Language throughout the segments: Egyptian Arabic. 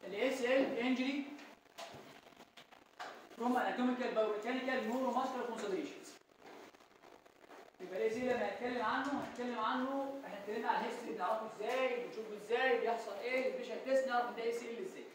الاس ال انجري from anatomical biomechanical neuromuscular considerations يبقى الاس ال لما هنتكلم عنه هنتكلم عنه احنا اتكلمنا على الهيستوري بنعرفه ازاي بنشوفه ازاي بيحصل ايه البيشنت تيست نعرف ان ده اس ال ازاي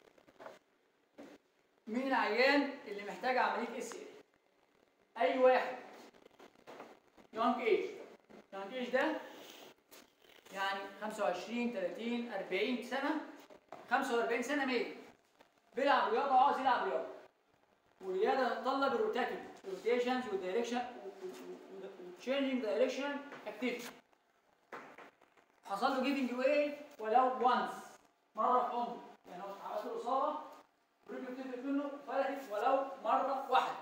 مين العيان اللي محتاج عمليه اس ال اي واحد يونج ايج يونج ايج ده يعني 25 30 40 سنه 45 سنه 100 بيلعب رياضه وعاوز يلعب رياضه والرياضه تتطلب الروتاتيف الروتيشنز والدايركشن وتشينجينج دايركشن اكتيفيتي حصل له جيفنج واي ولو وانس مره في عمره يعني هو حصل له اصابه رجله بتفلت منه فلتت ولو مره واحده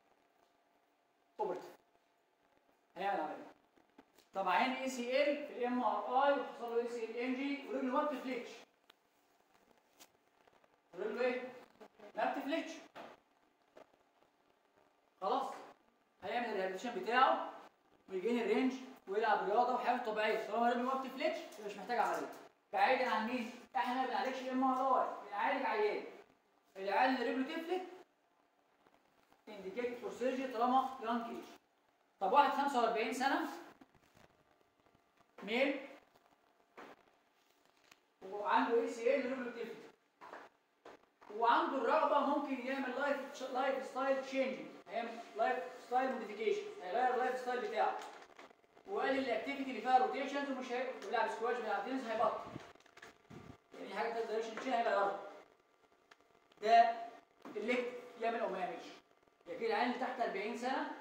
اوبرت هيعمل عمليه طب عين اي سي ال في الام ار اي وحصل له اي سي ال ام جي ورجله ما بتفلتش رجله ايه؟ ما بتفلتش خلاص هيعمل الريهابيليتيشن بتاعه ويجين الرينج ويلعب رياضه وحياته طبيعيه طالما رجله ما بتفلتش يبقى مش محتاج عمليه بعيدا عن مين؟ احنا ما بنعالجش ام ار اي بنعالج عيان العيال اللي رجله تفلت انديكيت فور سيرجري طالما يونج ايج طب واحد 45 سنه ميل وعنده اي سي ال رجله تفلت وعنده الرغبه ممكن يعمل لايف لايف ستايل تشينجينج هيعمل لايف ستايل موديفيكيشن هيغير اللايف ستايل بتاعه وقال الاكتيفيتي اللي فيها روتيشنز ومش هيلعب سكواش بيلعب تنس هيبطل يعني حاجه تقدر دايركشن هيغيرها ده اللي يعمل او ما يعملش لكن العيال اللي تحت 40 سنه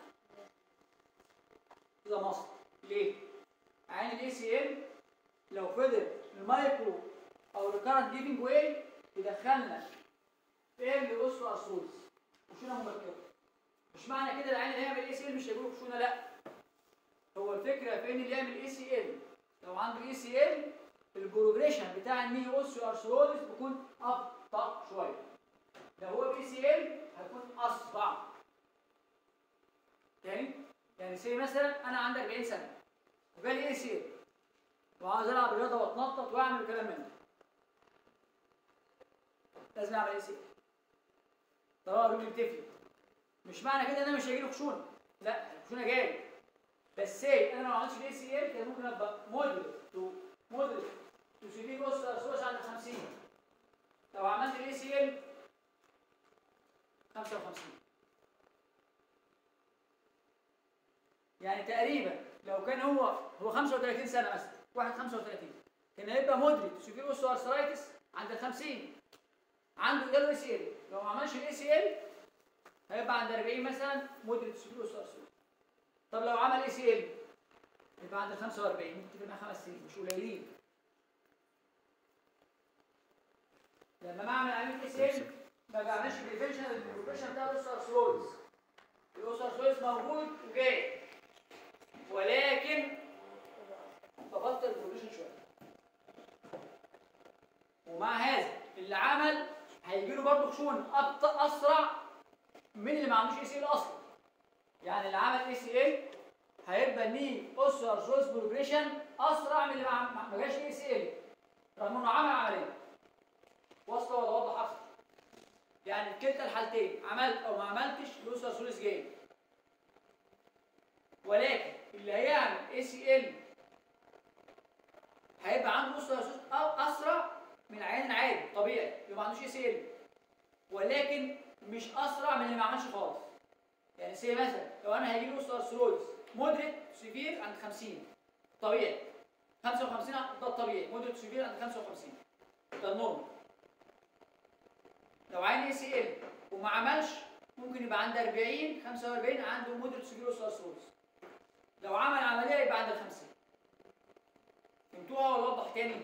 كده مصر ليه؟ عين الاي سي ال لو فضل المايكرو او الريكارنت جيفنج واي يدخلنا في اللي اوسو ارثروز خشونه مبكره مش معنى كده العين اللي هيعمل اي سي ال مش هيجيله خشونه لا هو الفكره في ان اللي يعمل اي سي ال لو عنده اي سي ال البروجريشن بتاع الني اوسو ارثروز بيكون ابطا شويه لو هو بي سي ال هيكون اسرع تاني يعني سي مثلا انا عندي 40 سنه وجالي اي سي ال وعاوز العب رياضه واتنطط واعمل كلام من ده لازم اعمل اي سي ال طالما رجلي بتفلت مش معنى كده ان انا مش هيجيلي خشونه لا الخشونه جايه بس سي انا لو ما عملتش الاي سي ال كان ممكن ابقى مودريت تو مودريت تو سيفير بص ارثروز عند 50 لو عملت الاي سي ال 55 يعني تقريبا لو كان هو هو 35 سنه مثلا واحد 35 كان هيبقى مودريت سوفير اوستو ارثرايتس عند ال 50 عنده جاله اي سي ال لو ما عملش الاي سي ال هيبقى عند 40 مثلا مودريت سوفير اوستو ارثرايتس طب لو عمل اي سي ال يبقى عند ال 45 ممكن تبقى معاه خمس سنين مش قليلين لما بعمل عمليه اي سي ال ما بعملش بريفنشن البروفيشن بتاع الاوسترسلوز الاوسترسلوز موجود وجاي ولكن ببطل البروفيشن شويه ومع هذا اللي عمل هيجي له برضه خشونه ابطا اسرع من اللي ما عملوش اي سي ال اصلا يعني اللي عمل اي سي ال هيبقى ليه اوسترسلوز بروجريشن اسرع من اللي ما ما جاش اي سي ال رغم انه عمل عمليه واصله ولا واضحه اكتر يعني في كلتا الحالتين عملت او ما عملتش لوسر سوليس جاي ولكن اللي هيعمل اي سي ال هيبقى عنده لوسر سوليس اسرع من العيان العادي طبيعي اللي ما عندوش اي سي ال ولكن مش اسرع من اللي ما عملش خالص يعني سي مثلا لو انا هيجي لي لوسر سوليس مودريت سيفير عند 50 طبيعي 55 ده الطبيعي مودريت سيفير عند 55 ده النورمال لو عين اي سي ال وما عملش ممكن يبقى عند 40 45 عنده مودريت سيفيروس ارثروز لو عمل عمليه يبقى عند ال 50 فهمتوها ولا اوضح تاني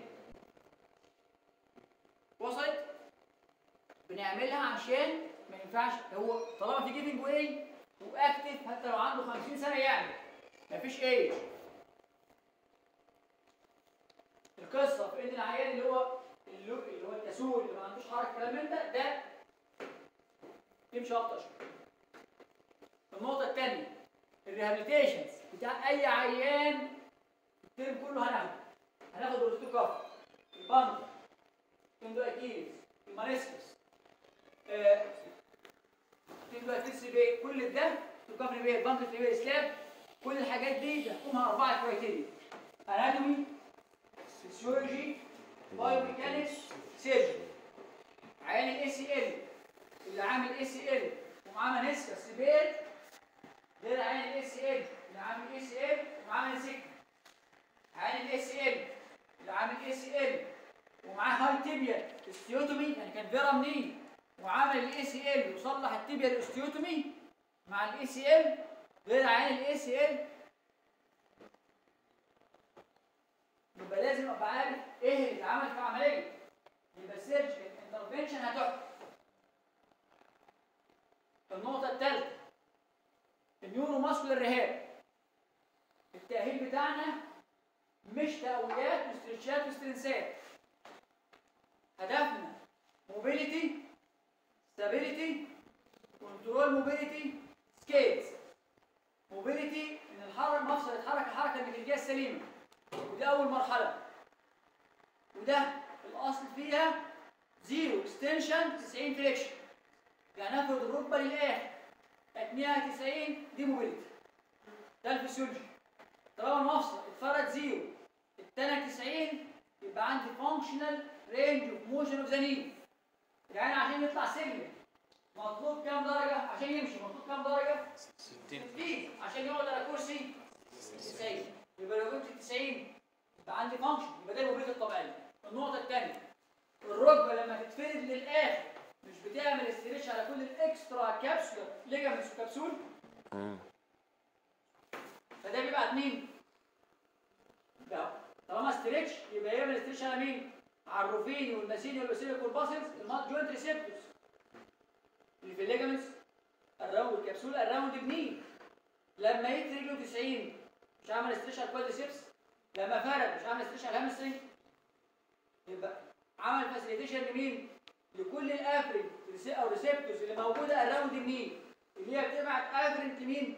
وصلت بنعملها عشان ما ينفعش هو طالما في جيفنج واي واكتف حتى لو عنده 50 سنه يعمل مفيش ايج القصه في ان العيان اللي هو اللي هو الكسول اللي ما عندوش حركه كلام من ده ده يمشي ابطا شويه النقطه الثانيه الريهابيليتيشنز بتاع اي عيان الترم كله هناخده هناخد روتو كاف البند اندو اكيز المانيسكس كل ده تكفر بيه البنك تريبيه سلاب كل الحاجات دي بيحكمها اربعه كرايتيريا اناتومي فيسيولوجي بايوميكانكس سيرجري عين الاي سي ال اللي عامل اي سي ال ومعاه منسكا سبيل غير عين الاي سي ال اللي عامل اي سي ال ومعاه منسكا عين الاي سي ال اللي عامل اي سي ال ومعاه هاي تيبيا استيوتومي يعني كان فيرا منين وعمل الاي سي ال وصلح التيبيا الاستيوتومي مع الاي سي ال غير عين الاي سي ال يبقى لازم ابقى عارف ايه اللي اتعمل في العمليه يبقى السيرجيكال انترفنشن هتحكم النقطه الثالثه النيورو ماسكولار ريهاب التاهيل بتاعنا مش تقويات واسترتشات واسترنسات هدفنا موبيليتي ستابيليتي كنترول موبيليتي سكيلز موبيليتي ان الحركه المفصل يتحرك الحركه الميكانيكيه السليمه ودي اول مرحله وده الاصل فيها زيرو اكستنشن 90 فليكشن يعني ناخد الركبه للاخر اتنيها 90 دي موبيليتي ده الفسيولوجي طالما المفصل اتفرد زيرو التاني 90 يبقى عندي فانكشنال رينج اوف موشن اوف ذا ني يعني عشان يطلع سلم مطلوب كام درجه عشان يمشي مطلوب كام درجه 60 عشان يقعد على كرسي 90 يبقى لو جبت 90 يبقى عندي فانكشن يبقى ده الموبيليتي الطبيعيه النقطه الثانيه الركبه لما تتفرد للاخر مش بتعمل استريتش على كل الاكسترا كابسول ليجامنتس وكبسول فده بيبعت مين؟ ده طالما استريتش يبقى يعمل استريتش على مين؟ على الروفيني والماسيني والباسيليك والباسلز الجوينت ريسبتورز اللي في الليجامنتس الراوند الكبسول الراوند بمين؟ لما يدي رجله 90 مش عامل استريتش على الكوادريسبس لما فرد مش عامل استريتش على الهامسترنج يبقى عمل فاسيليتيشن لمين؟ لكل الافرنت او ريسبتورز اللي موجوده الراوند مين؟ اللي هي بتبعت افرنت لمين؟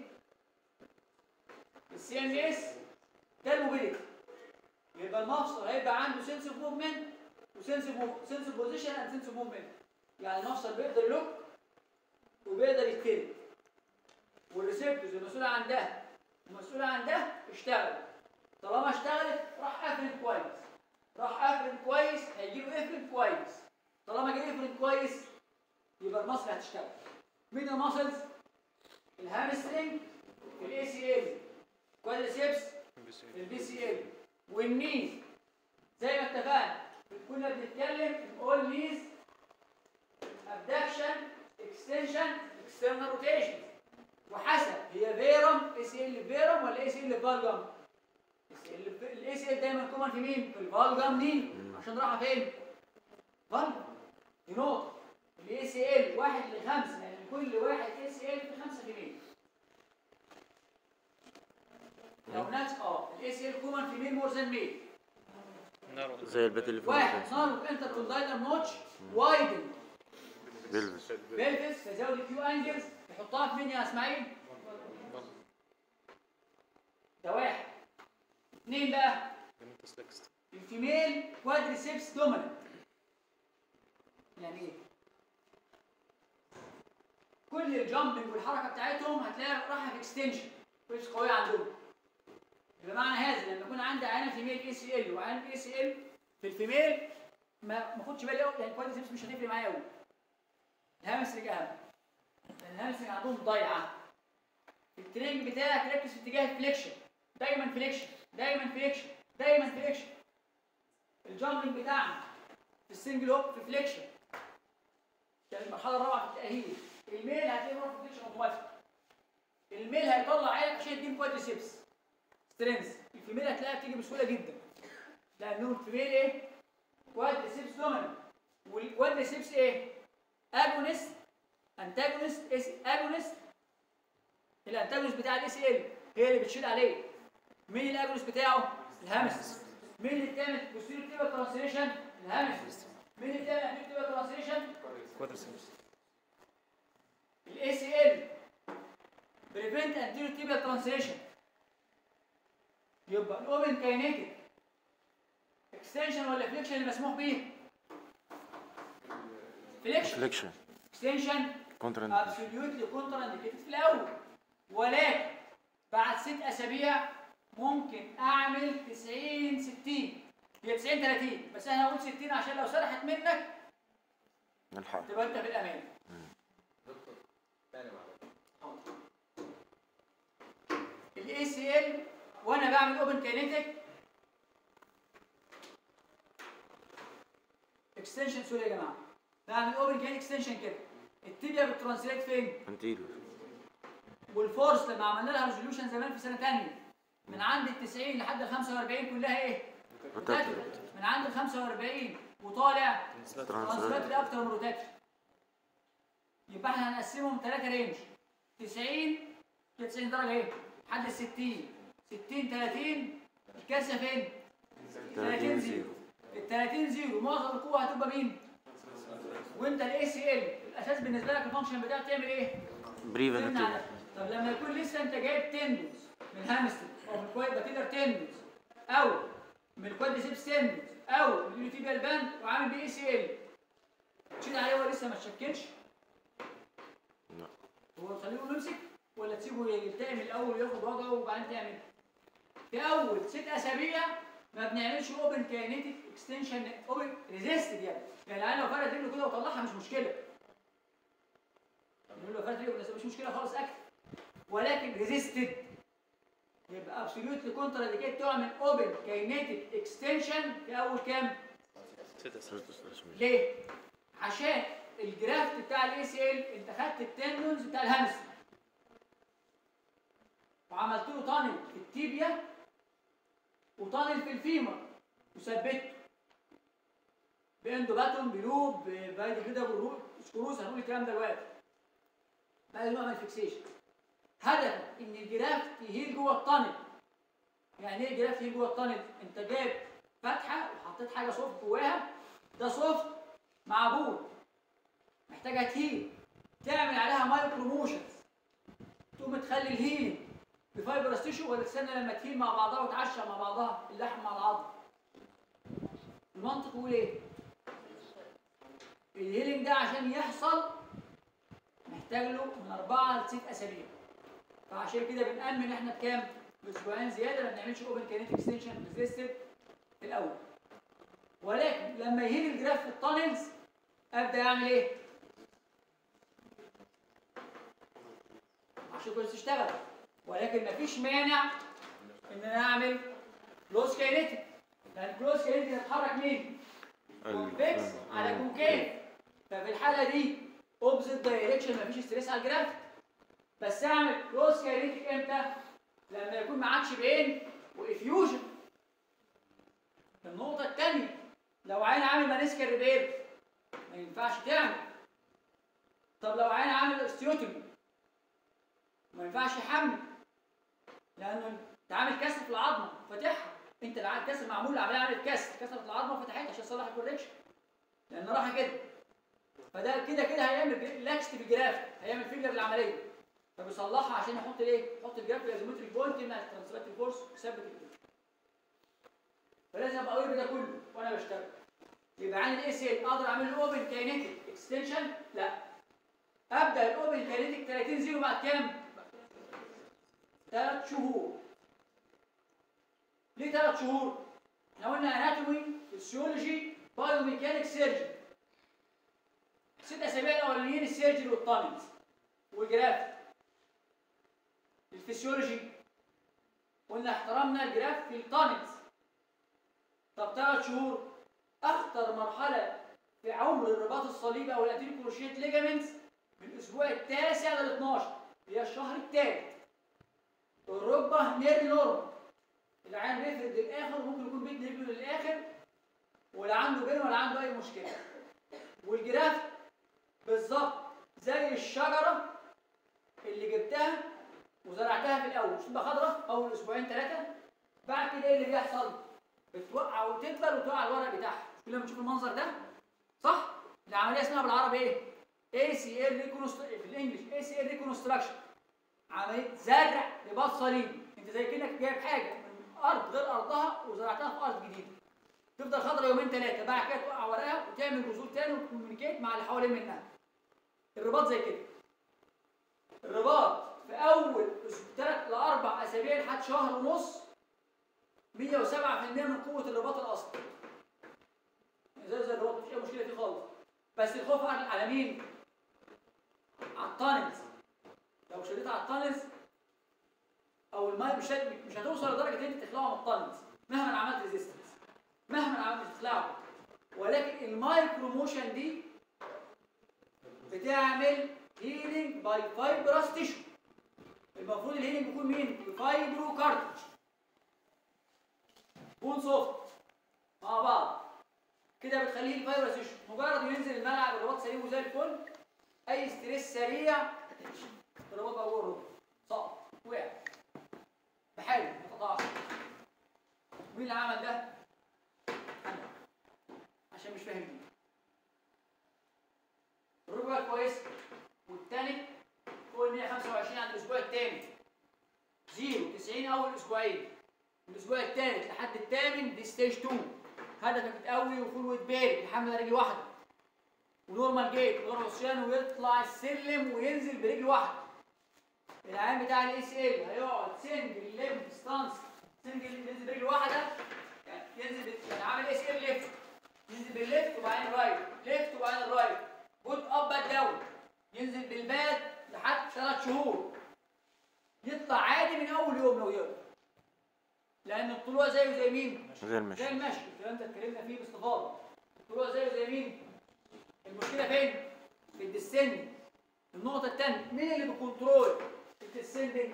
السي ام اس ده الموبيليتي يبقى المفصل هيبقى عنده سنس اوف موفمنت وسنس سنس اوف بوزيشن اند سنس اوف موفمنت يعني المفصل بيقدر يلوك وبيقدر يتفرد والريسبتورز المسؤوله عن ده المسؤوله عن ده اشتغل طالما اشتغلت راح افرد كويس راح افرد كويس هيجي له افرد كويس طالما جه افرد كويس يبقى المصل هتشتغل مين الماسلز الهامسترنج الاي سي ال كوادريسبس البي سي ال والنيز زي ما اتفقنا كنا بنتكلم اول نيز ابدكشن اكستنشن اكسترنال روتيشن وحسب هي فيرم اي سي ال فيرم ولا اي سي ال فالجم الاي سي ال دايما كومن في مين في الفالجم دي عشان رايحه فين فالجم دي نقطه الاي سي ال واحد لخمسه يعني كل واحد اي سي ال في 5% لو ناس اه الاي سي ال كومن في مين مور ذان مين زي البيت اللي فوق واحد نارو انتر كوندايلر نوتش وايدن بيلفس بيلفس تزاوية الكيو انجلز يحطها في مين يا اسماعيل؟ ده واحد اثنين بقى الفيميل كوادريسيبس دوميننت يعني ايه؟ كل الجامبنج والحركه بتاعتهم هتلاقيها رايحه في اكستنشن مش قويه عندهم بمعنى هذا لما يكون عندي عينه فيميل اي سي ال وعينه اي سي ال في الفيميل ما ما اخدش بالي قوي يعني كوادريسيبس مش هتفرق معايا قوي الهامسترنج اهم لان الهامسترنج عندهم ضايعه الترينج بتاعك ركز في اتجاه الفليكشن دايما فليكشن دايما فليكشن دايما فليكشن الجامبنج بتاعنا في السنجل هوب في فليكشن يعني المرحله الرابعه في التاهيل الميل هتلاقيه بيروح في فليكشن اوتوماتيك الميل هيطلع عينك عشان يديم كوادريسيبس سترينث الفيميل هتلاقيها بتيجي بسهوله جدا لانه الفيميل ايه كوادريسيبس دوميننت والكوادريسيبس ايه اجونست انتاجونست اس اجونست الانتاجونست بتاع الاي سي ال هي اللي بتشيل عليه مين الاجونست بتاعه الهامس مين اللي بتعمل بوستيريو تيبل ترانسليشن الهامس مين اللي بتعمل انتيريو تيبل ترانسليشن الاي سي ال بريفنت انتيريو تيبل ترانسليشن يبقى الاوبن كاينيتيك اكستنشن ولا فليكشن اللي مسموح بيه فليكشن فليكشن اكستنشن كونترا ابسوليوتلي كونترا انديكيتد في الاول ولكن بعد ست اسابيع ممكن اعمل 90 60 هي 90 30 بس انا هقول 60 عشان لو سرحت منك نلحق تبقى انت في الامان الاي سي ال وانا بعمل اوبن كاينيتك اكستنشن سوري يا جماعه بعمل اوبن كاين اكستنشن كده التibia بترانسليت فين؟ انتيريور والفورس لما عملنا لها ريزوليوشن زمان في سنه ثانيه من عند ال 90 لحد ال 45 كلها ايه؟ روتاتري. من عند ال 45 وطالع ترانسليت اكتر من روتاتري يبقى احنا هنقسمهم ثلاثه رينج 90 كده 90 درجه ايه؟ لحد ال 60 60 30 الكاسه فين؟ 30 زيرو ال 30 زيرو معظم القوه هتبقى مين؟ وانت الاي سي ال الاساس بالنسبه لك الفانكشن بتاعك تعمل ايه؟ بريفا تمنع انتيريور ده. طب لما يكون لسه انت جايب تندوز من هامستر او من كويد باتيلر تندوز او من الكوادريسيبس تندوز او من اليوتيبيال باند وعامل بي اي سي ال تشيل عليه هو لسه ما اتشكلش لا. هو تخليه يمسك ولا تسيبه يلتئم من الاول وياخد وضعه وبعدين تعمل في اول ست اسابيع ما بنعملش اوبن كاينيتيك اكستنشن اوبن ريزيستد يعني يعني العيال لو فرد رجله كده وطلعها مش مشكله نقول له فرد رجله بس مش مشكله خالص اكتر ولكن ريزيستد يبقى ابسوليوتلي كونترا انديكيت تعمل اوبن كاينيتيك اكستنشن في اول كام؟ ليه؟ عشان الجرافت بتاع الاي سي ال انت خدت التندونز بتاع الهامستر وعملت له تانل في التيبيا وتانل في الفيمر وثبته باندوباتون بلوب بعد كده بالروح سكروز هنقول الكلام ده دلوقتي بعد ما اعمل فيكسيشن هدفك ان الجرافت يهيل جوه التانل يعني ايه الجرافت يهيل جوه التانل انت جايب فتحه وحطيت حاجه سوفت جواها ده سوفت معبود محتاجه تهيل تعمل عليها مايكرو موشنز تقوم تخلي الهيلينج بفايبرس تيشو ولا تستنى لما تهيل مع بعضها وتعشى مع بعضها اللحم مع العظم المنطق يقول ايه الهيلينج ده عشان يحصل محتاج له من أربعة لست أسابيع فعشان كده بنأمن احنا بكام؟ بأسبوعين زيادة ما بنعملش اوبن كانيت اكستنشن ريزيستد في الأول ولكن لما يهيل الجراف في التانلز أبدأ أعمل إيه؟ عشان كويس تشتغل ولكن مفيش مانع إن أنا أعمل كلوز كاينيتيك لأن كلوز كاينيتيك هتحرك مين؟ كونفكس على كونكيف ففي الحالة دي اوبزيت دايركشن مفيش ستريس على الجراف بس اعمل كلوز كاينيتيك امتى؟ لما يكون معكش بين وافيوجن النقطة الثانية لو عين عامل مانيسكا ريبير ما ينفعش تعمل طب لو عين عامل استيوتومي ما ينفعش يحمل لانه انت عامل كسر في العظمه فاتحها انت اللي عامل كسر معمول العمليه عملت كسر كسرت العظمه وفتحتها عشان تصلح الكوريكشن لان راحه كده فده كده كده هيعمل لاكست في الجراف هيعمل فيلر للعمليه فبيصلحها عشان يحط ايه؟ يحط الجراف في ازيمتريك بوينت يمنع الترانسلاتيف فورس ويثبت الجراف فلازم ابقى قريب ده كله وانا بشتغل يبقى عندي الاي سي اقدر اعمل له اوبن كاينيتيك اكستنشن لا ابدا الاوبن كاينيتيك 30 زيرو بعد كام؟ ثلاث شهور ليه ثلاث شهور؟ احنا قلنا اناتومي فيسيولوجي بايوميكانيك سيرجري ست اسابيع الاولانيين السيرجري والتانلز والجراف الفسيولوجي قلنا احترمنا الجراف في التانلز طب ثلاث شهور اخطر مرحله في عمر الرباط الصليبي او الانتيريو كروشيت ليجامنتس من الاسبوع التاسع لل 12 هي الشهر الثالث الركبه نير نورمال العين بيفرد للاخر وممكن يكون بيدي رجله للاخر ولا عنده بين ولا عنده اي مشكله والجراف بالظبط زي الشجره اللي جبتها وزرعتها في الاول مش تبقى خضراء اول اسبوعين ثلاثه بعد كده ايه اللي بيحصل؟ بتوقع وتكبر وتقع الورق بتاعها مش كلنا بنشوف المنظر ده صح؟ العمليه اسمها بالعربي ايه؟ اي سي ال في الانجلش اي سي ال ريكونستراكشن عمليه زرع رباط صليبي انت زي كانك جايب حاجه من ارض غير ارضها وزرعتها في ارض جديده تفضل خضرا يومين ثلاثه بعد كده توقع ورقها وتعمل جذور تاني وتكومينيكيت مع اللي حوالين منها الرباط زي كده الرباط في اول ثلاث لاربع اسابيع لحد شهر ونص 107% من قوه الرباط الاصلي زي زي الرباط مفيش اي مشكله فيه خالص بس الخوف على على مين؟ على التانلز لو شديت على التانلز او الماء مش هت- مش هتوصل لدرجه ان انت تخلعه من التانلز مهما عملت ريزيستنس مهما عملت مش تخلعه ولكن المايكرو موشن دي بتعمل هيلينج باي فايبرس تيشو المفروض الهيلينج يكون مين؟ بفايبرو كارتج بون سوفت مع بعض كده بتخليه الفايبرس تيشو مجرد ما ينزل الملعب الرباط سليم وزي الفل اي ستريس سريع الرباط بقى جوه الركبه سقط وقع بحاله ما تقطعش مين اللي عمل ده؟ انا عشان مش فاهمني الركبه كويس والتاني فوق ال 125 عند الاسبوع الثاني زيرو 90 اول اسبوعين الاسبوع الثالث لحد الثامن دي ستيج 2 هدفك تقوي وفول ويت بارد يحمل على رجل واحده ونورمال جيت ونورمال اوسيان ويطلع السلم وينزل برجل واحده العام بتاع الاي سي ال هيقعد سنجل ليفت ستانس سنجل ينزل برجل واحده يعني ينزل بال- يعني عامل اي سي ال ليفت ينزل بالليفت وبعدين رايت ليفت وبعدين الرايت بوت اب باد داون ينزل بالباد لحد ثلاث شهور يطلع عادي من اول يوم لو يقدر لان الطلوع زيه زي مين؟ زي المشي زي المشي الكلام ده اتكلمنا فيه باستفاضه الطلوع زيه زي مين؟ المشكله فين؟ في الديسندنج النقطه الثانيه مين اللي بيكنترول الديسندنج؟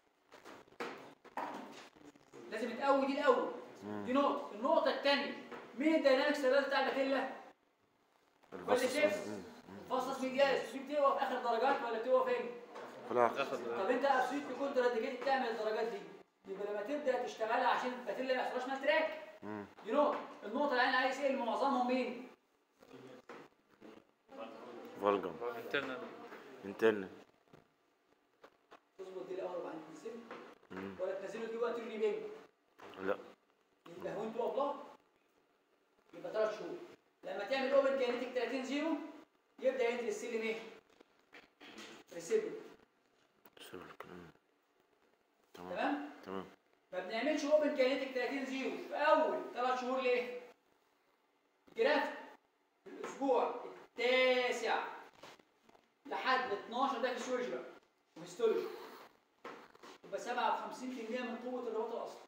لازم تقوي دي الاول دي نقطه النقطه الثانيه مين الداينامكس بتاع الباتيلا؟ ولا البصص شيفت فاصلس ميديالس دي بتقوى في اخر درجات ولا بتقوى فين؟ في الاخر طب انت ابسوليت كنت راديكيت تعمل الدرجات دي يبقى لما تبدا تشتغلها عشان الباتيلا ما يحصلهاش مال تراك مم. دي نقطه النقطه اللي انا عايز ايه معظمهم مين؟ فولجم انترنال انترنال تظبط دي الاول وبعدين تنزل مم. ولا تنزله دي وقت اللي بيجي لا يبقى هو انتوا ابلاغ يبقى ثلاث شهور لما تعمل اوبن كينيتيك 30 زيرو يبدا ينزل السلم ايه؟ ريسيبل شوف الكلام تمام تمام؟ تمام ما بنعملش اوبن كينيتيك 30 زيرو في اول ثلاث شهور ليه؟ جراف في الاسبوع التاسع لحد 12 ده فيسيولوجي بقى وهيستولوجي يبقى 57% من قوه الرباط الاصلي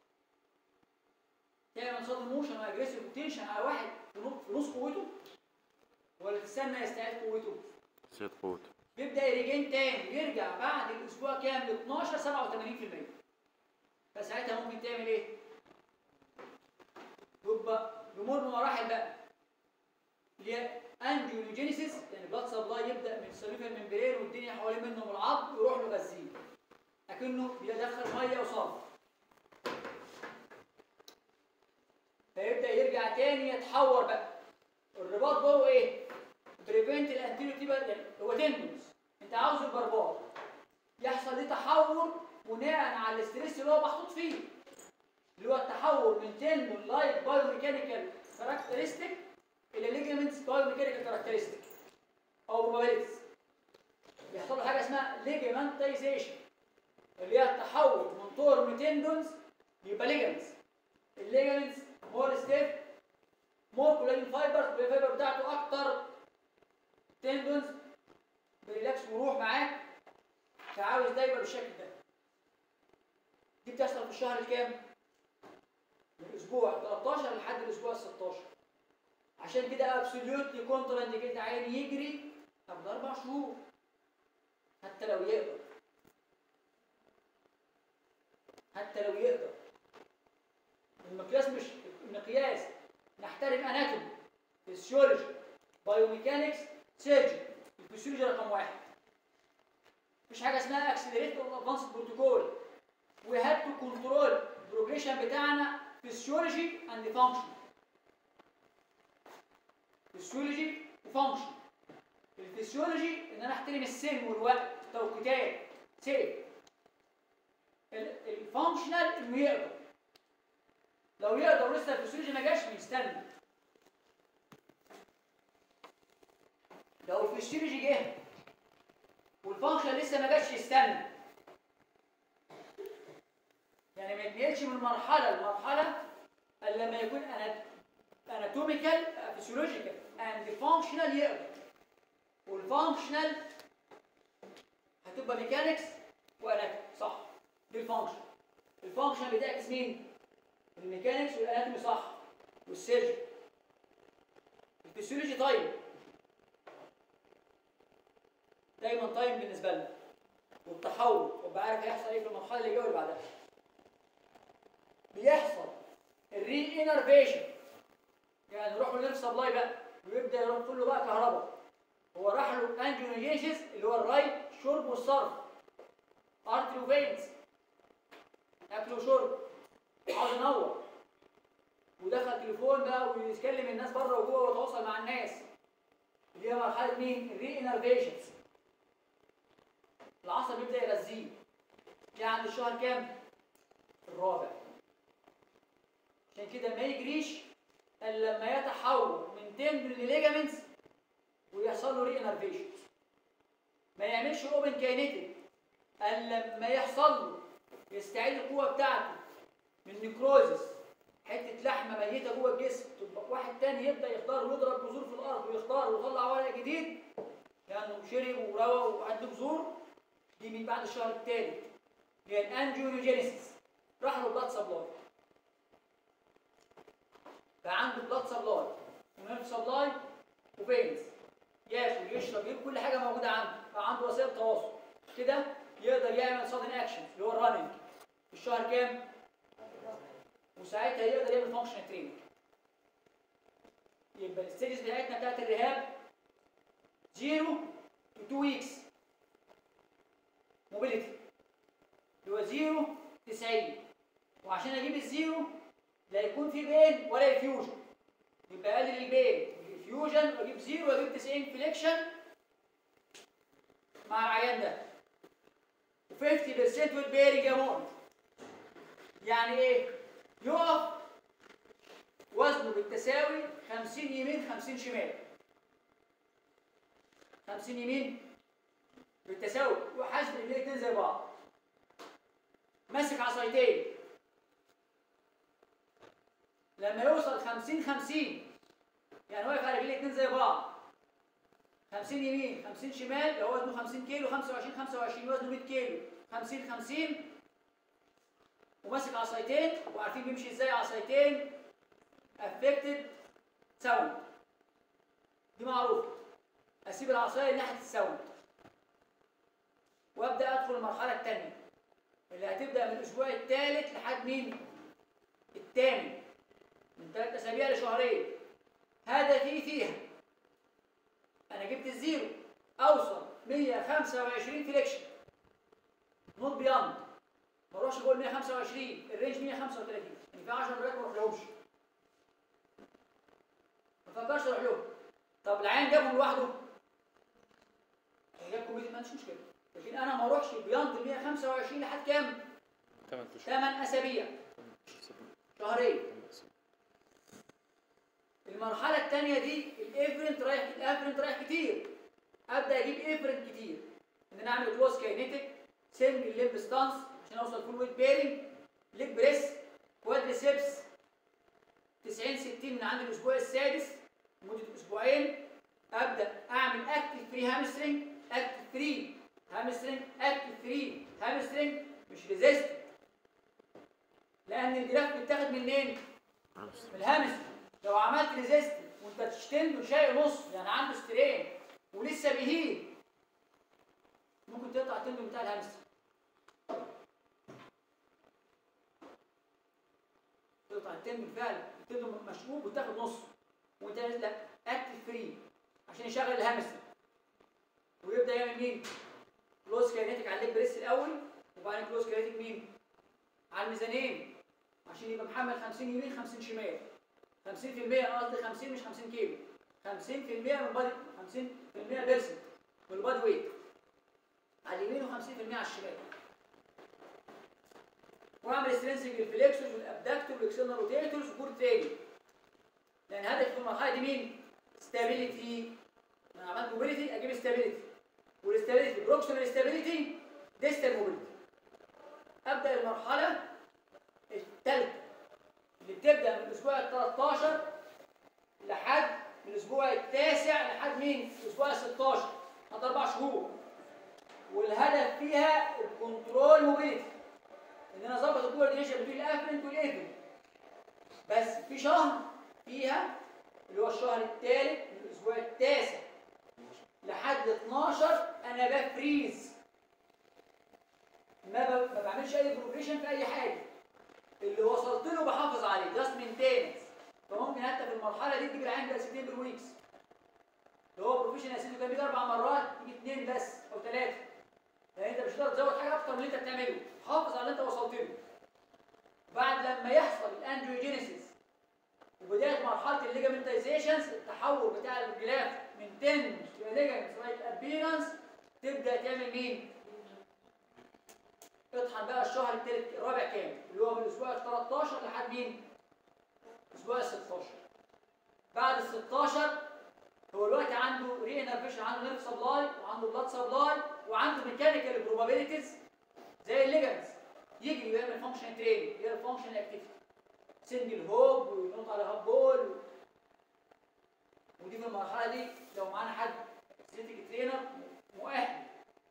تعمل صدر موشن واجريسيف روتيشن على واحد في نص- في نص قوته ولا تستنى يستعيد قوته سيد قوت بيبدا يريجين تاني يرجع بعد الاسبوع كام ل 12 87% فساعتها ممكن تعمل ايه؟ يبقى بمر بمراحل بقى اللي هي انجيوجينيسيس يعني بلاد سبلاي يبدا من السليفال ممبرين والدنيا حوالين منه والعظم ويروح له غزين اكنه بيدخل ميه وصرف فيبدا يرجع تاني يتحور بقى الرباط جوه ايه؟ بريفنت الانتيريو تيبال يعني هو تندنس انت عاوز البربار يحصل ليه تحور بناء على الاستريس اللي هو محطوط فيه اللي هو التحول من تندون لايك بايو ميكانيكال كاركترستيك الى ليجمنتس بايو ميكانيكال كاركترستيك او بروبابيلتيز يحصل له حاجه اسمها ليجمنتايزيشن اللي هي التحول من تورم تندونز يبقى ليجمنتس الليجمنتس مور ستيف مور كولاجين فايبرز الفايبر بتاعته اكتر تندونز بريلاكس وروح معاك فعاوز ده يبقى بالشكل ده دي بتحصل في الشهر الكام؟ من الاسبوع 13 لحد الاسبوع 16 عشان كده ابسوليوتلي كونترا انديكيت عين يجري قبل اربع شهور حتى لو يقدر حتى لو يقدر المقياس مش المقياس نحترم اناتومي فيسيولوجي بايوميكانكس سيرجي الفسيولوجي رقم واحد مفيش حاجه اسمها اكسلريت او ادفانس بروتوكول وي هاد تو كنترول البروجريشن بتاعنا فيسيولوجي اند فانكشن فيسيولوجي وفانكشن الفسيولوجي ان انا احترم السن والوقت توقيتات سيف الفانكشنال انه يقدر لو يقدر ولسه الفسيولوجي ما جاش بيستنى لو الفسيولوجي جه والفانكشن لسه ما جاتش يستنى يعني ما يتنقلش من مرحله لمرحله الا لما يكون اناتوميكال فيسيولوجيكال اند فانكشنال يقدر والفانكشنال هتبقى ميكانكس واناتومي صح دي الفانكشن الفانكشن بتعكس مين؟ الميكانكس والاناتومي صح والسيرجن الفسيولوجي تايم دايما تايم بالنسبه لنا والتحول وابقى عارف هيحصل ايه في المرحله اللي جايه واللي بعدها بيحصل الري انرفيشن يعني نروح له نيرف سبلاي بقى ويبدا يروح كله بقى كهرباء هو راح له انجيوجينيسيس اللي هو الرايت شرب والصرف ارتري وفينز اكل وشرب عاوز ينور ودخل تليفون بقى ويتكلم الناس بره وجوه ويتواصل مع الناس اللي هي مرحله مين؟ الري انرفيشنز العصب يبدا يغذيه جه عند الشهر كام؟ الرابع عشان كده ما يجريش الا لما يتحول من تندر لليجامنتس ويحصل له ري انرفيشنز ما يعملش اوبن كاينيتيك الا لما يحصل له يستعيد القوه بتاعته من نيكروزس حته لحمه ميته جوه الجسم تبقى واحد تاني يبدا يختار ويضرب بذور في الارض ويختار ويطلع ورق جديد لانه يعني شرب وروى وعنده بذور دي من بعد الشهر الثالث هي الانجيوجينيسيس راح له بلاد سبلاي فعنده بلاد سبلاي ونيرف سبلاي وفينز ياكل يشرب يجيب كل حاجه موجوده عنده فعنده وسائل تواصل كده يقدر يعمل سادن اكشن اللي هو الرننج في الشهر كام؟ وساعتها يقدر يعمل فانكشن تريننج يبقى الستيجز بتاعتنا بتاعت الرهاب 0 تو 2 ويكس موبيليتي اللي هو 0 90 وعشان اجيب الزيرو لا يكون في بين ولا فيوجن يبقى اقلل البين فيوجن واجيب زيرو واجيب 90 فليكشن مع العيان ده و50% والبيرنج اماونت يعني ايه؟ يقف وزنه بالتساوي 50 يمين 50 شمال 50 يمين بالتساوي وحاسب ان الاثنين زي بعض ماسك عصايتين لما يوصل 50 50 يعني واقف على رجليه الاثنين زي بعض 50 يمين 50 شمال لو وزنه 50 كيلو 25 25 وزنه 100 كيلو 50 50 وماسك عصايتين وعارفين بيمشي ازاي عصايتين افكتد ساوند دي معروفه اسيب العصايه ناحيه الساوند وابدا ادخل المرحله الثانيه اللي هتبدا من الاسبوع الثالث لحد مين الثاني من ثلاث اسابيع لشهرين هدفي فيها انا جبت الزيرو اوصل 125 فليكشن نوت بياند ما اروحش اقول 125 الرينج 135 يعني في 10 مرات ما اروحلهمش ما فكرش اروح لهم طب العين جابهم لوحده جاب كوميدي ما عنديش مشكله لكن انا ما اروحش بياند 125 لحد كام؟ 8 اشهر 8 اسابيع شهرين المرحلة الثانية دي الافرنت رايح الافرنت رايح كتير ابدا اجيب افرنت كتير ان انا اعمل كلوز كاينيتيك سنجل ليب ستانس عشان اوصل فول ويت بيرنج ليج بريس كوادريسبس 90 60 من عند الاسبوع السادس لمده اسبوعين ابدا اعمل اكتف فري هامسترنج اكتف فري هامسترنج اكتف فري هامسترنج مش ريزيست لان الجراف بيتاخد منين؟ من الهامسترنج لو عملت ريزيست وانت تشتنده شاي نص يعني عنده سترين ولسه بيهيل ممكن تقطع التندون بتاع الهامستر تقطع التندون فعلا التندون مشقوق وتاخد نص وانت لا اكتف فري عشان يشغل الهامستر ويبدا يعمل مين؟ كلوز كاينيتيك على الليج بريس الاول وبعدين كلوز كاينيتيك مين؟ على الميزانين عشان يبقى محمل 50 يمين 50 شمال 50% انا قصدي 50 مش 50 كيلو 50% من البادي 50% بيرسنت من البادي ويت على اليمين و50% على الشمال واعمل سترينسنج الفليكسورز والابداكتور والاكسترنال روتيتورز وكور تريننج لان هدفي في المرحله دي مين؟ ستابيليتي انا عملت موبيليتي اجيب ستابيليتي والاستابيليتي بروكسيمال استابيليتي ديستال موبيليتي ابدا المرحله الثالثه اللي بتبدا من الاسبوع ال 13 لحد من الاسبوع التاسع لحد مين؟ الاسبوع ال 16 لحد اربع شهور والهدف فيها الكنترول موبيليتي ان انا اظبط الكوردينيشن بين الافرنت والايفرنت بس في شهر فيها اللي هو الشهر الثالث من الاسبوع التاسع لحد 12 انا بفريز ما, ب... ما بعملش اي بروجريشن في اي حاجه اللي وصلت له بحافظ عليه جاست مينتيننس فممكن حتى في المرحله دي تجيب العين باسيتين بالويكس اللي هو بروفيشن اسيد كان بيجي اربع مرات يجي اثنين بس او ثلاثه يعني انت مش هتقدر تزود حاجه اكتر من اللي انت بتعمله حافظ على اللي انت وصلت له بعد لما يحصل الانجيوجينيسيس وبدايه مرحله الليجامنتايزيشنز التحول بتاع الجلاف من تنج لليجامنتس لايك ابيرنس تبدا تعمل مين؟ اطحن بقى الشهر الثالث الرابع كام؟ اللي هو من الاسبوع ال 13 لحد مين؟ الاسبوع ال 16 بعد ال 16 هو دلوقتي عنده ري انرفيشن عنده نيرف سبلاي وعنده بلاد سبلاي وعنده ميكانيكال بروبابيلتيز زي الليجمنتس يجري ويعمل فانكشن تريننج يعمل فانكشن اكتيفيتي سنجل هوب وينط على هاب بول ودي في المرحله دي لو معانا حد اثليتيك ترينر مؤهل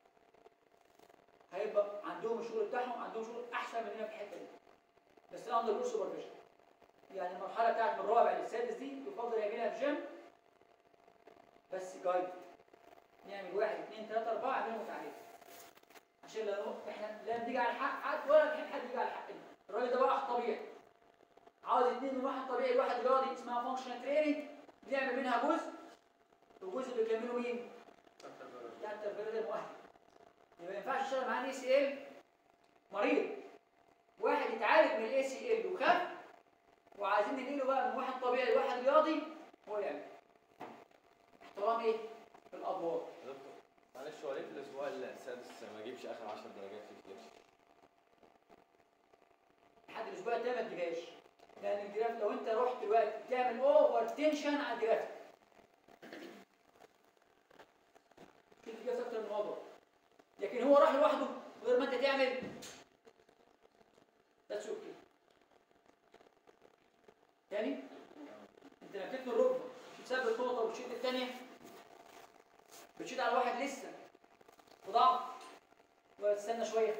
هيبقى عندهم الشغل بتاعهم عندهم شغل احسن مننا في الحته دي بس اندر جود سوبرفيجن يعني المرحله بتاعت من الرابع للسادس دي يفضل يعملها في جيم بس جايد نعمل واحد اثنين ثلاثة أربعة اعملهم متعادل عشان لو احنا لا بنيجي على حق حد ولا بنحب حد يجي على حقنا الراجل ده واحد طبيعي عاوز اثنين من واحد طبيعي لواحد رياضي اسمها فانكشنال تريننج بنعمل منها جزء والجزء اللي بيكمله مين؟ بتاع التربيه المؤهل يبقى ما ينفعش اشتغل معاه اي سي ال مريض واحد يتعالج من الاي سي ال وخف وعايزين ننقله بقى من واحد طبيعي لواحد رياضي هو يعمل احترام ايه؟ في الادوار دكتور معلش هو ليه في الاسبوع السادس ما اجيبش اخر 10 درجات في الفليكس لحد الاسبوع التاني ما تجيبهاش لان الجراف لو انت رحت دلوقتي تعمل اوفر تنشن على الجرافيك في الجراف اكتر من وضع لكن هو راح لوحده غير ما انت تعمل ذاتس اوكي تاني انت لما بتكتب الركبه مش بتثبت نقطه وتشد الثانيه بتشد على واحد لسه وضعف ولا تستنى شويه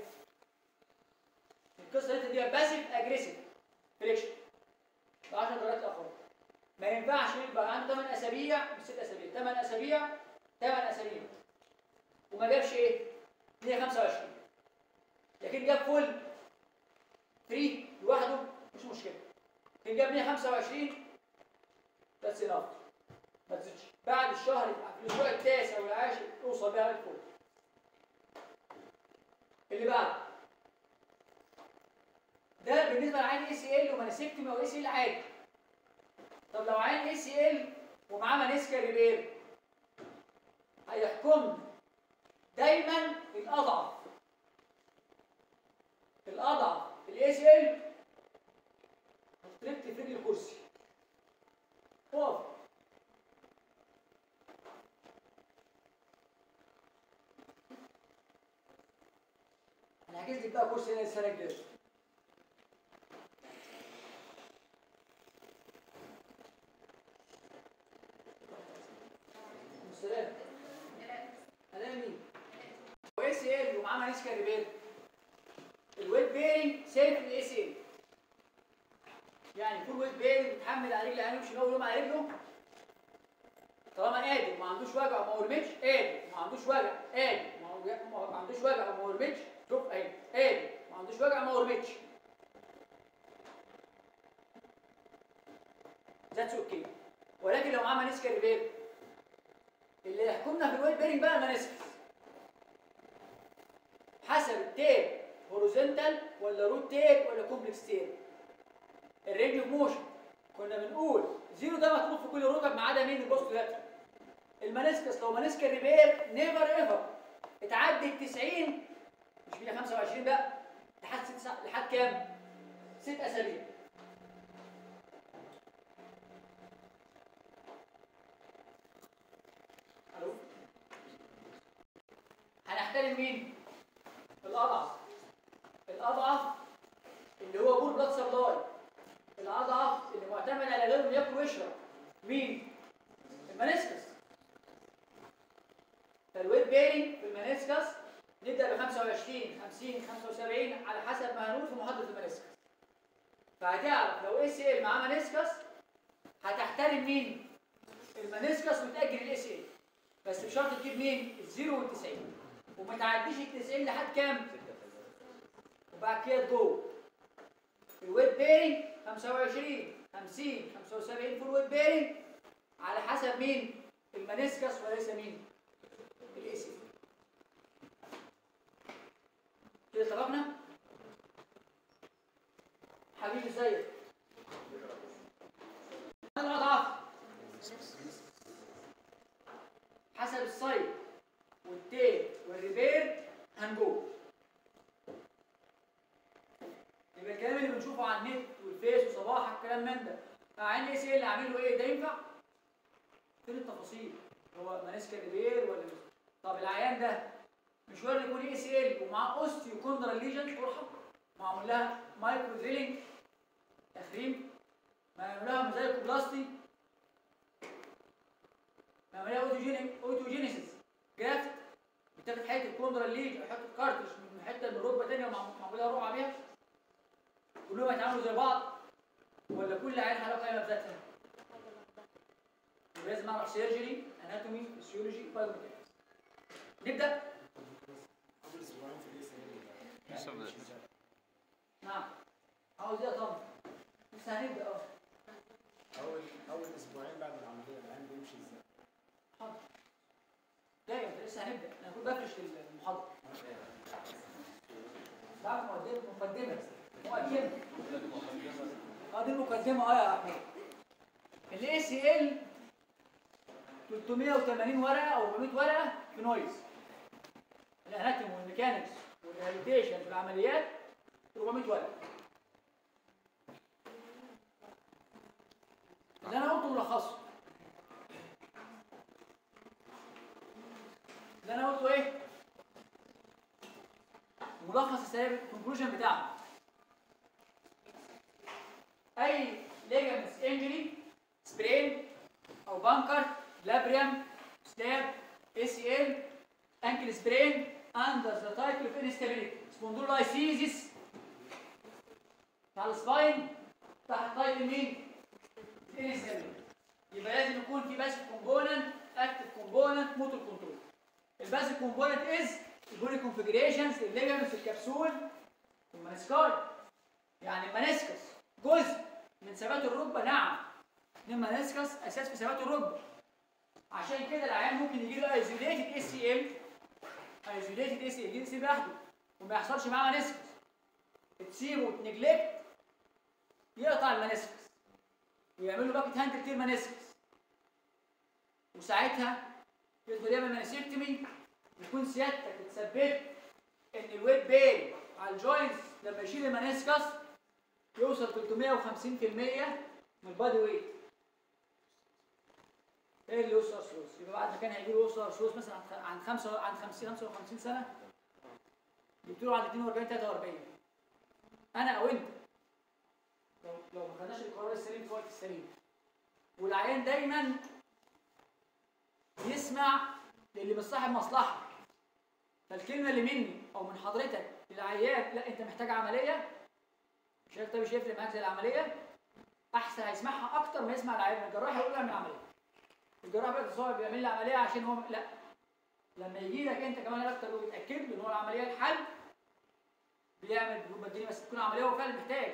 القصه اللي انت دي باسيف اجريسيف فريكشن ب 10 درجات الاخر ما ينفعش يبقى عنده 8 اسابيع مش 6 اسابيع 8 اسابيع 8 اسابيع وما جابش ايه 125 لكن جاب فول فري لوحده مش مشكله كان جاب 125 بس انف ما تزيدش بعد الشهر في الاسبوع التاسع والعاشر توصل بيها للفول اللي بعده ده بالنسبه لعين اي سي ال ومانيسكتومي او اي سي ال عادي طب لو عين اي سي ال ومعاه مانيسكا ريبير هيحكمني دايما الاضعف الاضعف الاي سي ال هتركت في رجل الكرسي اقف انا هحجز لك بقى كرسي هنا السنه الجايه السلام انا مين واي سي ال ومعاه مانيسكا ريبير الويت بيرنج سيف الاي سي ال يعني يكون ويت بيرنج متحمل على رجل يمشي من اول يوم على رجله طالما قادر ما عندوش وجع وما ورمتش قادر ما عندوش وجع قادر ما هو- ما عندوش وجع وما ورمتش شوف اهي قادر ما عندوش وجع ما ورمتش ذاتس اوكي ولكن لو معاه مانيسكا ريبير اللي يحكمنا في الويت بيرنج بقى المانيسكس حسب التيب هوريزونتال ولا روت تيب ولا كومبلكس تيب الرينج اوف موشن كنا بنقول زيرو ده مطلوب في كل الركب ما عدا مين البوست لاتر المانيسكس لو مانيسكا ريبير نيفر ايفر اتعدي ال 90 مش 125 بقى لحد ست سا... لحد كام؟ ست اسابيع الو هنحترم مين؟ الاضعف الاضعف اللي هو بول بلاد سبلاي الاضعف اللي معتمد على غيره ياكل ويشرب مين؟ المنسكس فالويت بيرنج في المنسكس نبدا ب 25 50 75 على حسب ما هنقول في محاضره المنسكس فهتعرف لو اي سي ال معاه منسكس هتحترم مين؟ المنسكس وتاجل الاي سي ال بس بشرط تجيب مين؟ الزيرو والتسعين وما تعديش التسعين لحد كام؟ وبعد كده جو الويت بيرنج 25 50 75 في الويت بيرنج على حسب مين؟ المنسكس وليس مين؟ الاي سي كده اتفقنا؟ حبيبي ازيك؟ الاضعاف حسب السايد والتيل والريبير هنجو يبقى الكلام اللي بنشوفه على النت والفيس وصباح الكلام من ده عين اي سي اللي عامل له ايه ده ينفع؟ فين التفاصيل؟ هو مانيسكا ريبير ولا مش؟ طب العيان ده مش وارد يكون اي سي ال ومعاه اوستيو كوندرال ليجن قرحه معمول لها مايكرو دريلينج تخريم معمول لها موزايكو بلاستي معمول لها اوتوجينيك اوتوجينيسيس جرافت بتاخد حته الكوندرال ليج او حته كارتش من حته من ركبه ثانيه ومعمول لها رقعه بيها كلهم هيتعاملوا زي بعض ولا كل عين حاله قايمه بذاتها؟ يبقى لازم اعرف سيرجري اناتومي فيسيولوجي بايوميكانكس نبدا اول اسبوعين في الاي سي نعم عاوز ايه يا طنط لسه هنبدا اه اول اول اسبوعين بعد العمليه العين بيمشي ازاي؟ حاضر جاي انت لسه هنبدا انا كنت بفرش المحاضره بعد مقدمه مقدمه مقدمه اه دي المقدمه اه يا احمد الاي سي ال 380 ورقه او 400 ورقه في نويز الاناتومي والميكانكس والريهابيتيشن في العمليات 400 ورقه اللي انا قلته ملخصه اللي انا قلته ايه ملخص السبب الكونكلوجن بتاعه اي ليجامنتس انجري سبرين او بانكر لابريم ستاب اي سي ال انكل سبرين اندر ذا تايتل اوف انستابيليتي سبوندولايسيزيس على السباين تحت تايتل مين؟ انستابيليتي يبقى لازم يكون في باسف كومبوننت اكتف كومبوننت موتور كنترول الباسف كومبوننت از البولي كونفجريشنز الليجامنتس الكبسول المنسكار يعني المنسكس جزء من ثبات الركبه نعم المنسكس اساس في ثبات الركبه عشان كده العيان ممكن يجي له ايزوليتد اس سي ام ايزوليتد اس يجي سي لوحده وما يحصلش معاه منسكس تسيبه وتنجلكت يقطع المنسكس ويعمل له باكت هاند كتير منسكس وساعتها يقدر يعمل منسكتمي يكون سيادتك اتثبت ان الويت بين على الجوينتس لما يشيل المنسكس يوصل 350% من البادي ويت ايه اللي يوصل ارثروز يبقى بعد ما كان هيجي له يوصل ارثروز مثلا عن عن 5 عن 50 55 سنه جبت له عند 42 43 انا او انت لو لو ما خدناش القرار السليم في الوقت السليم والعيان دايما يسمع للي مش صاحب مصلحه فالكلمه اللي مني او من حضرتك للعيان لا انت محتاج عمليه مش عارف ده مش هيفرق معاك زي العمليه احسن هيسمعها اكتر ما يسمع العيان الجراح يقول له اعمل عمليه الجراح بقى تصور بيعمل لي عمليه عشان هو لا لما يجي لك انت كمان اكتر ويتاكد له ان هو العمليه الحل بيعمل بيقول بديني بس تكون عمليه هو فعلا محتاج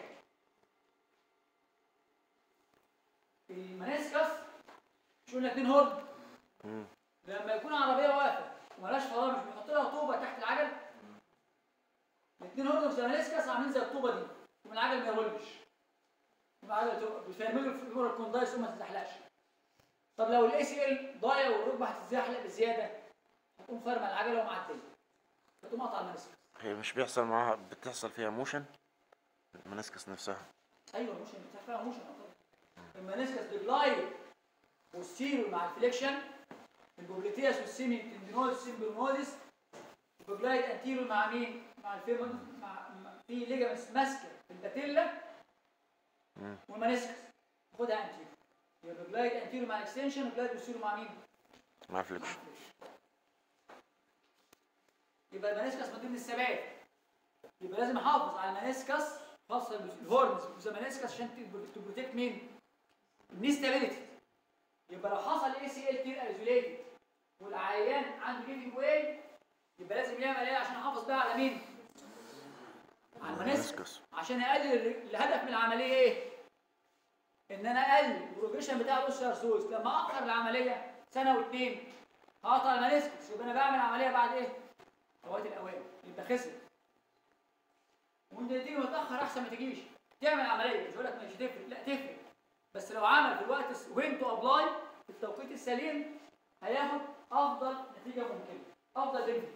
المنسكس شو لنا اتنين هورد مم. لما يكون عربيه واقفه ومالهاش فضاء مش بيحط لها طوبه تحت العجل الاثنين هورد في المنسكس عاملين زي الطوبه دي ومن العجل ما يهولش العجل تقف بيفرملوا الفيجور الكوندايس وما تتزحلقش طب لو الاي سي ال ضايع والركبه هتتزحلق بزياده هتقوم فارمه العجله ومعديه هتقوم قطع المنسكس هي مش بيحصل معاها بتحصل فيها موشن المنسكس نفسها ايوه موشن بتاع موشن المنسكس ديبلاي والسيرو مع الفليكشن البوبليتياس والسيمي تندينوز سيمبرونوديس بجلايد انتيرو مع مين؟ مع الفيمون مع مع- في ليجامنتس ماسكه في الباتيلا مم. والمانيسكس خدها انتيرو يبقى بجلايد انتيرو مع الاكستنشن وجلايد بوستيرو مع مين؟ مع فليكس يبقى المانيسكس من ضمن الثبات يبقى لازم احافظ على المانيسكس خاصه الهورنز والمانيسكس عشان تب- تبروتكت مين؟ النستابيليتي يبقى لو حصل اي سي ال تير ايزوليتد والعيان عنده جيفنج واي يبقى لازم يعمل ايه عشان احافظ بقى على مين؟ على المانيسكس المنسكس عشان اقلل الر- الهدف من العمليه ايه؟ ان انا اقلل البروجريشن بتاع الاوستيوارثروز لما اخر العمليه سنه واثنين هقطع المانيسكس يبقى انا بعمل عمليه بعد ايه؟ فوات الاوان يبقى خسر وانت تيجي متاخر احسن ما تجيش تعمل عمليه مش هقول لك مش هتفرق لا تفرق بس لو عمل في الوقت وين تو ابلاي في التوقيت السليم هياخد افضل نتيجه ممكنه افضل بنفيت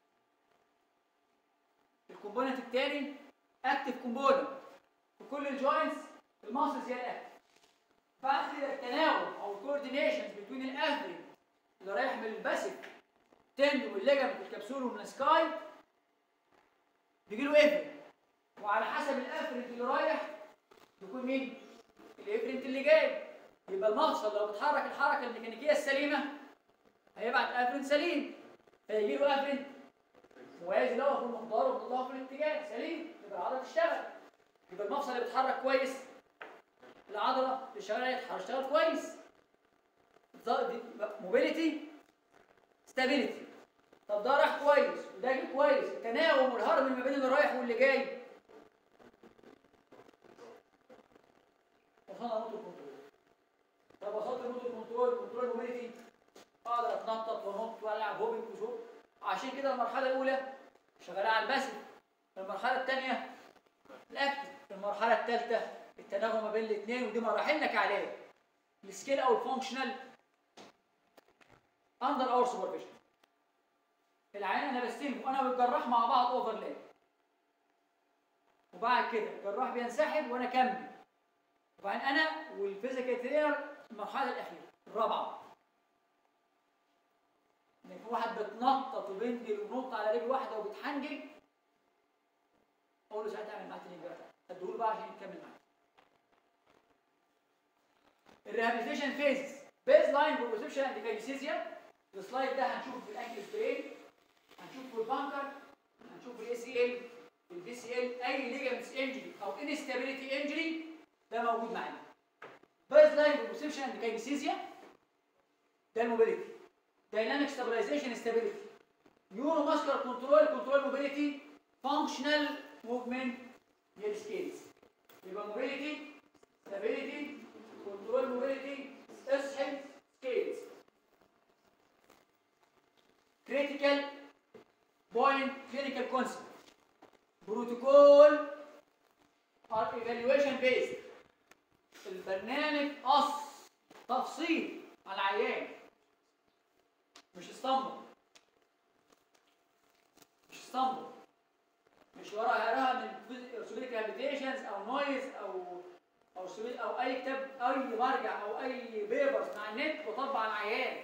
الكومبوننت الثاني اكتف كومبوننت في كل الجوينتس الماسلز هي الاكتف بعد كده التناوب او الكوردينيشن بين الافري اللي رايح من الباسف تندو والليجامنت والكبسول والمنسكاي بيجي له افرنت وعلى حسب الافرنت اللي رايح يكون مين؟ الافرنت اللي جاي يبقى المفصل لو بتحرك الحركه الميكانيكيه السليمه هيبعت افرنت سليم فيجي له افرنت موازي له في المقدار ومطلعه في الاتجاه سليم يبقى العضله تشتغل يبقى المفصل اللي بيتحرك كويس العضله اللي شغاله هتشتغل كويس موبيليتي ستابيليتي طب ده راح كويس وده جه كويس التناغم والهرم ما بين اللي رايح واللي جاي وصلنا لنقطه الكنترول طب وصلت لنقطه الكنترول كنترول موبيليتي اقدر اتنطط وانط والعب هوبنج وشوب عشان كده المرحله الاولى شغاله على الباسف المرحله الثانيه الاكتف المرحله الثالثه التناغم ما بين الاثنين ودي مراحلنا كعلاج السكيل او الفانكشنال اندر اور سوبرفيجن العيان انا بستلم وانا والجراح مع بعض اوفرلاب وبعد كده الجراح بينسحب وانا اكمل وبعدين انا والفيزيكال ترينر المرحله الاخيره الرابعه ان في واحد بتنطط وبينزل ونط على رجل واحده وبتحنجل اقول له ساعتها اعمل معاه تريننج بقى اديهوله بقى عشان يكمل معايا الريهابيليتيشن فيزز بيز لاين بروسبشن اند كايسيزيا السلايد ده هنشوفه في الانكل سبرين هنشوفه في البانكر هنشوفه في الاي سي ال في البي سي ال اي ليجمنتس انجري او انستابيليتي انجري ده موجود معانا بيز لاين بروسبشن اند كايسيزيا ده الموبيليتي دايناميك ستابلايزيشن ستابيليتي نيورو ماسكر كنترول كنترول موبيليتي فانكشنال موفمنت هي السكيلز يبقى موبيليتي ستابيليتي كنترول موبيليتي اصحي سكيلز critical point clinical concept protocol are evaluation based البرنامج قص تفصيل على العيان مش اسطمبة مش اسطمبة مش ورا هراها من سوبيك هابيتيشنز او نويز او او سوبيك او اي كتاب اي مرجع او اي بيبرز مع النت وطبق على العيان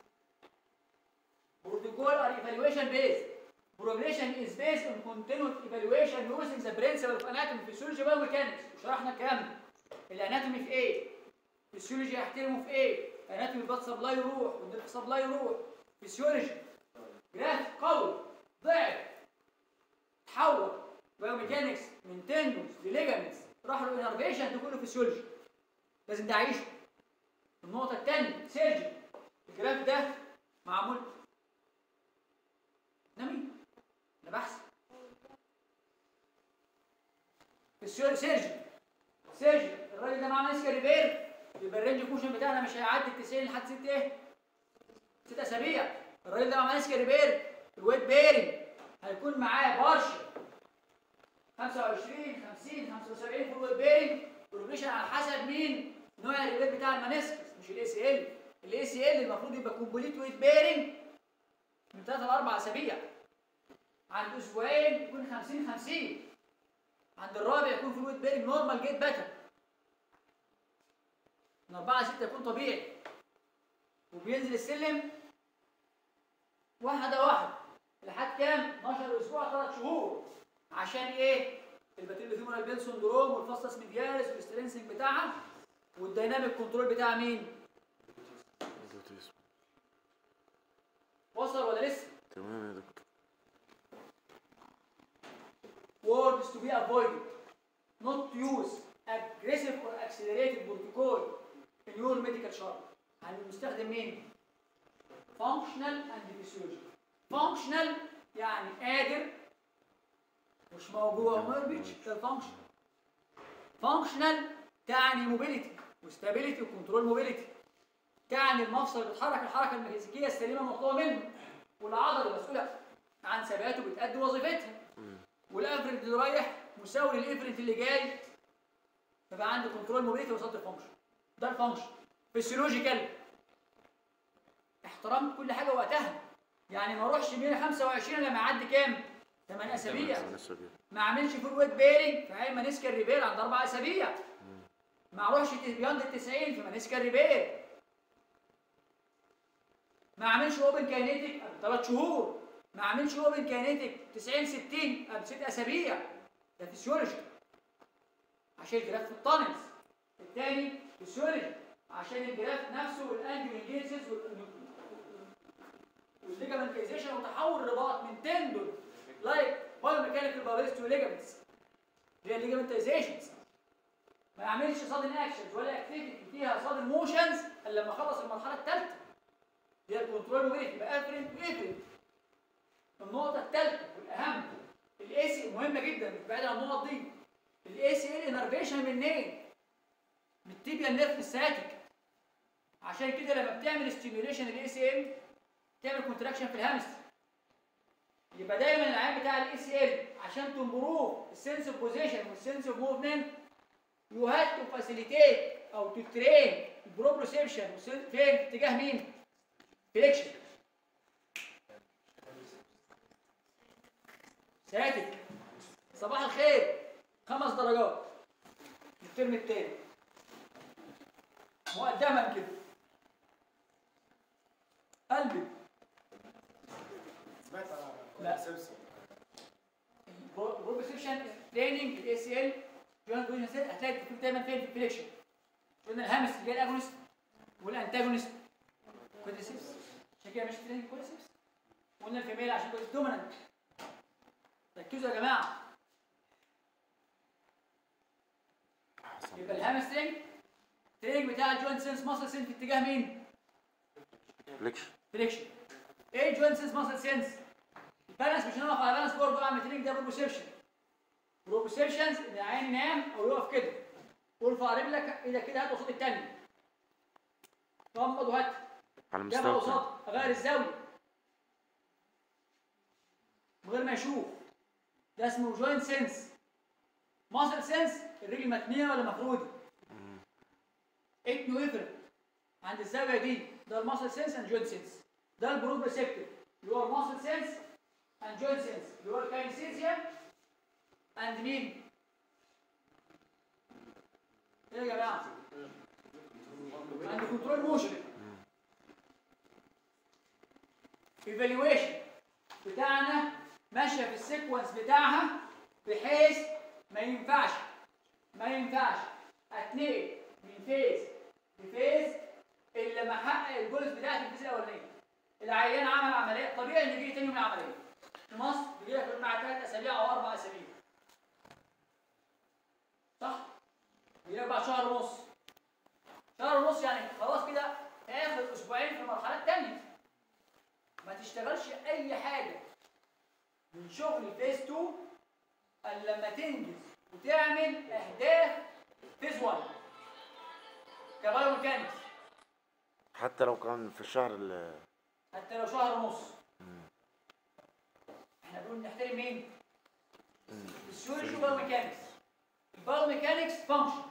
Protocol are evaluation based. Progression is based on continued evaluation using the principle of anatomy, physiology, biomechanics. وشرحنا الكلام ده. الاناتومي في ايه؟ فيسيولوجي هيحترمه في ايه؟ اناتومي بلاد سبلاي يروح والنيرف سبلاي يروح. فيسيولوجي جراف قوي ضعف تحول بايوميكانكس من تندونز لليجامنتس راح له انرفيشن ده كله فيسيولوجي لازم تعيشه. النقطة الثانية سيرجي الجراف ده معمول ده مين؟ ده بحث السير سيرجي سيرجي الراجل ده معاه ماسك ريبير يبقى الرينج كوشن بتاعنا مش هيعدي ال 90 لحد 6 ايه؟ 6 اسابيع الراجل ده معاه ماسك ريبير الويت بيرنج هيكون معاه بارشل 25 50 75 في الويت بيرنج بروجريشن على حسب مين؟ نوع الريبير بتاع المانيسكس مش الاي سي ال الاي سي ال المفروض يبقى كومبليت ويت بيرنج من ثلاثة لأربع أسابيع عند أسبوعين يكون 50 50 عند الرابع يكون في الويت بيرنج نورمال جيت باتر من أربعة لستة يكون طبيعي وبينزل السلم واحدة واحدة لحد كام 12 اسبوع 3 شهور عشان ايه الباتيلو فيمورال بيل سندروم والفاستس ميدياليس والسترينسنج بتاعها والديناميك كنترول بتاع مين وصل ولا لسه تمام يا دكتور words to be avoided not to use aggressive or accelerated protocol in your medical chart هنستخدم مين functional and physiological functional يعني قادر مش موجوع ما بيتش ده functional functional تعني mobility وستابيليتي وكنترول موبيليتي تعني المفصل بيتحرك الحركه الميكانيكيه السليمه المطلوبه منه والعضله المسؤوله عن ثباته بتأدي وظيفتها والافرنت اللي رايح مساوي للافرنت اللي جاي فبقى عندي كنترول موبيليتي وصلت الفانكشن ده الفانكشن فيسيولوجيكال احترمت كل حاجه وقتها يعني ما اروحش 125 لما اعدي كام 8 اسابيع تمام أسابيع. ما اعملش فول ويت بيرنج في عين مانيسكا الريبير عند اربع اسابيع ما اروحش بياند ال 90 في مانيسكا الريبير ما اعملش اوبن كاينيتيك قبل ثلاث شهور ما اعملش اوبن كاينيتيك 90 60 قبل ست اسابيع ده فيسيولوجي عشان الجراف في التانلز الثاني فيسيولوجي عشان الجراف نفسه والانجل انجيسز والليجامنتيزيشن وتحول الرباط من تندون لايك بايوميكانيكال بابلستيو ليجامنتس اللي هي الليجامنتيزيشنز ما يعملش صادن اكشنز ولا اكتيفيتي فيها صادن موشنز الا لما اخلص المرحله الثالثه هي الكنترول موبيليتي يبقى افرنت وافرنت النقطه الثالثه والاهم الاي سي مهمه جدا مش بعيد عن النقط دي الاي سي ال انرفيشن منين؟ من التيبيال نيرف الساتيك عشان كده لما بتعمل ستيميوليشن الاي سي ال تعمل كونتراكشن في الهامستر يبقى دايما العيان بتاع الاي سي ال عشان تمبروف السنس اوف بوزيشن والسنس اوف موفمنت يو هاد تو فاسيليتيت او تو ترين البروبروسيبشن فين في اتجاه مين؟ فليكشن ساتك صباح الخير خمس درجات الترم التاني مقدما كده قلبي سمعت لا. على سيمسون بروبرسيبشن تريننج الاي سي ال جوينت بوزيشن سيت هتلاقي التكتيك دايما فين في الفليكشن قلنا الهامس اللي هي الاجونست والانتاجونست كوادريسيبس عشان كده مش تريننج كوادريسيبس قلنا الفيميل عشان كوادريسيبس دومينانت ركزوا يا جماعه يبقى الهامس ترينج تريننج بتاع الجوينت سينس ماسل سينس في اتجاه مين؟ فليكشن فليكشن ايه جوينت سينس ماسل سينس البالانس مش هنقف على بالانس برضه اعمل تريننج ده بروبوسيبشن بروبوسيبشنز ان العين ينام او يقف كده وارفع رجلك ايدك كده هات قصاد التانية غمض وهات على جابها مستوى قصاد اغير الزاوية من غير ما يشوف ده اسمه جوينت سينس ماسل سينس الرجل متنية ولا مفرودة اتنو افرد عند الزاوية دي ده الماسل سينس اند جوينت سينس ده البروبرسبتيف اللي هو الماسل سينس اند جوينت سينس اللي هو الكاينسيزيا اند مين؟ ايه يا جماعة؟ عند كنترول موشن ايفالويشن بتاعنا ماشيه في السيكونس بتاعها بحيث ما ينفعش ما ينفعش اتنقل من فيز لفيز الا لما احقق الجولز بتاعتي الفيز الاولانيه العيان عمل عمليه طبيعي انه يجي لي تاني يوم العمليه في مصر بيجي لك مع ثلاث اسابيع او اربع اسابيع صح؟ بيجي لك بعد شهر ونص شهر ونص يعني خلاص كده اخر اسبوعين في المرحله الثانيه ما تشتغلش اي حاجه من شغل فيز 2 الا لما تنجز وتعمل اهداف فيز 1 كبايو ميكانكس حتى لو كان في الشهر ال حتى لو شهر ونص احنا بنقول نحترم مين؟ الفسيولوجي والبايو ميكانكس البايو ميكانكس فانكشن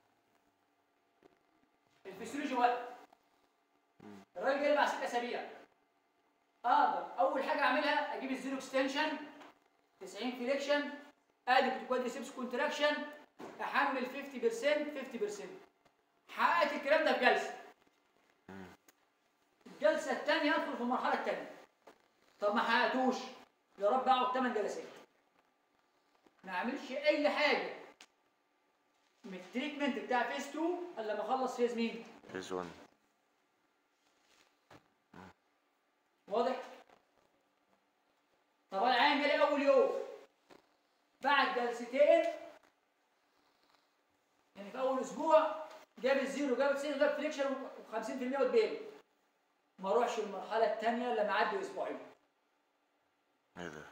الفسيولوجي وقت الراجل جاي مع ست اسابيع اقدر اول حاجه اعملها اجيب الزيرو اكستنشن 90 فليكشن ادي كوادريسيبس كونتراكشن احمل 50% 50% حققت الكلام ده في جلسه الجلسه الثانيه ادخل في المرحله الثانيه طب ما حققتوش يا رب اقعد 8 جلسات ما اعملش اي حاجه من التريتمنت بتاع فيز 2 الا لما اخلص فيز مين؟ فيز 1 واضح؟ طب العيان جالي اول يوم بعد جلستين يعني في اول اسبوع جاب الزيرو جاب 90 جاب فليكشن و50% واتبين ما اروحش المرحله الثانيه الا معدي اسبوعين ايه ده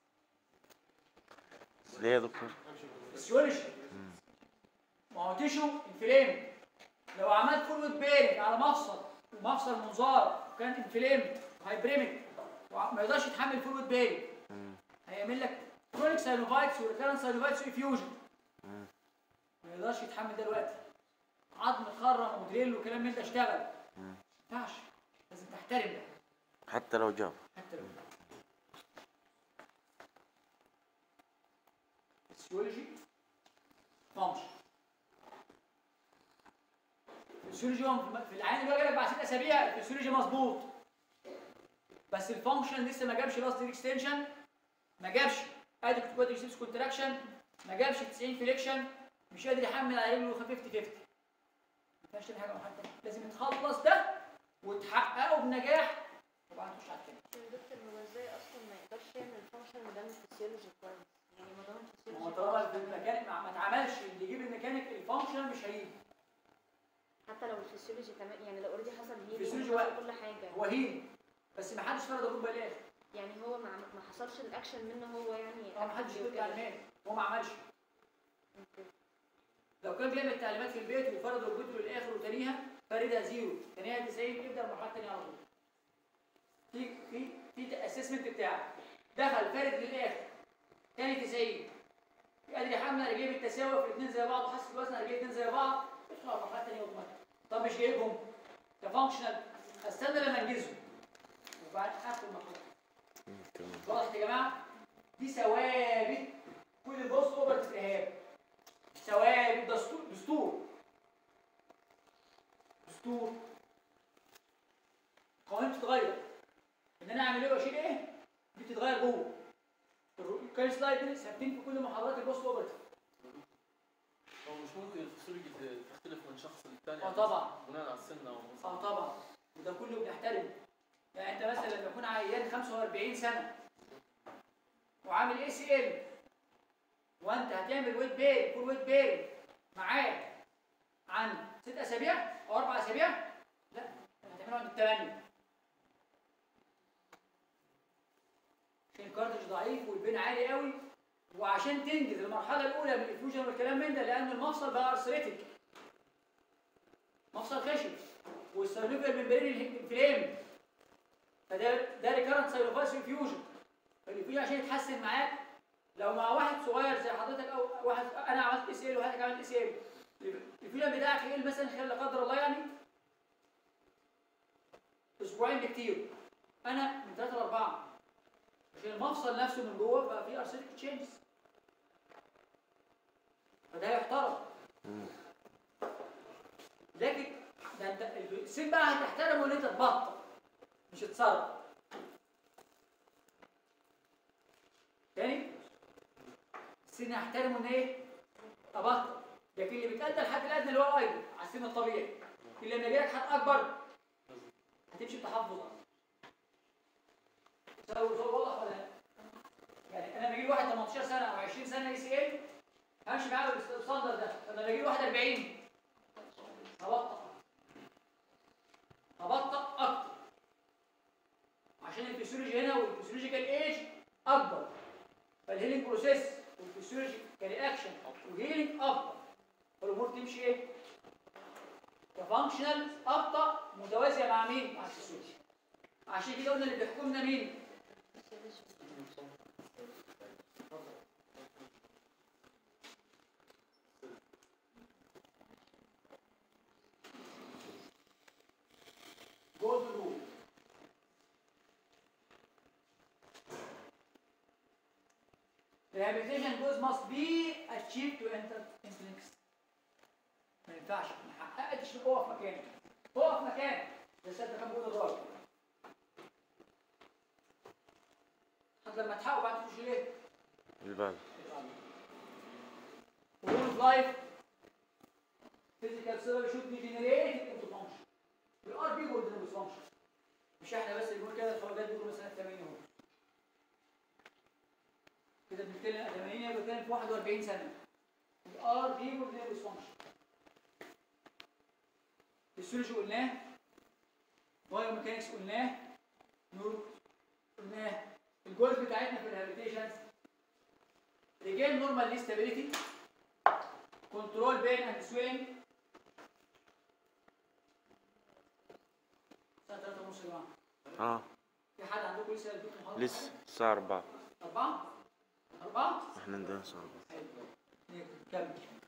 ليه يا دكتور فيسيولوجي ما هو تيشو انفلام لو عملت فول ويت بيرنج على مفصل ومفصل منظار وكان انفلام هايبريميك وما يقدرش يتحمل فول ويت بيرنج هيعمل لك كرونيك ساينوفايتس وريكارنت ساينوفايتس وافيوجن ما يقدرش يتحمل ده دلوقتي عظم اتخرم ودريل وكلام من ده اشتغل ما ينفعش لازم تحترم ده حتى لو جاب حتى لو فيسيولوجي فانكشن الفسيولوجي هو في العين اللي هو جالك بعد ست اسابيع الفسيولوجي مظبوط بس الفانكشن لسه ما جابش لاست اكستنشن ما جابش ادكت كوادريسيبس كونتراكشن ما جابش 90 فليكشن مش قادر يحمل على رجله 50 50 ما ينفعش تعمل حاجه مع حد تاني. لازم تخلص ده وتحققه بنجاح وبعدين تخش على التاني دكتور هو ازاي اصلا ما يقدرش يعمل الفانكشن ما دام الفسيولوجي كويس يعني ما دام ما هو الفسيولوجي طالما كويس الميكانيك ما ما اتعملش اللي يجيب الميكانيك الفانكشن مش هيجي حتى لو الفسيولوجي تمام يعني لو اوريدي حصل هيلينج الفسيولوجي وحصل واقف. كل حاجه هو هيل بس ما حدش فرض الركبه للاخر يعني هو ما ما حصلش الاكشن منه هو يعني هو ما حدش actively يقول وكده. تعليمات هو ما عملش أوكي. لو كان بيعمل تعليمات في البيت وفرض ركبته للاخر وتانيها فاردها زيرو تانيها 90 يبدا المرحله الثانيه على طول في في في اسسمنت بتاعك دخل فارد للاخر تاني 90 قادر يحمل رجليه بالتساوي في الاثنين زي بعض وحاسس الوزن رجليه الاثنين زي بعض ادخل على المرحله الثانيه اوتوماتيك طب مش جايبهم كفانكشنال استنى لما انجزهم وبعد اخر المرحله تمام واضح يا جماعه دي ثوابت كل بص اوفر الارهاب ثوابت دستور دستور دستور قوانين بتتغير ان انا اعمل ايه واشيل ايه دي بتتغير جوه الكاري سلايد دي ثابتين في كل محاضرات البوست اوفر هو مش ممكن الفسيولوجي ت- تختلف من شخص للتاني اه يعني طبعا بناء على السن او اه طبعا وده كله بنحترمه يعني انت مثلا لما يكون عيان 45 سنه وعامل اي سي ال وانت هتعمل ويت بيري فول ويت بيري معاه عن ست اسابيع او اربع اسابيع لا هتعمله عند الثمانيه عشان الكارتج ضعيف والبين عالي قوي وعشان تنجز المرحله الاولى من الافيوجن والكلام من ده لان المفصل بقى ارثريتك مفصل خشب والسيرفيكال ممبرين الانفلام فده ده ريكارنت سايروفايس انفيوجن الانفيوجن عشان يتحسن معاك لو مع واحد صغير زي حضرتك او واحد انا عملت اس ال وحضرتك عملت اس ال الانفيوجن بتاعك يقل مثلا خلال لا قدر الله يعني اسبوعين بكتير انا من ثلاثه لاربعه عشان المفصل نفسه من جوه بقى فيه ارثريتك تشينجز فده يحترم لكن ده انت السن بقى هتحترمه ان انت تبطل مش تتصرف تاني السن هحترمه ان ايه ابطل لكن اللي بيتأدى الحد الادنى اللي هو الايض على السن الطبيعي اللي لما يجيلك حد اكبر هتمشي بتحفظ سؤال واضح ولا لا؟ يعني انا بجيب واحد 18 سنه او 20 سنه اي سي ال همشي معاه بالستاندر ده لما بجيب واحد 40 هبطأ هبطأ أكتر عشان الفسيولوجي هنا والفسيولوجيكال ايج أكبر فالهيلينج بروسيس والفسيولوجيكال اكشن والهيلينج أبطأ فالأمور تمشي إيه؟ كفانكشنال أبطأ متوازية مع مين؟ مع الفسيولوجي عشان كده قلنا اللي بيحكمنا مين؟ golden rule. Rehabilitation goals must be achieved to enter into next. ما ينفعش ما حققتش اقف مكانك اقف مكانك ده سيادة كان بيقول الراجل حتى لما تحقق بعد تخش ليه؟ اللي بعده rule of life physical cell should be generated into function we are people with function مش احنا بس اللي بنقول كده الخواجات بيقولوا مثلا 80 اهو كده بنتكلم 80 بنتكلم في 41 سنه we are people with function السولوجي قلناه بايو ميكانكس قلناه نورو قلناه الجولز بتاعتنا في الهابيتيشنز ريجين نورمال ستابيليتي كنترول بين اند سوينج الساعة 3 ونص يا جماعة اه في حد عندكم لسه يدوك محاضرة؟ لسه الساعة أربعة أربعة؟ أربعة؟ احنا عندنا الساعة أربعة كمل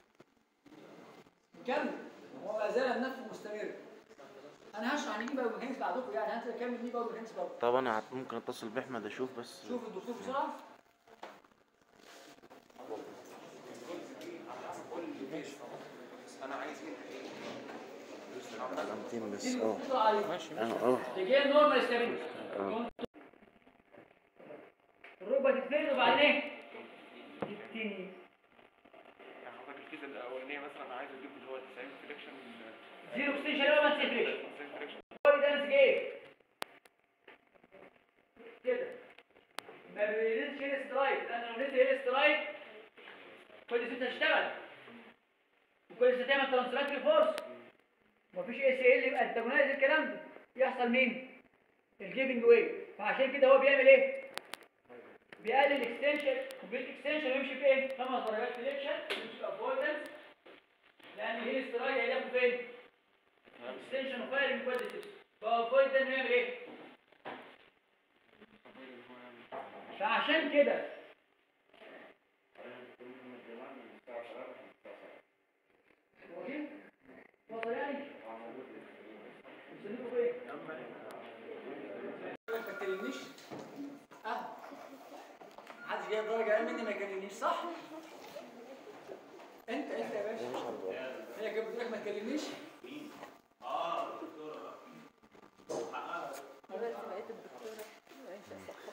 كمل هو ما زال النفس مستمر أنا هشرح نجيب أبو مهندس بعدكم يعني أنت كمل نجيب أبو مهندس برضه طب أنا هت- ممكن أتصل بأحمد أشوف بس شوف الدكتور بسرعة علامتين بس دي اه الدكتور عليه اه اه رجال نورمال ستابيليتي اه الركبة تتفرد وبعدين ايه؟ تبتني يعني حضرتك الفيزا الاولانيه مثلا عايز اديك اللي هو 90 سelection زيرو اكستنشن ولا ما تسيبريشن 90 سelection هو ده نسج ايه؟ كده ما بينزلش هنا سترايك لان لو نزل هنا سترايك كل ست هتشتغل وكل ست تعمل ترانسلاكتري فورس ومفيش اي سي ال يبقى انتاجونايز الكلام ده يحصل مين؟ الجيفنج واي فعشان كده هو بيعمل ايه؟ بيقلل اكستنشن كومبليت اكستنشن ويمشي في ايه؟ خمس درجات فليكشن يمشي في افويدنس لان هي سترايك هيلاقوا فين؟ اكستنشن وفايرنج كوادريسبس فافويد ده انه يعمل ايه؟ فعشان كده هو كده؟ وصل يعني؟ مستنيكوا فين؟ ما تكلمنيش اه محدش جايب درجة اقل مني ما يكلمنيش صح؟ انت انت يا باشا هي كانت بتقول لك ما تكلمنيش دلوقتي بقيت الدكتورة ماشي صح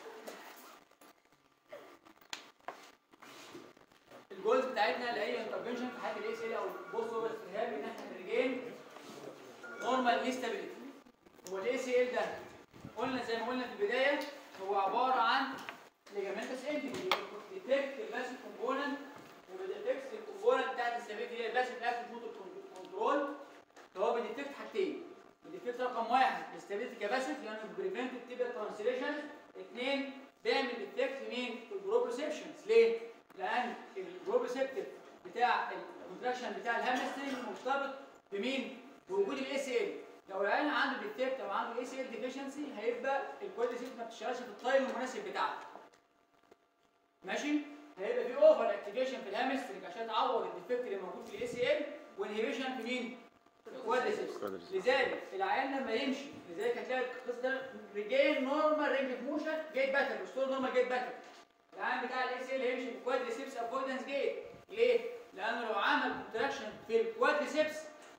الجولز بتاعتنا اللي هي انترفنشن في حاجه الاس ال او البوست اوفر استهاب ان احنا نرجين نورمال ليستابيليتي هو الاس ال ده قلنا زي ما قلنا في البدايه هو عباره عن ليجامنتس انتري ديتكت الباسيف كومبوننت وبيديتكت الكومبوننت بتاعت الستابيليتي اللي هي الباسيف اكتف موتور كنترول فهو بيديتكت حاجتين بيديتكت رقم واحد الاستابيليتي كباسيف لانه بريفنت التيبيال ترانسليشن اثنين بيعمل ديتكت مين في البروبريسبشنز ليه؟ لان البروبريسبتيف بتاع الكونتراكشن بتاع الهامسترنج مرتبط بمين؟ بوجود الاس ال لو العيان عنده ديتكت او عنده اس ال ديفيشنسي هيبقى الكوادريسبت ما بتشتغلش في التايم المناسب بتاعه ماشي؟ هيبقى في اوفر اكتيفيشن في الهامسترنج عشان تعوض الديفكت اللي موجود في الاس ال وانهبيشن في مين؟ الكوادريسبس Quadriceps. لذلك العيان لما يمشي لذلك هتلاقي القصه ده ريجين نورمال رينج اوف موشن جيت باتر ريستور نورمال جيت باتر العيان بتاع الاي سي ال هيمشي في الكوادريسبس افويدنس جيت ليه؟ لانه لو عمل كونتراكشن في الكوادريسبس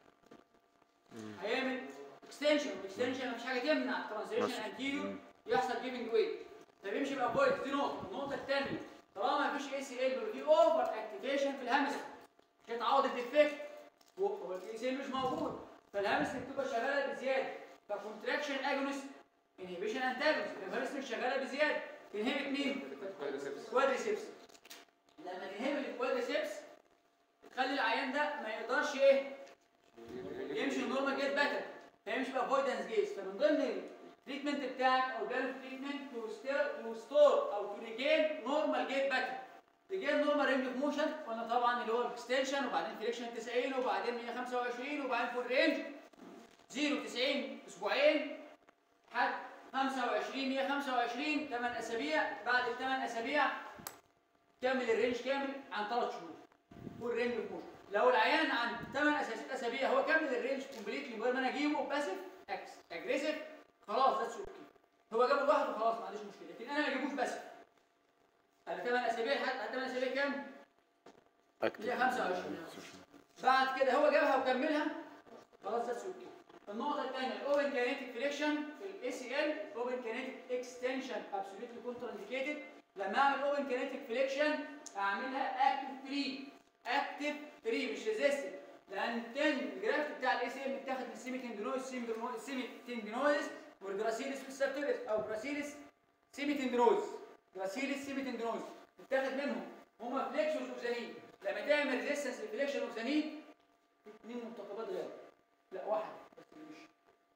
هيعمل اكستنشن والاكستنشن مفيش حاجه تمنع الترانزيشن ماشي. انتيريور يحصل جيفنج ويت فبيمشي بافويد دي نقطه النقطه الثانيه طالما مفيش اي سي ال بيبقى في اوفر اكتيفيشن في الهامستر عشان تعوض الديفكت هو الاي سي ال مش موجود فالهامستر بتبقى شغاله بزياده فكونتراكشن اجونست انهبيشن انتاجونست الهامستر شغاله بزياده تنهبت مين؟ كوادريسبس لما تنهبت الكوادريسبس تخلي العيان ده ما يقدرش ايه يمشي نورمال جيت باتر فيمشي بافويدنس جيز فمن ضمن التريتمنت بتاعك او جالب تريتمنت تو ستور او تو ريجين نورمال جيت باتر ريجين نورمال رينج اوف موشن قلنا طبعا اللي هو الاكستنشن وبعدين فريكشن 90 وبعدين 125 وبعدين فول رينج 0 90 اسبوعين حد 25 125 8 اسابيع بعد ال 8 اسابيع كامل الرينج كامل عن 3 شهور فول رينج اوف موشن لو العيان عن 8 اساسيات اسابيع هو كمل الرينج كومبليتلي من غير ما انا اجيبه باسيف اكس اجريسيف خلاص ذاتس اوكي هو جابه لوحده خلاص ما عنديش مشكله لكن انا ما اجيبوش باسيف انا 8 اسابيع لحد 8 اسابيع كام؟ اكتب 125 بعد كده هو جابها وكملها خلاص ذاتس اوكي النقطة الثانية الاوبن كانيتيك فليكشن في الاي سي ال اوبن كانيتيك اكستنشن ابسوليتلي كونتر انديكيتد لما اعمل اوبن كينيتيك فليكشن اعملها اكتف فري اكتف فري مش ريزيستنت لان التن الجرافت بتاع الاي سي ام متاخد من السيمي تندينوز السيمي تندينوز والجراسيلس والسبتيلس او جراسيلس سيمي تندينوز جراسيلس سيمي تندينوز متاخد منهم هما فليكشنز اوكسانين لما تعمل ريزيستنس للفليكشن اوكسانين اثنين منتقبات غير لا واحد بس اللي مش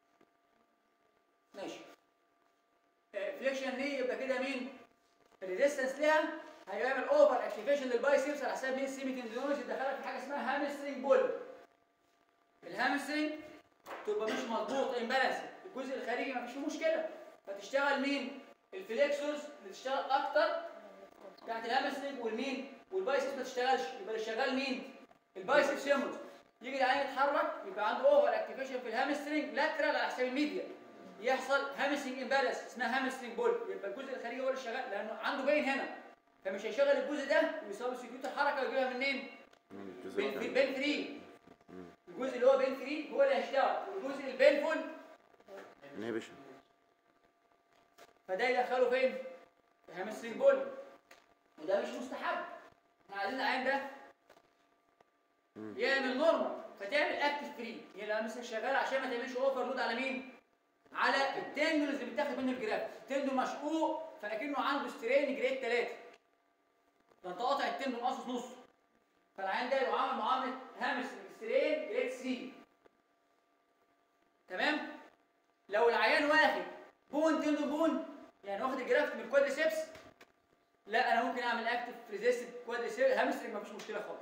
ماشي فليكشن دي يبقى كده مين الريزيستنس ليها هيعمل اوفر اكتيفيشن للبايسبس على حساب مين السيمي تندينوز يدخلك في حاجه اسمها هامسترنج بول الهامسترنج تبقى مش مظبوط امبالانس الجزء الخارجي ما فيش فيه مشكله فتشتغل مين الفليكسورز اللي تشتغل اكتر بتاعت الهامسترنج والمين والبايسبس ما تشتغلش يبقى اللي شغال مين البايسبس يمرض يجي العين يتحرك يبقى عنده اوفر اكتيفيشن في الهامسترنج لاترال على حساب الميديا يحصل هامسترنج امبالانس اسمها هامسترنج بول يبقى الجزء الخارجي هو اللي شغال لانه عنده باين هنا فمش هيشغل الجزء ده ويصاب سكيوت الحركه ويجيبها منين؟ من الجزء بين التاني. بين فري الجزء اللي هو بين فري هو اللي هيشتغل والجزء البينفول inhibition فده يدخله فين؟ في هامسترنج بول وده مش مستحب احنا عايزين العين ده يعمل نورمال فتعمل اكتف فري هي لما مثلا شغال عشان ما تعملش اوفر لود على مين؟ على التندون اللي بيتاخد منه الجراف التندون مشقوق فاكنه عنده سترين جريد 3 ده انت قاطع التندون قاصص نص فالعين ده يعامل معامله هامسترنج سترين جريد 3 تمام؟ لو العيان واخد بون تندون بون يعني واخد الجرافت من الكوادريسبس لا انا ممكن اعمل اكتف ريزيستد كوادريسبس هامسترنج مفيش مشكله خالص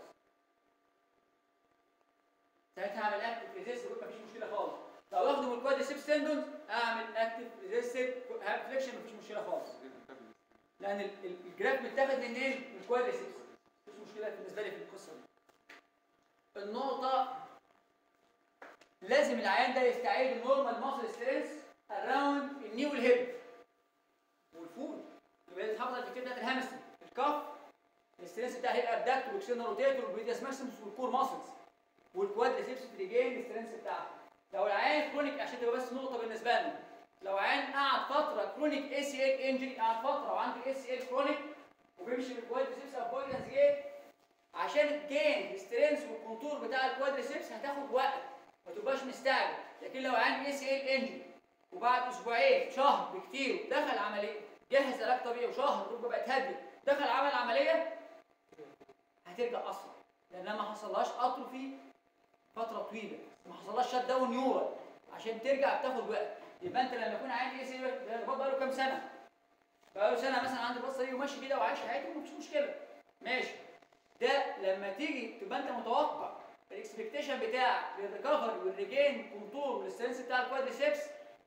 ساعتها اعمل اكتف ريزيستد مفيش مشكله خالص لو واخده من الكوادريسبس تندون اعمل اكتف ريزيستد فليكشن مفيش مشكله خالص لان ال- ال- الجراف متاخد منين؟ من الكوادريسبس مفيش مشكله بالنسبه لي في القصه دي النقطه لازم العيان ده يستعيد النورمال ماسل سترينث اراوند النيو الهيب والفول يبقى تحافظ على الفكره بتاعت الهامسترنج الكف السترينث بتاعها هيبقى ابداكت واكسينال روتيتور والبيدياس ماكسيموس والكور ماسلز والكوادريسبس تريجين السترينث بتاعها لو العيان كرونيك عشان تبقى بس نقطه بالنسبه لنا لو عيان قعد فتره كرونيك اي سي ال انجري قعد فتره وعنده اي سي ال كرونيك وبيمشي بالكوادريسبس او كوادريسبس جيت عشان الجين السترينث والكونتور بتاع الكوادريسبس هتاخد وقت ما تبقاش مستعجل لكن لو عندي اي سي ال انجن وبعد اسبوعين شهر بكتير دخل عمليه جهز علاج طبيعي وشهر الركبه بقت هدت دخل عمل عمليه هترجع اسرع لانها ما حصلهاش اتروفي فتره طويله ما حصلهاش شات داون نيورال عشان ترجع بتاخد وقت يبقى انت لما يكون عندي اي سي ال بقى له كام سنه بقى له سنه مثلا عنده البصه دي وماشي كده وعايش حياته مفيش مشكله ماشي ده لما تيجي تبقى انت متوقع الاكسبكتيشن بتاعك للريكفري والريجين كونتور والسترينث بتاع الكوادريسبس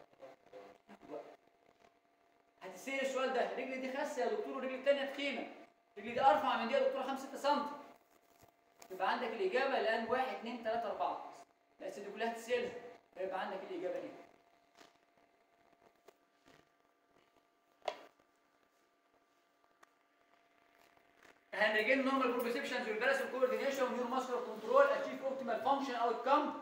هتسال السؤال ده رجلي دي خاسه يا دكتور والرجل الثانيه تخينه رجلي دي ارفع من دي يا دكتور 5 6 سم يبقى عندك الاجابه الان 1 2 3 4 بس دي كلها تسالها فيبقى عندك الاجابه دي هنرجين نورمال بروبرسبشنز والبالانس والكوردينيشن ونيورو ماسكولار كنترول اتشيف اوبتيمال فانكشن اوت كم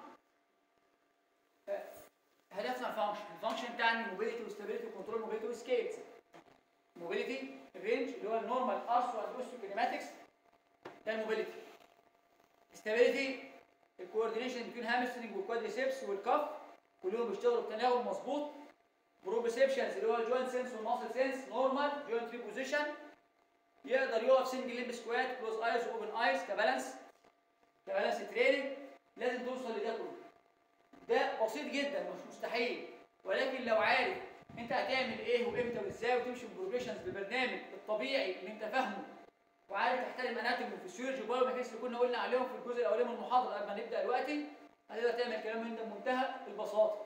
هدفنا الفانكشن الفانكشن بتاعنا موبيليتي وستابيليتي وكنترول موبيليتي وسكيلز موبيليتي الرينج اللي هو النورمال ارثو ادوستو كينيماتكس ده الموبيليتي ستابيليتي الكوردينيشن بين هامسترنج والكوادريسبس والكف كلهم بيشتغلوا بتناغم مظبوط بروبرسبشنز اللي هو الجوينت سنس والماسل سنس نورمال جوينت ريبوزيشن يقدر يقف سنجل ليمب سكوات كلوز ايز واوبن ايز كبالانس كبالانس تريننج لازم توصل لده كله ده بسيط جدا مش مستحيل ولكن لو عارف انت هتعمل ايه وامتى وازاي وتمشي ببروجريشنز ببرنامج الطبيعي اللي انت فاهمه وعارف تحترم اناتومي وفسيولوجي وبايو ميكانكس اللي كنا قلنا عليهم في الجزء الاولاني من المحاضره قبل ما نبدا دلوقتي هتقدر تعمل كلام من ده بمنتهى البساطه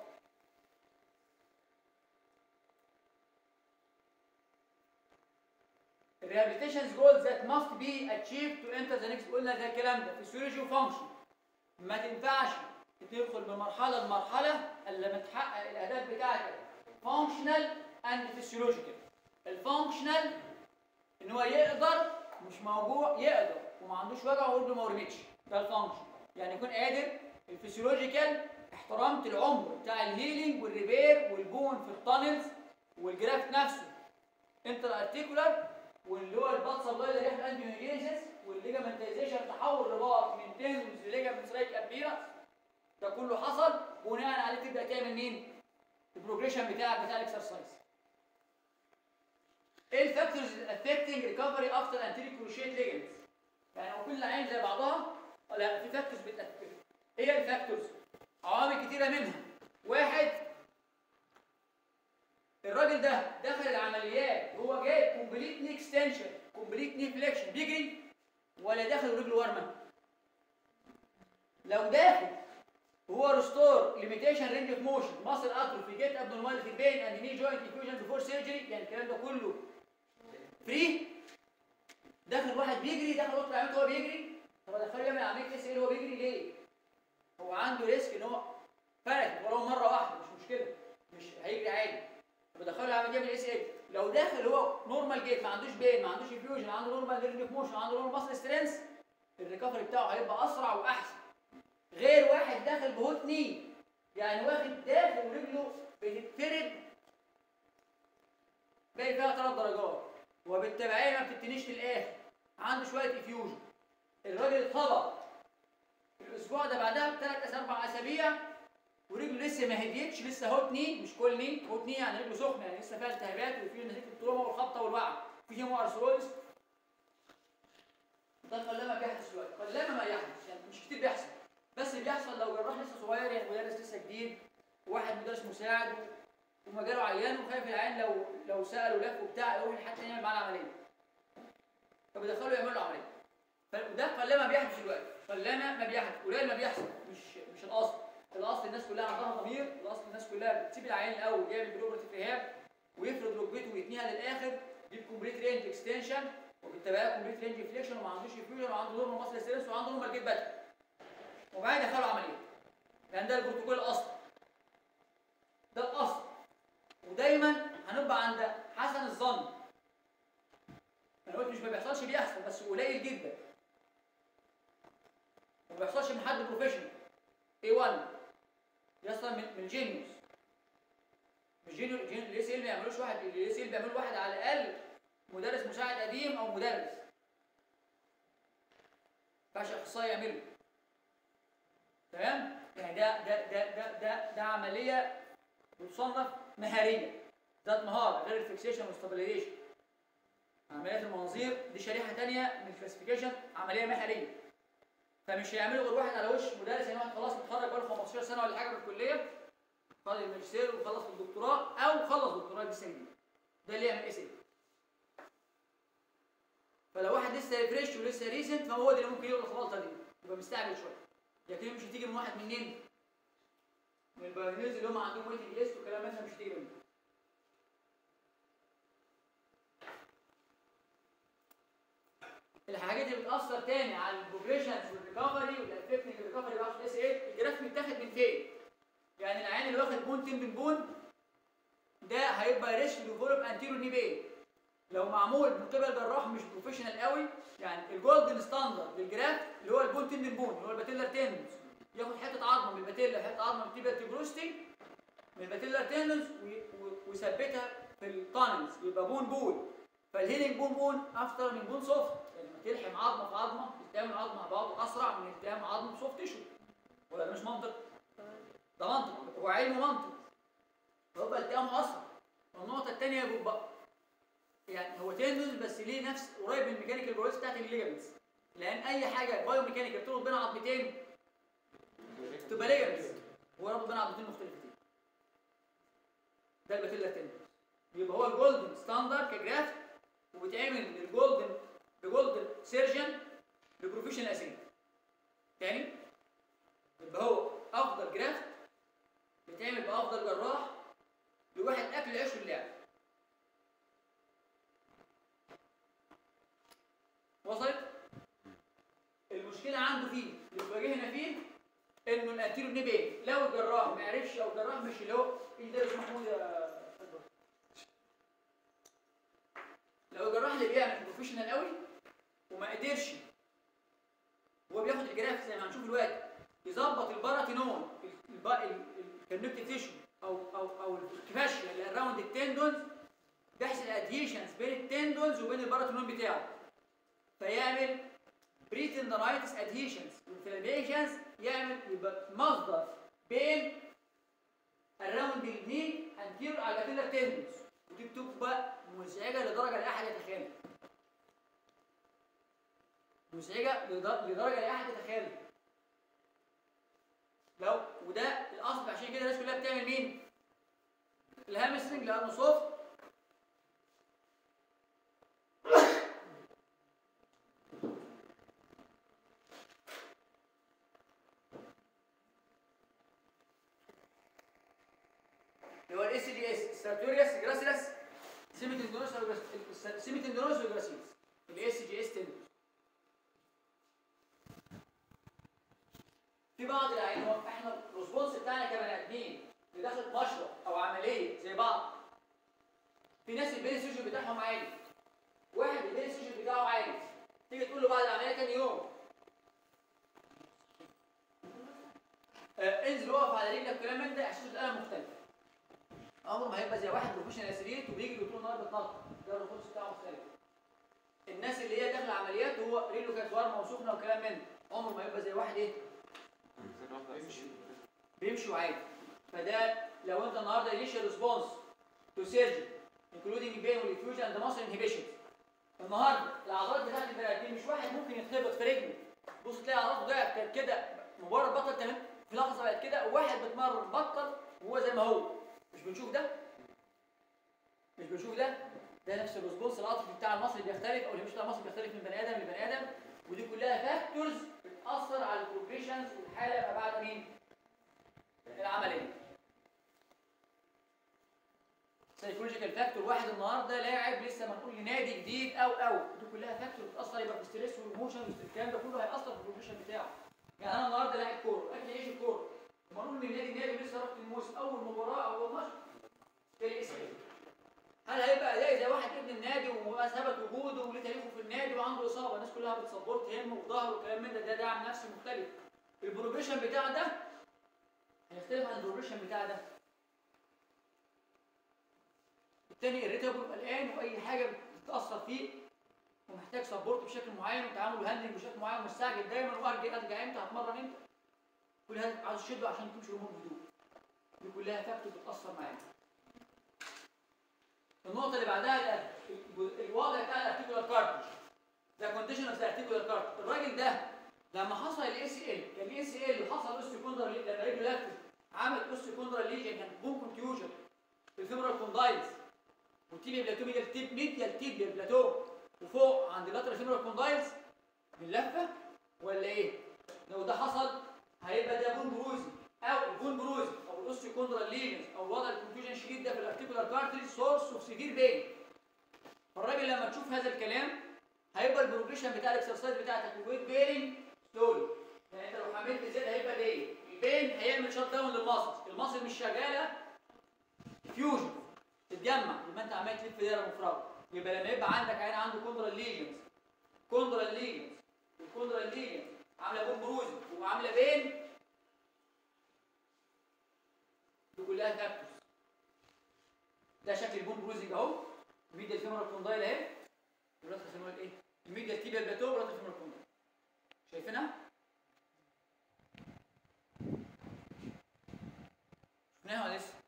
rehabilitation goals that must be achieved to enter the next قلنا ده الكلام ده فيسيولوجي وفانكشن ما تنفعش تدخل من مرحله لمرحله الا لما تحقق الاهداف بتاعتك فانكشنال اند فيسيولوجيكال الفانكشنال ان هو يقدر مش موجوع يقدر وما عندوش وجع وقلبه ما ورمتش ده الفانكشن يعني يكون قادر الفسيولوجيكال احترمت العمر بتاع الهيلينج والريبير والبون في التانلز والجرافت نفسه انتر ارتيكولار واللي هو البلاد سبلاي اللي بيحصل انديوجينيسيس والليجامنتايزيشن تحول رباط من تندونز لليجامنتس لايك ابيرنس ده كله حصل بناء عليه تبدا تعمل مين؟ البروجريشن بتاعك بتاع الاكسرسايز ايه الفاكتورز افكتنج ريكفري افتر انتيريور كروشيت ليجمنتس يعني هو كل العين زي بعضها لا في فاكتورز بتأثر ايه هي الفاكتورز عوامل كتيره منها واحد الراجل ده دخل العمليات هو جايب كومبليت ني اكستنشن كومبليت ني فليكشن بيجري ولا داخل ورجله ورمه لو داخل هو ريستور ليميتيشن رينج اوف موشن ماسل اتروفي جيت ابنورماليتي بين اند ني جوينت انفيوجن بيفور سيرجري يعني الكلام ده كله فري داخل واحد بيجري داخل اوضه العمليات وهو بيجري طب ادخله يعمل عمليه اس ايه وهو بيجري ليه؟ هو عنده ريسك ان هو فرق ولو مره واحده مش مشكله مش هيجري عادي طب ادخله العمليه يعمل اس ايه لو داخل هو نورمال جيت ما عندوش بين ما عندوش انفيوجن عنده نورمال رينج اوف موشن عنده نورمال ماسل سترينث الريكفري بتاعه هيبقى اسرع واحسن غير واحد داخل بهوت ني يعني واخد داخل ورجله بتتفرد باقي فيها ثلاث درجات وبالتبعيه ما بتتنيش للاخر عنده شويه افيوجن الراجل اتخبط الاسبوع ده بعدها بثلاث اربع اسابيع ورجله لسه ما هديتش لسه هوت ني مش كل ني هوت ني يعني رجله سخنه يعني لسه فيها التهابات وفي نتيجه التروما والخبطه والوعي في هيمو ارثرويدز ده قلما بيحدث دلوقتي قلما ما يحدث يعني مش كتير بيحصل بس بيحصل لو جراح لسه صغير يعني مدرس لسه جديد وواحد مدرس مساعد ومجاله عيان وخايف العيان لو لو سال ولف وبتاع يروح لحد تاني يعمل معاه العمليه فبيدخلوا يعملوا له عمليه فده قلما بيحدث دلوقتي قلما ما بيحدث قليل ما بيحصل مش مش الاصل الاصل الناس كلها عندها ضمير الاصل الناس كلها بتسيب العيان الاول يعمل بروبرتيف ريهاب ويفرد ركبته ويتنيها للاخر يجيب كومبليت رينج اكستنشن وبالتبعيه كومبليت رينج فليكشن وما عندوش انفيوجن وعنده نورمال ماسل ستريس وعنده نورمال جيت باتر وبعدين دخلوا عمليه لان ده البروتوكول الاصلي ده الاصل ودايما هنبقى عند حسن الظن انا قلت مش ما بيحصلش بيحصل بس قليل جدا وما بيحصلش من حد بروفيشنال A1 يحصل من من جينيوس مش جينيوس الاي سي ال ما يعملوش واحد الاي سي ال بيعملوا واحد على الاقل مدرس مساعد قديم او مدرس ما ينفعش اخصائي يعمله تمام يعني ده ده ده ده ده, ده عمليه بتصنف مهاريه ذات مهاره غير الفيكسيشن والستابيلايزيشن عمليات المناظير دي شريحه ثانيه من الكلاسيفيكيشن عمليه مهاريه فمش هيعملوا غير واحد على وش مدرس يعني واحد خلاص متخرج بقاله 15 سنه ولا حاجه من الكليه خد الماجستير وخلص الدكتوراه او خلص دكتوراه لسه جديد ده اللي يعمل اس فلو واحد لسه فريش ولسه ريسنت فهو ده اللي ممكن يغلط الغلطه دي يبقى مستعجل شويه لكن مش هتيجي من واحد منين من البايونيرز اللي هم عندهم ويتنج ليست وكلام مثلا مش هتيجي منه الحاجات اللي بتاثر تاني على البروجريشنز والريكفري والافكتنج الريكفري بقى في الاس ايه الجراف متاخد من فين يعني العين اللي واخد بون تمبن بون ده هيبقى ريسك ديفلوب انتيرو ني بين لو معمول من قبل جراح مش بروفيشنال قوي يعني الجولدن ستاندرد للجراف اللي هو البون تندن بون اللي هو الباتيلر تندنز ياخد حته عظمه من الباتيلا حته عظمه من التيبيا تيبروستي من الباتيلر تندنز ويثبتها في التانلز يبقى بون بون فالهيلينج بون بون افتر من بون سوفت يعني لما تلحم عظمه في عظمه التئام العظمه مع بعض اسرع من التئام عظمه في سوفت تيشو ولا ده مش منطق؟ ده منطق هو علم منطق فيبقى التئامه اسرع والنقطه الثانيه بيبقى يعني هو تندوز بس ليه نفس قريب من الميكانيكال بروسيس بتاعت الليجمنتس لان اي حاجه بايو ميكانيكال بتربط بين عظمتين تبقى ليجمنتس هو رابط بين عظمتين مختلفتين ده الباتيلا تندوز يبقى هو الجولدن ستاندرد كجراف وبيتعمل للجولدن بجولدن سيرجن ببروفيشنال اسيد تاني يبقى هو افضل جراف بيتعمل بافضل جراح لواحد اكل عيش اللعب وصلت المشكله عنده فيه اللي بتواجهنا فيه انه الانتيرو نيبي لو الجراح ما عرفش او الجراح مش اللي هو ايه ده يا أستاذ محمود يا أستاذ لو الجراح اللي بيعمل بروفيشنال قوي وما قدرش هو بياخد الجراف زي ما هنشوف دلوقتي يظبط الباراتينون الكونكتيف تيشو او او او الفاشيا اللي اراوند التندونز بيحصل ادهيشنز بين التندونز وبين الباراتونون بتاعه فيعمل بريتندرايتس ادهيشنز والانفلاميشنز يعمل يبقى مصدر بين الراوند الني انتيرو على الباتيلر تندونز ودي بتبقى مزعجه لدرجه لا احد يتخيلها مزعجه لدر- لدرجه لا احد يتخيلها لو وده الاصل عشان كده الناس كلها بتعمل مين؟ الهامسترنج لانه سوفت اللي هو الاس دي اس سارتوريوس جراسيلس سيميتندونوس سيميتندونوس وجراسيلس الاس جي اس تندونوس في بعض العيان هو احنا الريسبونس بتاعنا كبني ادمين اللي داخل مشروع او عمليه زي بعض في ناس البيري سيجن بتاعهم عالي واحد البيري سيجن بتاعه عالي تيجي تقول له بعد العمليه كام يوم آه انزل اقف على رجلك الكلام من ده احساس الالم مختلف عمره ما هيبقى زي واحد بروفيشنال اسيريت وبيجري طول النهار بيتنطط ده الريسبونس بتاعه مختلف الناس اللي هي داخله عمليات وهو رجله كانت ورمه وسخنه وكلام من ده عمره ما هيبقى زي واحد ايه بيمشوا عادي فده لو انت النهارده initial ريسبونس تو سيرجري including pain والانفيوجن اند muscle inhibition النهارده العضلات بتاعت البني ادمين مش واحد ممكن يتخبط في رجله بص تلاقي عضلاته ضعفت كانت كده مجرد بطل تمام في لحظه بقت كده وواحد بيتمرن بطل وهو زي ما هو مش بنشوف ده مش بنشوف ده ده نفس الريسبونس العاطفي بتاع المصري بيختلف او اللي مش بتاع المصري بيختلف من بني ادم لبني ادم ودي كلها فاكتورز بتاثر على البروجريشنز والحاله ما بعد مين؟ العمليه سايكولوجيكال فاكتور واحد النهارده لاعب لسه منقول لنادي جديد او او دي كلها فاكتور بتاثر يبقى في ستريس والايموشن والكلام ده كله هياثر في البروجريشن بتاعه يعني انا النهارده لاعب كوره اكل ايش الكوره منقول من نادي نادي لسه رحت الموسم اول مباراه اول ماتش في الاسم هل هيبقى ادائي زي واحد ابن النادي وثبت وجوده وليه تاريخه في النادي وعنده اصابه الناس كلها بتسبورت هم وظهره وكلام من ده ده دعم نفسي مختلف البروجريشن بتاع ده هيختلف عن البروجريشن بتاع ده التاني irritable قلقان واي حاجه بتاثر فيه ومحتاج سبورت بشكل معين وتعامل وهاندلنج بشكل معين ومستعجل دايما وارجع ارجع امتى هتمرن امتى كل هذا عاوز تشده عشان تمشي الامور بهدوء دي كلها فاكتور بتاثر معاك النقطه اللي بعدها ال- الوضع بتاع الارتيكولار كارتج ذا كونديشن اوف ذا ارتيكولار كارتج الراجل ده لما حصل الاي سي ال كان الاي سي ال وحصل اوستيوكوندر لما رجله لفت عمل اوستيوكوندر ليجن كان بون كونتيوجن في الفيمورال كوندايلز والتيبيا بلاتو ميديال تيب ميديال تيبيا بلاتو وفوق عند لاترال فيمورال كوندايلز باللفه ولا ايه؟ لو ده حصل هيبقى ده بون بروزي او البون بروزي او الاوستيوكوندرال ليجنز او الوضع الكونفيوجن الشديد ده في الارتيكولار كارتريج سورس اوف سيفير بين فالراجل لما تشوف هذا الكلام هيبقى البروجريشن بتاع الاكسرسايز بتاعتك الويت بيرنج سلولي يعني انت لو حملت زياده هيبقى ليه؟ البين هيعمل شات داون للماسل الماسل مش شغاله فيوجن تتجمع يبقى انت عمال تلف دايره مفرغه يبقى لما يبقى عندك عين عنده كوندرال ليجنز كوندرال ليجنز الكوندرال ليجنز عامله بون بروزي وعامله بين دي كلها فاكتورز ده شكل البون بروزنج اهو الميديا الفيمورال كوندايل اهي والراسه الفيمورال ايه الميديا التيبيال بلاتو والراسه الفيمورال كوندايل شايفينها شفناها ولا لسه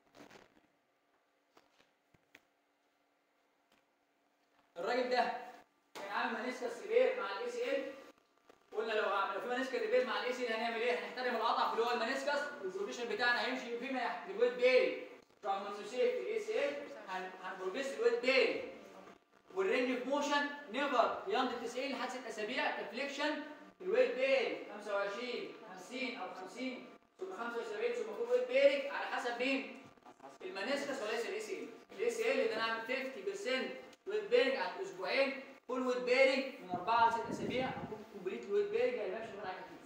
الراجل ده كان عامل مانيسكس ريبير مع الاي سي ال قلنا لو عمل لو في مانيسكس ريبير مع الاي سي ال هنعمل ايه؟ هنحترم القطع اللي هو المانيسكس والبروجيشن بتاعنا هيمشي فيما يحدث الويت بيري رغم انه سيف في الاي سي ال هنبروجريس الويت بيري والرينج اوف موشن نيفر بياند 90 لحد 6 اسابيع كفليكشن الويت بيري 25 50 او 50 ثم 75 ثم فوق ويت بيري على حسب مين؟ المانيسكس وليس الاي سي ال الاي سي ال اللي انا اعمل 50% ويت بيرنج على اسبوعين فول ويت بيرنج من 4 ل 6 اسابيع اكون كومبليت ويت بيرنج يعني بمشي من على كتير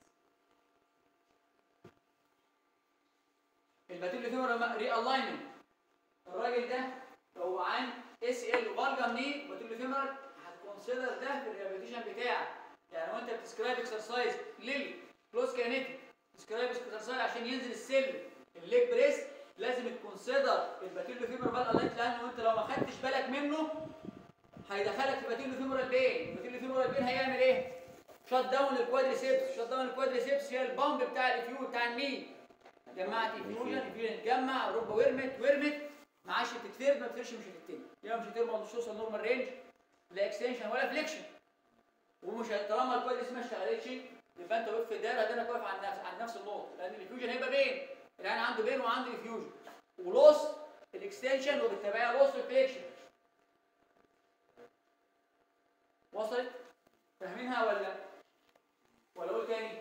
الباتيل فيمور ري الاينمنت الراجل ده لو عن اس ال وبالجا منين باتيل فيمور هتكونسيدر ده في الريهابيليتيشن بتاعك يعني وانت بتسكرايب اكسرسايز للكلوز كانيتيك تسكرايب اكسرسايز عشان ينزل السلم الليج بريس لازم تكونسيدر الباتيلو فيمورال الاينت لانه انت لو ما خدتش بالك منه هيدخلك في باتيلو فيمورال بين الباتيلو فيمورال بين هيعمل ايه شات داون للكوادريسيبس شات داون للكوادريسيبس هي البامب بتاع الافيو بتاع الني جمعت افيوجن افيوجن اتجمع ركبه ورمت ورمت ما عادش بتتفرد ما بتفرش مش هتتني يبقى مش هترمى مش توصل نورمال رينج لا اكستنشن ولا فليكشن ومش هت- طالما الكوادريس ما اشتغلتش يبقى انت واقف في الدايره هتبقى واقف على نفس على نفس النقطه لان الافيوجن هيبقى بين العين عنده بين وعنده افيوجن ولوس الاكستنشن وبالتبعيه لوس الفليكشن وصلت فاهمينها ولا ولا اقول تاني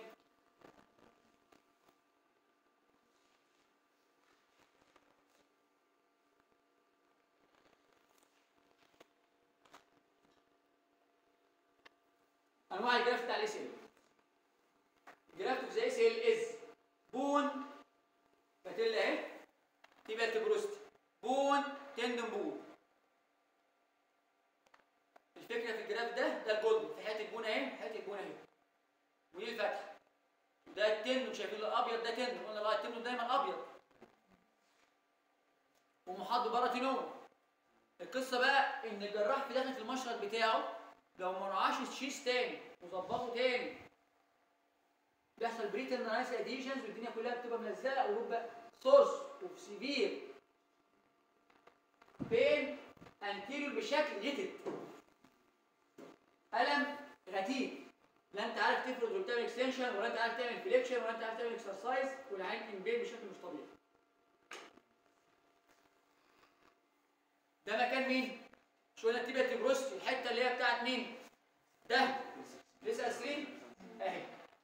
انواع الجرافت بتاع الاس ال جرافت زي اس ال از بون باتيلا اهي تبقى تبروستي بون تندن بون الفكره في الجراف ده ده الجولد في حته البون اهي حته البون اهي ودي الفتحه ده التندن شايفين الابيض ده تندن قلنا بقى التندن دايما ابيض ومحاط بباراتينوم القصه بقى ان الجراح في داخل المشرط بتاعه لو ما رعاش الشيس تاني وظبطه تاني بيحصل بريتن نايس اديشنز والدنيا كلها بتبقى ملزقه ويبقى سورس اوف سيفير بين انتيريور بشكل غتت الم غتيت لا انت عارف تفرد ولا تعمل اكستنشن ولا انت عارف تعمل فليكشن ولا انت عارف تعمل اكسرسايز والعين ان بين بشكل مش طبيعي ده مكان مين؟ شو قلنا التيبيا تبروست الحته اللي هي بتاعت مين؟ ده لسه اسلين اهي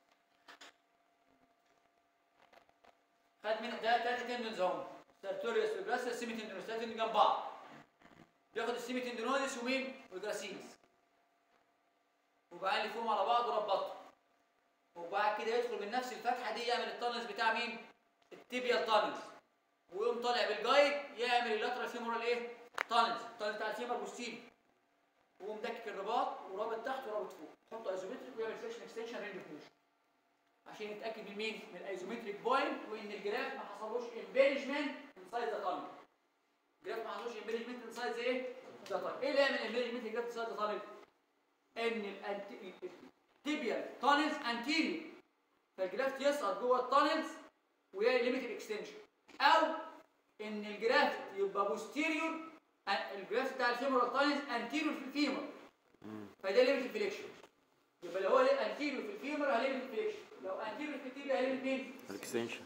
خد من ده تلاته تندنز اهم سارتوريوس والجراسيس سيمي تندنوس تلاته تندن جنب بعض بياخد السيمي تندنوزيس ومين؟ والجراسينس وبعدين يلفهم على بعض وربطهم وبعد كده يدخل من نفس الفتحه دي يعمل التانلز بتاع مين؟ التيبيا تانلز ويقوم طالع بالجايد يعمل اللاترال فيمورال ايه؟ تانلز التانلز بتاع الفيمر بوستيريور ويقوم دكك الرباط ورابط تحت ورابط فوق يحط ايزومتريك ويعمل فليكشن اكستنشن رينج اوف موشن عشان يتاكد من مين؟ من الايزومتريك بوينت وان الجراف ما حصلوش امبيرجمنت انسايد ذا تانل الجراف ما حصلوش امبيرجمنت انسايد ذا ايه؟ ذا تانل ايه اللي يعمل امبيرجمنت الجراف انسايد ذا تانل؟ ان التيبيال تانلز انتيريور فالجرافت يسقط جوه التانلز وهي ليميتد اكستنشن او ان الجرافت يبقى بوستيريور الجرافت بتاع الفيمورال تانلز انتيريور في الفيمور فده ليميتد فليكشن يبقى لو هو انتيريور في الفيمور هليميتد فليكشن لو انتيريور في التيبيا هليميتد مين؟ الاكستنشن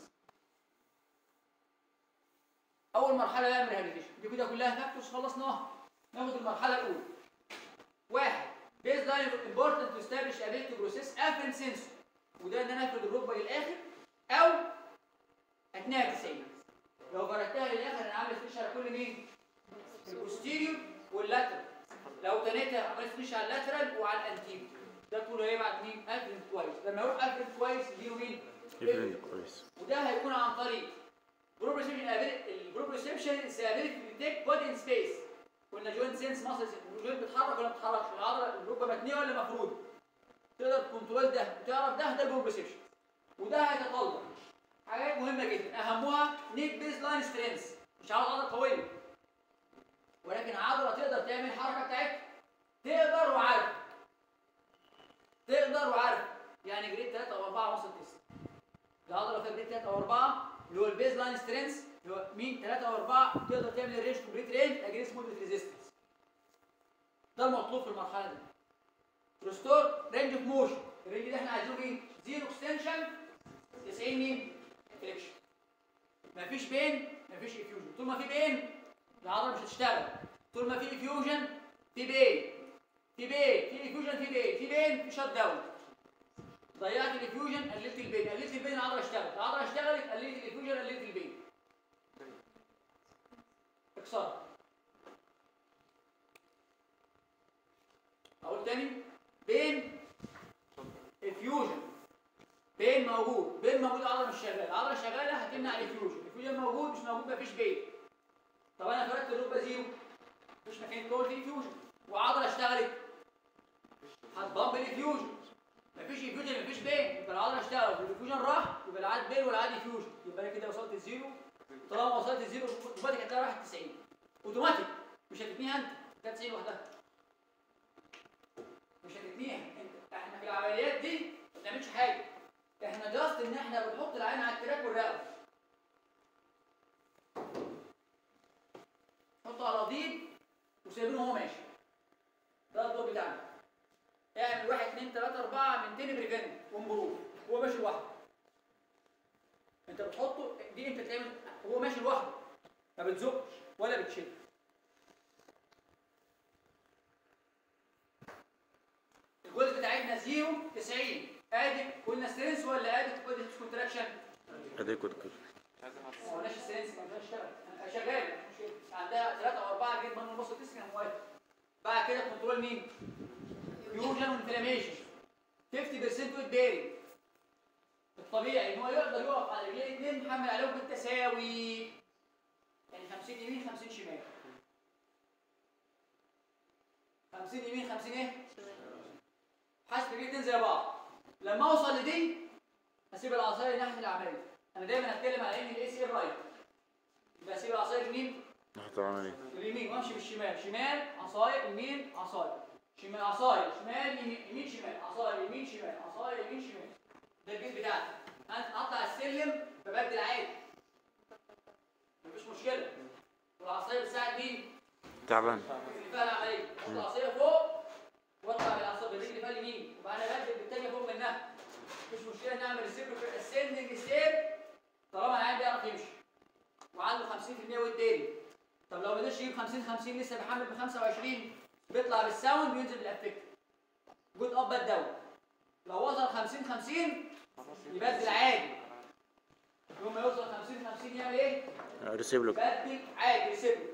اول مرحله بقى من الريهابيليتيشن دي كده كلها فاكتورز خلصناها ناخد المرحله الاولى واحد بيز لاين امبورتنت تو استابليش ابيلتي بروسيس افرنت سنسور وده ان انا افرد الركبه للاخر او اتناها 90 لو فردتها للاخر انا عامل فيش على كل مين؟ البوستيريور واللاترال لو تنيتها عملت فيش على اللاترال وعلى الانتيريور ده كله هيبعت مين؟ افرنت كويس لما يروح افرنت كويس يديله مين؟ افرد كويس وده هيكون عن طريق بروبريسبشن البروبريسبشن is the ability to detect body in space قلنا جوينت سينس ماسل الجوينت بتتحرك ولا ما بتتحركش العضله الركبه متنيه ولا مفروضه تقدر تكنترول ده وتعرف ده ده البروبريسبشن وده هيتطلب حاجات مهمه جدا اهمها نيك بيز لاين سترينث مش عاوز عضله قويه ولكن عضله تقدر تعمل الحركه بتاعتها تقدر وعارف تقدر وعارف يعني جريد 3 او 4 وصل 9 العضله فيها جريد 3 او 4 اللي هو البيز لاين سترينث اللي هو مين 3 او 4 تقدر تعمل الرينج كومبليت رينج اجريس موديل ريزيستنس ده المطلوب في المرحله دي ريستور رينج اوف موشن الرينج ده احنا عايزينه ايه زيرو اكستنشن 90 مين فليكشن مفيش بين مفيش افيوجن طول ما في بين العضله مش هتشتغل طول ما في افيوجن في بين في بين في افيوجن في بين في بين في شات داون ضيعت الافيوجن قللت البين قللت البين العضله اشتغلت العضله اشتغلت قللت الافيوجن قللت البين اكسرها اقول تاني بين افيوجن بين موجود بين موجود العضله مش شغاله العضله شغاله هتمنع الافيوجن الافيوجن موجود مش موجود مفيش بين طب انا فردت الركبه زيرو مفيش مكان كون فيه افيوجن وعضله اشتغلت هتضم الافيوجن مفيش افيوجن مفيش بين يبقى العضله اشتغلت والافيوجن راح يبقى العاد بين والعاد افيوجن يبقى انا كده وصلت للزيرو طالما وصلت الزيرو اوتوماتيك هتلاقي راحت 90 اوتوماتيك مش هتتنيها انت ده 90 لوحدها مش هتتنيها انت احنا في العمليات دي ما بنعملش حاجه احنا جاست ان احنا بنحط العين على التراك والرقبه نحطه على الرضيد وسايبينه وهو ماشي ده الدور بتاعنا اعمل واحد اتنين تلاته اربعه من تاني بريفنت وامبروف هو ماشي لوحده انت بتحطه دي انت تعمل هو ماشي لوحده ما بتزقش ولا بتشد الجزء بتاعتنا 0 90 ادي قلنا سترينس ولا ادي قلنا كونتراكشن ادي كود كده ما قلناش سترينس ما قلناش اشتغل شغال مش كده. عندها 3 او 4 جيت من النص تسكن موافق بعد كده كنترول مين؟ فيوجن وانفلاميشن 50% ويت بيرنج الطبيعي ان هو يقدر يقف على رجلين الاثنين محمل عليهم بالتساوي يعني 50 يمين 50 شمال 50 يمين 50 ايه؟ حاسب رجلين الاثنين زي بعض لما اوصل لدي هسيب العصايه ناحيه العمليه انا دايما اتكلم على ان الاي سي رايت يبقى اسيب العصايه اليمين نحط العملية اليمين وامشي بالشمال شمال عصايه يمين عصايه شمال عصايه شمال يمين يمين شمال عصايه يمين شمال عصايه يمين شمال ده الجيت بتاعتي انا اطلع السلم ببدل عادي مفيش مشكله والعصايه بتساعد مين؟ تعبان اللي فيها العمليه احط العصايه فوق واطلع بالعصايه بالرجل اللي فيها اليمين وبعدين ابدل بالتانيه فوق منها مفيش مشكله نعمل السيبر السندنج ستير طالما العيال بيعرف يمشي وعنده 50% ويت ديري طب لو ما قدرش يجيب 50 50 لسه بيحمل ب 25 بيطلع بالساوند وينزل بالافكت جود اب باد داون لو وصل 50 50 يبدل عادي يوم ما يوصل 50 50 يعمل ايه؟ ريسيف لوك بدل عادي يسيبه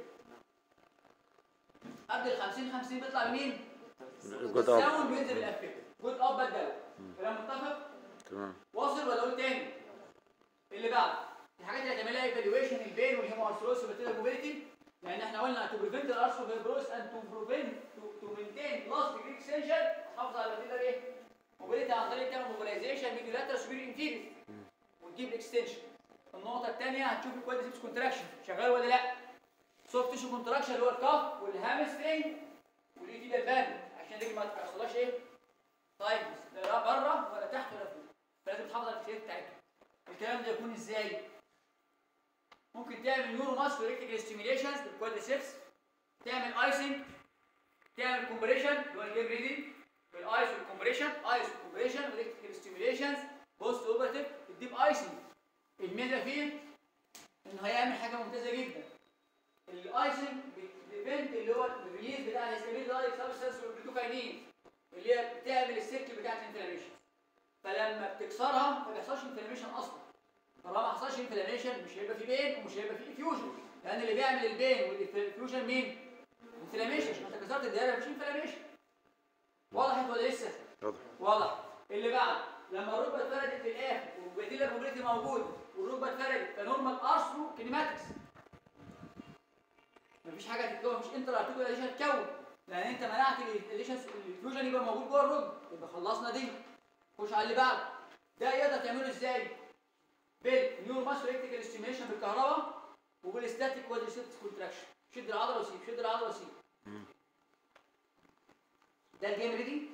قبل ال 50 50 بيطلع بمين؟ جود اب الساوند وينزل بالافكت جود اب باد داون كلام متفق؟ تمام واصل ولا اقول تاني اللي بعد الحاجات اللي هتعملها ايفالويشن البين والهيموارثروس والبكتيريال موبيليتي لان احنا قلنا تو بريفنت الارثروفيبروس اند تو بريفنت تو مينتين لاست ديجري اكستنشن تحافظ على البكتيريال ايه؟ موبيليتي عن طريق تعمل موبيلايزيشن ميديولاتر سوبير انفيريور وتجيب الاكستنشن النقطه الثانيه هتشوف الكوادريسبس كونتراكشن شغال ولا لا سوفت تيشو كونتراكشن اللي هو الكف والهامسترنج والايديال باند عشان الرجل ما تحصلهاش ايه؟ طيب لا بره ولا تحت ولا فوق فلازم تحافظ على الاكتيفيتي بتاعتها الكلام ده يكون ازاي ممكن تعمل نيورو ماسكو الكتريكال ستيميليشنز بالكوادريسبس تعمل ايسنج تعمل كومبريشن اللي هو الجيم ريدنج بالايس والكومبريشن ايس والكومبريشن والكتريكال ستيميليشنز بوست اوبرتيف الديب ايسنج الميزه فيه انه هيعمل حاجه ممتازه جدا الايسنج بيفنت اللي هو الريليز بتاع الهيستامين دايركت سبستانس والبريتوكاينين اللي هي بتعمل السيركل بتاعت الانفلاميشن فلما بتكسرها ما بيحصلش انفلاميشن اصلا طالما ما حصلش انفلاميشن مش هيبقى في بين ومش هيبقى في افيوجن لان اللي بيعمل البين والافيوجن مين؟ انفلاميشن انت كسرت الدايره مفيش انفلاميشن وضحت ولا لسه؟ واضح واضح اللي بعد لما الركبه اتفردت في الاخر والبيتيلر موبيليتي موجوده والركبه اتفردت فنورمال ارثرو كينيماتكس مفيش حاجه تتكون مفيش انتر ارتيكوليشن تتكون لان انت منعت الفيوجن يبقى موجود جوه الركبه يبقى خلصنا دي خش على اللي بعده ده يقدر تعمله ازاي؟ بالنيورو ماسكو الكتريكال ستيميشن بالكهرباء وبالستاتيك كوادريسبس كونتراكشن شد العضله وسيب شد العضله وسيب ده الجيم ريدي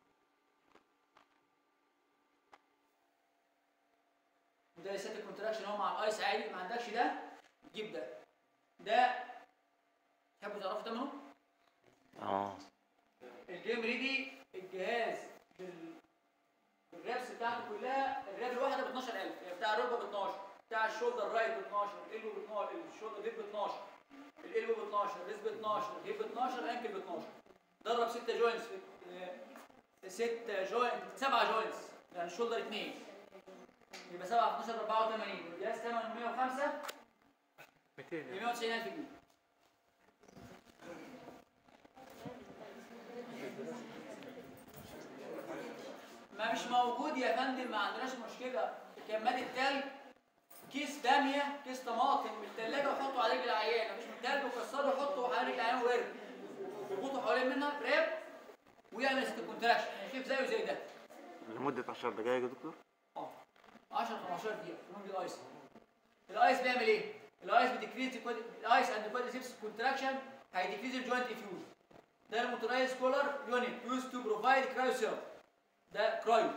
وده الستاتيك كونتراكشن هو مع الايس عادي ما عندكش ده جيب ده ده تحبوا تعرفوا ثمنه؟ اه الجيم ريدي الجهاز بال الرابس بتاعته كلها الراب الواحده ب 12000 يعني بتاع الركبه ب 12 بتاع الشولدر رايت ب 12 الالبو ب 12 الشولدر ليب ب 12 الالبو ب 12 الريست ب 12 الهيب ب 12 الانكل ب 12 ضرب 6 جوينتس في 6 جوينت 7 جوينتس يعني الشولدر 2 يبقى 7 في 12 84 الجهاز ثمنه 105 200 ب 190000 جنيه ما مش موجود يا فندم ما عندناش مشكله كماد التلج كيس باميه كيس طماطم من الثلاجه وحطه على رجل العيان مفيش من التلج وكسره وحطه على رجل العيان وارمي اربطه حوالين منها راب ويعمل ست كونتراكشن خف زيه زي ده لمدة 10 دقايق يا دكتور اه 10 15 دقيقه في ممكن الايس الايس بيعمل ايه؟ الايس بتكريز الايس اند كوادريسبس كونتراكشن هيديكريز الجوينت فيوز ده الموتورايز كولر يونت يوز تو بروفايد كرايو سيرم ده كرايو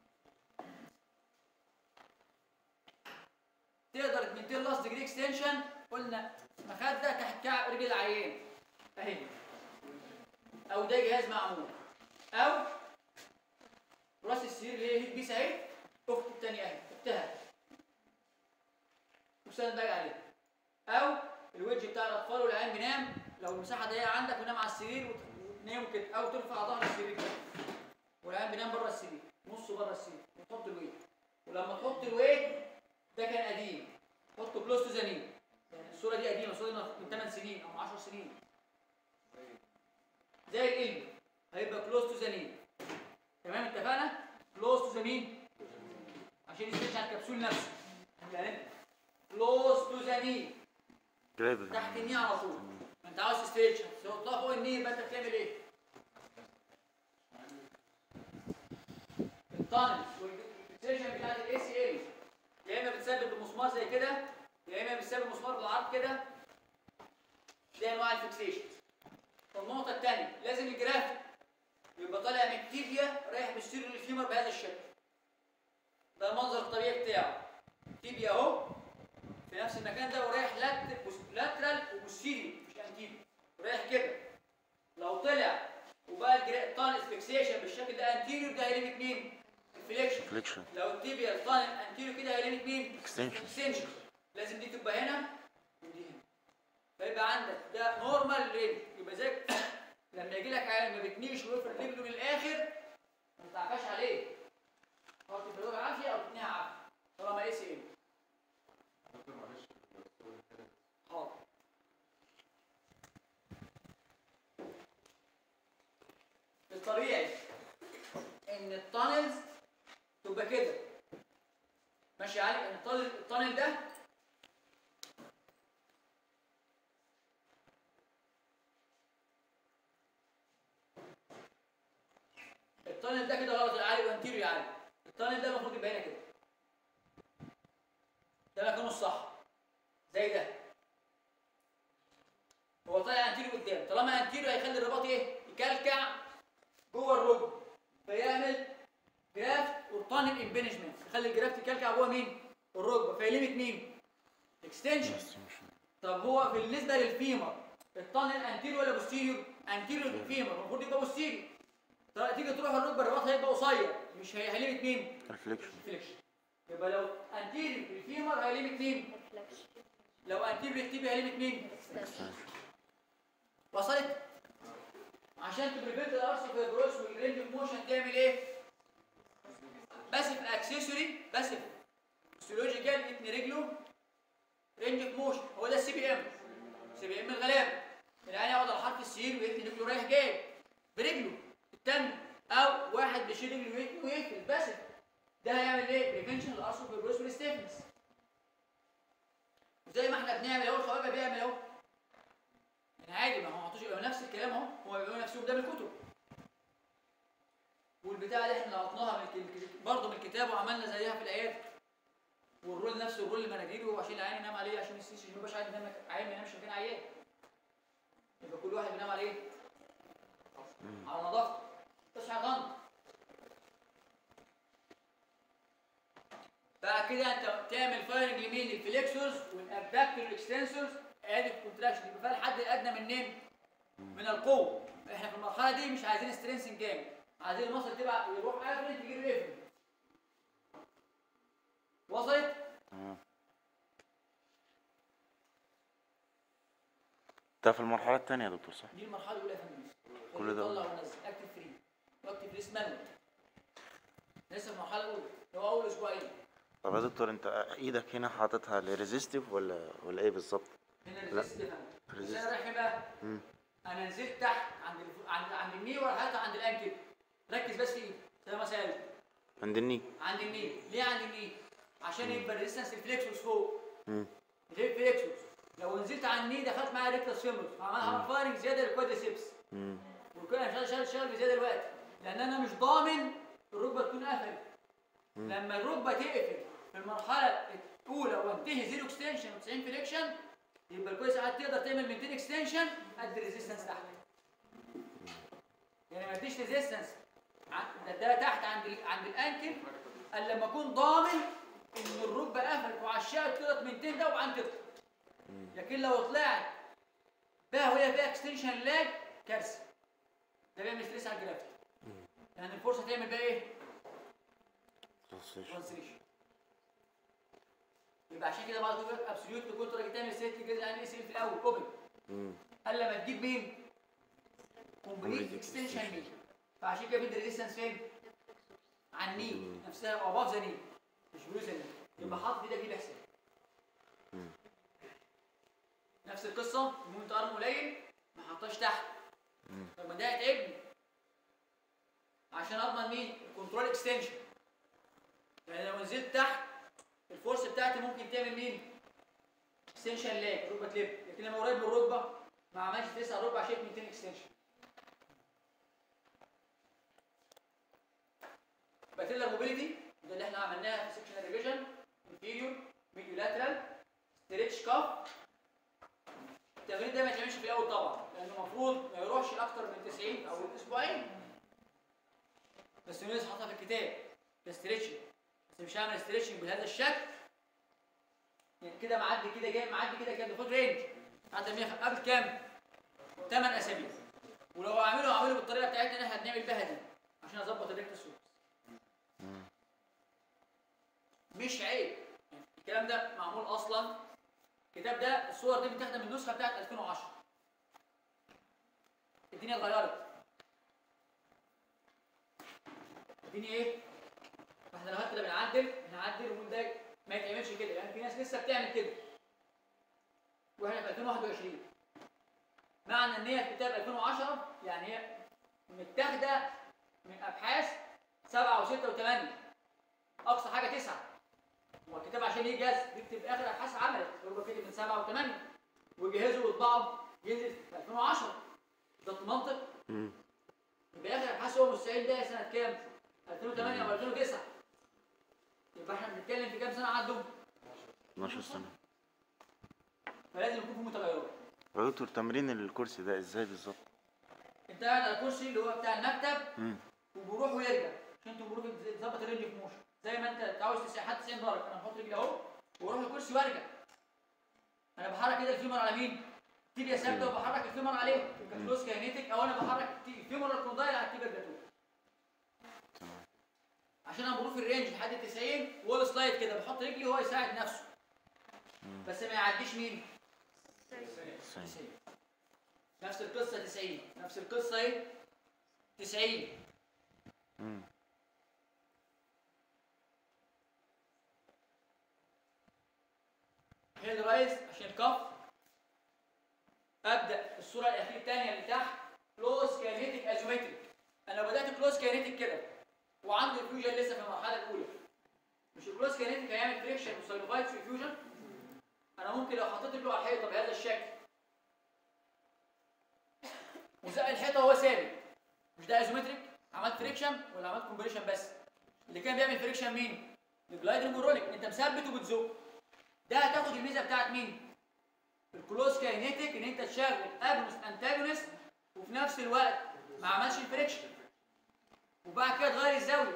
تقدر تمنتين لاست ديجري اكستنشن قلنا مخده تحت كعب رجل العيان اهي او ده جهاز معمول او راس السرير اللي هي هيد بيس اهي اخت التانية اهي اختها وسند باجي عليها او الويدج بتاع الاطفال والعيان بينام لو المساحه ضيقه عندك ونام على السرير وت- وتنام كده او ترفع ظهر السرير كده والعيان بينام بره السرير نصه بره السرير وتحط الويت ولما تحط الويت ده كان قديم حطه كلوز تو ذا نيل يعني الصوره دي قديمه الصوره دي من 8 سنين او من 10 سنين زي القلب هيبقى كلوز تو ذا نيل تمام اتفقنا كلوز تو ذا مين عشان يستنش على الكبسول نفسه يعني كلوز تو ذا نيل جريب تحت النيل على طول ما انت عاوز تستريتش تحطها فوق النيل يبقى انت بتعمل ايه التانلز والفيكسيشن بتاعت الاي سي ال يا اما بتثبت بمسمار زي كده يا اما بتثبت مسمار بالعرض كده دي انواع الفيكسيشن النقطه الثانيه لازم الجرافيك يبقى طالع من التيبيا رايح بالسير للفيمر بهذا الشكل ده المنظر الطبيعي بتاعه تيبيا اهو في نفس المكان ده ورايح لات لاترال وبوستيريو مش انتيريو رايح كده لو طلع وبقى الجرا- الطانس فيكسيشن بالشكل ده انتيريو ده هيلمت مين؟ الفليكشن فليكشن لو التيبيا الطانس انتيريو كده هيلمت مين؟ Extension. اكستنشن لازم دي تبقى هنا ودي هنا فيبقى عندك ده نورمال رينج يبقى زي لما يجي لك عيال ما بتنيش ويفرد رجله من الاخر ما تتعكاش عليه او تفرده عافيه او تتنيها عافيه طالما ايه سي ايه حاضر الطبيعي ان التانلز تبقى كده ماشي يا علي ان التانل التانل ده التانل ده كده غلط يا علي وانتيريو يا علي التانل ده المفروض يبقى هنا كده ده مكانه الصح زي ده هو طالع انتيريو قدام طالما انتيريو هيخلي الرباط ايه يكلكع جوه الركبه فيعمل جرافت وطانل امبنجمنت يخلي الجرافت يكلكع جوه مين الركبه فيلمت مين اكستنشن طب هو بالنسبه للفيمر الطانل انتيريو ولا بوستيريو انتيريو للفيمر المفروض يبقى بوستيريو طب تيجي تروح الركبه الرباط هيبقى قصير مش هي- هيلمت مين ريفليكشن الفليكشن يبقى لو انتيريو للفيمر هيلمت مين ريفلكشن لو انتيريو للتيبي هيلمت مين اكستنشن وصلت عشان تبريفنت الارث في الجروس والرينج اوف موشن تعمل ايه باسف اكسسوري باسف فيسيولوجيكال ابن رجله رينج اوف موشن هو ده السي بي ام سي بي ام الغلابه العين يقعد على حرف السين ويتني رجله رايح جاي برجله التاني او واحد بيشيل رجله ويتني ويقفل باسف ده هيعمل ايه بريفنشن الارث في الجروس والستيفنس وزي ما احنا بنعمل اهو الخواجه بيعمل اهو يعني عادي ما هو ما عطوش يبقى نفس الكلام اهو هو بيقولوا نفسهم ده من الكتب والبتاع اللي احنا لقطناها من الك- برضه من الكتاب وعملنا زيها في الايات والرول نفسه الرول المناديله عشان العين ينام عليه عشان السيسي ما يبقاش عين ينام عين ما ينامش مكان عيان يبقى كل واحد بينام عليه على نظافته تصحى غلط بعد كده انت تعمل فايرنج لمين للفليكسورز والابداكتور اكستنسورز ادي الكونتراكشن يبقى فيها الحد الادنى منين من القوه احنا في المرحله دي مش عايزين سترينسنج جامد عايزين المصل تبقى يروح افرد تجيب ريفرد وصلت تمام ده في المرحلة التانية يا دكتور صح؟ دي المرحله الاولى يا فندم كل ده. طلع ونزل اكتب فري واكتب فري مانوال لسه في المرحله الاولى اللي هو اول اسبوعين طب يا دكتور انت ايدك هنا حاططها لريزيستيف ولا ولا ايه بالظبط؟ هنا لا. الريزيست يا فندم بس ريزيست. انا رايح فين بقى مم. انا نزلت تحت عند الف... عند عند الني وراحت عند الانكل ركز بس في ايدي زي ما سالت عند الني عند الني ليه عند الني عشان يبقى الريزستنس الفليكسوس فوق مم. ليه فليكسوس لو نزلت على الني دخلت معايا ريكتس فيمورس فعملها فايرنج زياده للكوادريسبس مم. وكده مش شغال شغال بزياده دلوقتي لان انا مش ضامن الركبه تكون قفلت لما الركبه تقفل في المرحله اولى وانتهي زيرو اكستنشن و90 فليكشن يبقى الكويس قاعد تقدر تعمل 200 اكستنشن قد الريزيستنس تحت يعني ما تديش ريزيستنس ده تحت عند ال عند الانكل الا لما اكون ضامن ان الركبه قفلت وعشقت تضغط 200 ده وبعدين تطلع لكن لو طلعت بقى وهي فيها اكستنشن لاج كارثه ده بيعمل ستريس على الجرافيك يعني الفرصه تعمل بقى ايه؟ ترانسليشن يبقى عشان كده بعد كده ابسوليوت كنت راجل تعمل سيت جزء عن اس في الاول اوبن قال لما تجيب مين؟ كومبليت Complete اكستنشن extension. مين فعشان كده بيدي ريزيستنس فين؟ على النيل نفسها او اباف ذا نيل مش بلوز النيل يبقى حاطط ايدك دي بحساب نفس القصه المومنت ارم قليل ما حطهاش تحت طب ما ده هيتعبني عشان اضمن مين؟ الكنترول اكستنشن يعني لو نزلت تحت الفورس بتاعتي ممكن تعمل مين؟ اكستنشن لاج ركبه تلب لكن لما قريب من الركبه ما عملش 9 ركبه شايف 200 اكستنشن باتيلر موبيليتي ده اللي احنا عملناها في سكشن ريفيجن انفيريور ميديو لاترال ستريتش كاف التمرين ده ما يتعملش في الاول طبعا لانه المفروض ما يروحش لاكتر من 90 او اسبوعين بس الناس حاطها في الكتاب ده ستريتشنج بس مش هعمل ستريتشنج بهذا الشكل يعني كده معدي كده جاي معدي كده كده خد رينج عدى 100 قبل كام؟ 8 اسابيع ولو اعمله اعمله بالطريقه بتاعتنا اللي احنا هنعمل بيها دي عشان اظبط الريكت سورس مش عيب يعني الكلام ده معمول اصلا الكتاب ده الصور دي متاخده من النسخه بتاعت 2010 الدنيا اتغيرت الدنيا ايه؟ فاحنا لو كده بنعدل بنعدل ونقول ده ما يتعملش كده لان في ناس لسه بتعمل كده واحنا في 2021 معنى ان هي في كتاب 2010 يعني هي متاخده من ابحاث 7 و6 و8 اقصى حاجه 9 هو الكتاب عشان يجهز بيكتب اخر ابحاث عملت هو كتب من 7 و8 وجهزوا وطبعوا ينزل في 2010 ده المنطق يبقى اخر ابحاث هو مستعد ده سنه كام 2008 او 2009 يبقى احنا بنتكلم في كام سنه عدوا 12 سنة فلازم يكون في متغيرات يا دكتور تمرين الكرسي ده ازاي بالظبط؟ انت قاعد على الكرسي اللي هو بتاع المكتب مم. وبيروح ويرجع عشان انت بروح تظبط الرينج في موشن زي ما انت عاوز تسع حد 90 درجه انا بحط رجلي اهو واروح الكرسي وارجع انا بحرك كده الفيمر على مين؟ تيبيا ثابته وبحرك الفيمر عليه يبقى كلوز كاينيتك او انا بحرك الفيمر الكوندايل على التيبيا الجاتوه تمام عشان انا بروح في الرينج لحد 90 وول سلايد كده بحط رجلي وهو يساعد نفسه بس ما يعديش مين؟ سين. 90 نفس القصه 90 نفس القصه ايه؟ 90 مم. هيد رايز عشان كف ابدا الصوره الاخيره الثانيه اللي تحت كلوز كاينيتيك ازومتريك انا لو بدات كلوز كاينيتيك كده وعندي الفيوجن لسه في المرحله الاولى مش الكلوز كاينيتيك هيعمل فريكشن وساينوفايتس في الفيوجن انا ممكن لو حطيت له على الحيطه بهذا الشكل وزق الحيطه وهو ثابت مش ده ازومتريك عملت فريكشن ولا عملت كومبريشن بس اللي كان بيعمل فريكشن مين الجلايدر والرولينج انت مثبت وبتزق ده هتاخد الميزه بتاعت مين الكلوز كاينيتيك ان انت تشغل اجونست انتاجونست وفي نفس الوقت ما عملش الفريكشن وبعد كده تغير الزاويه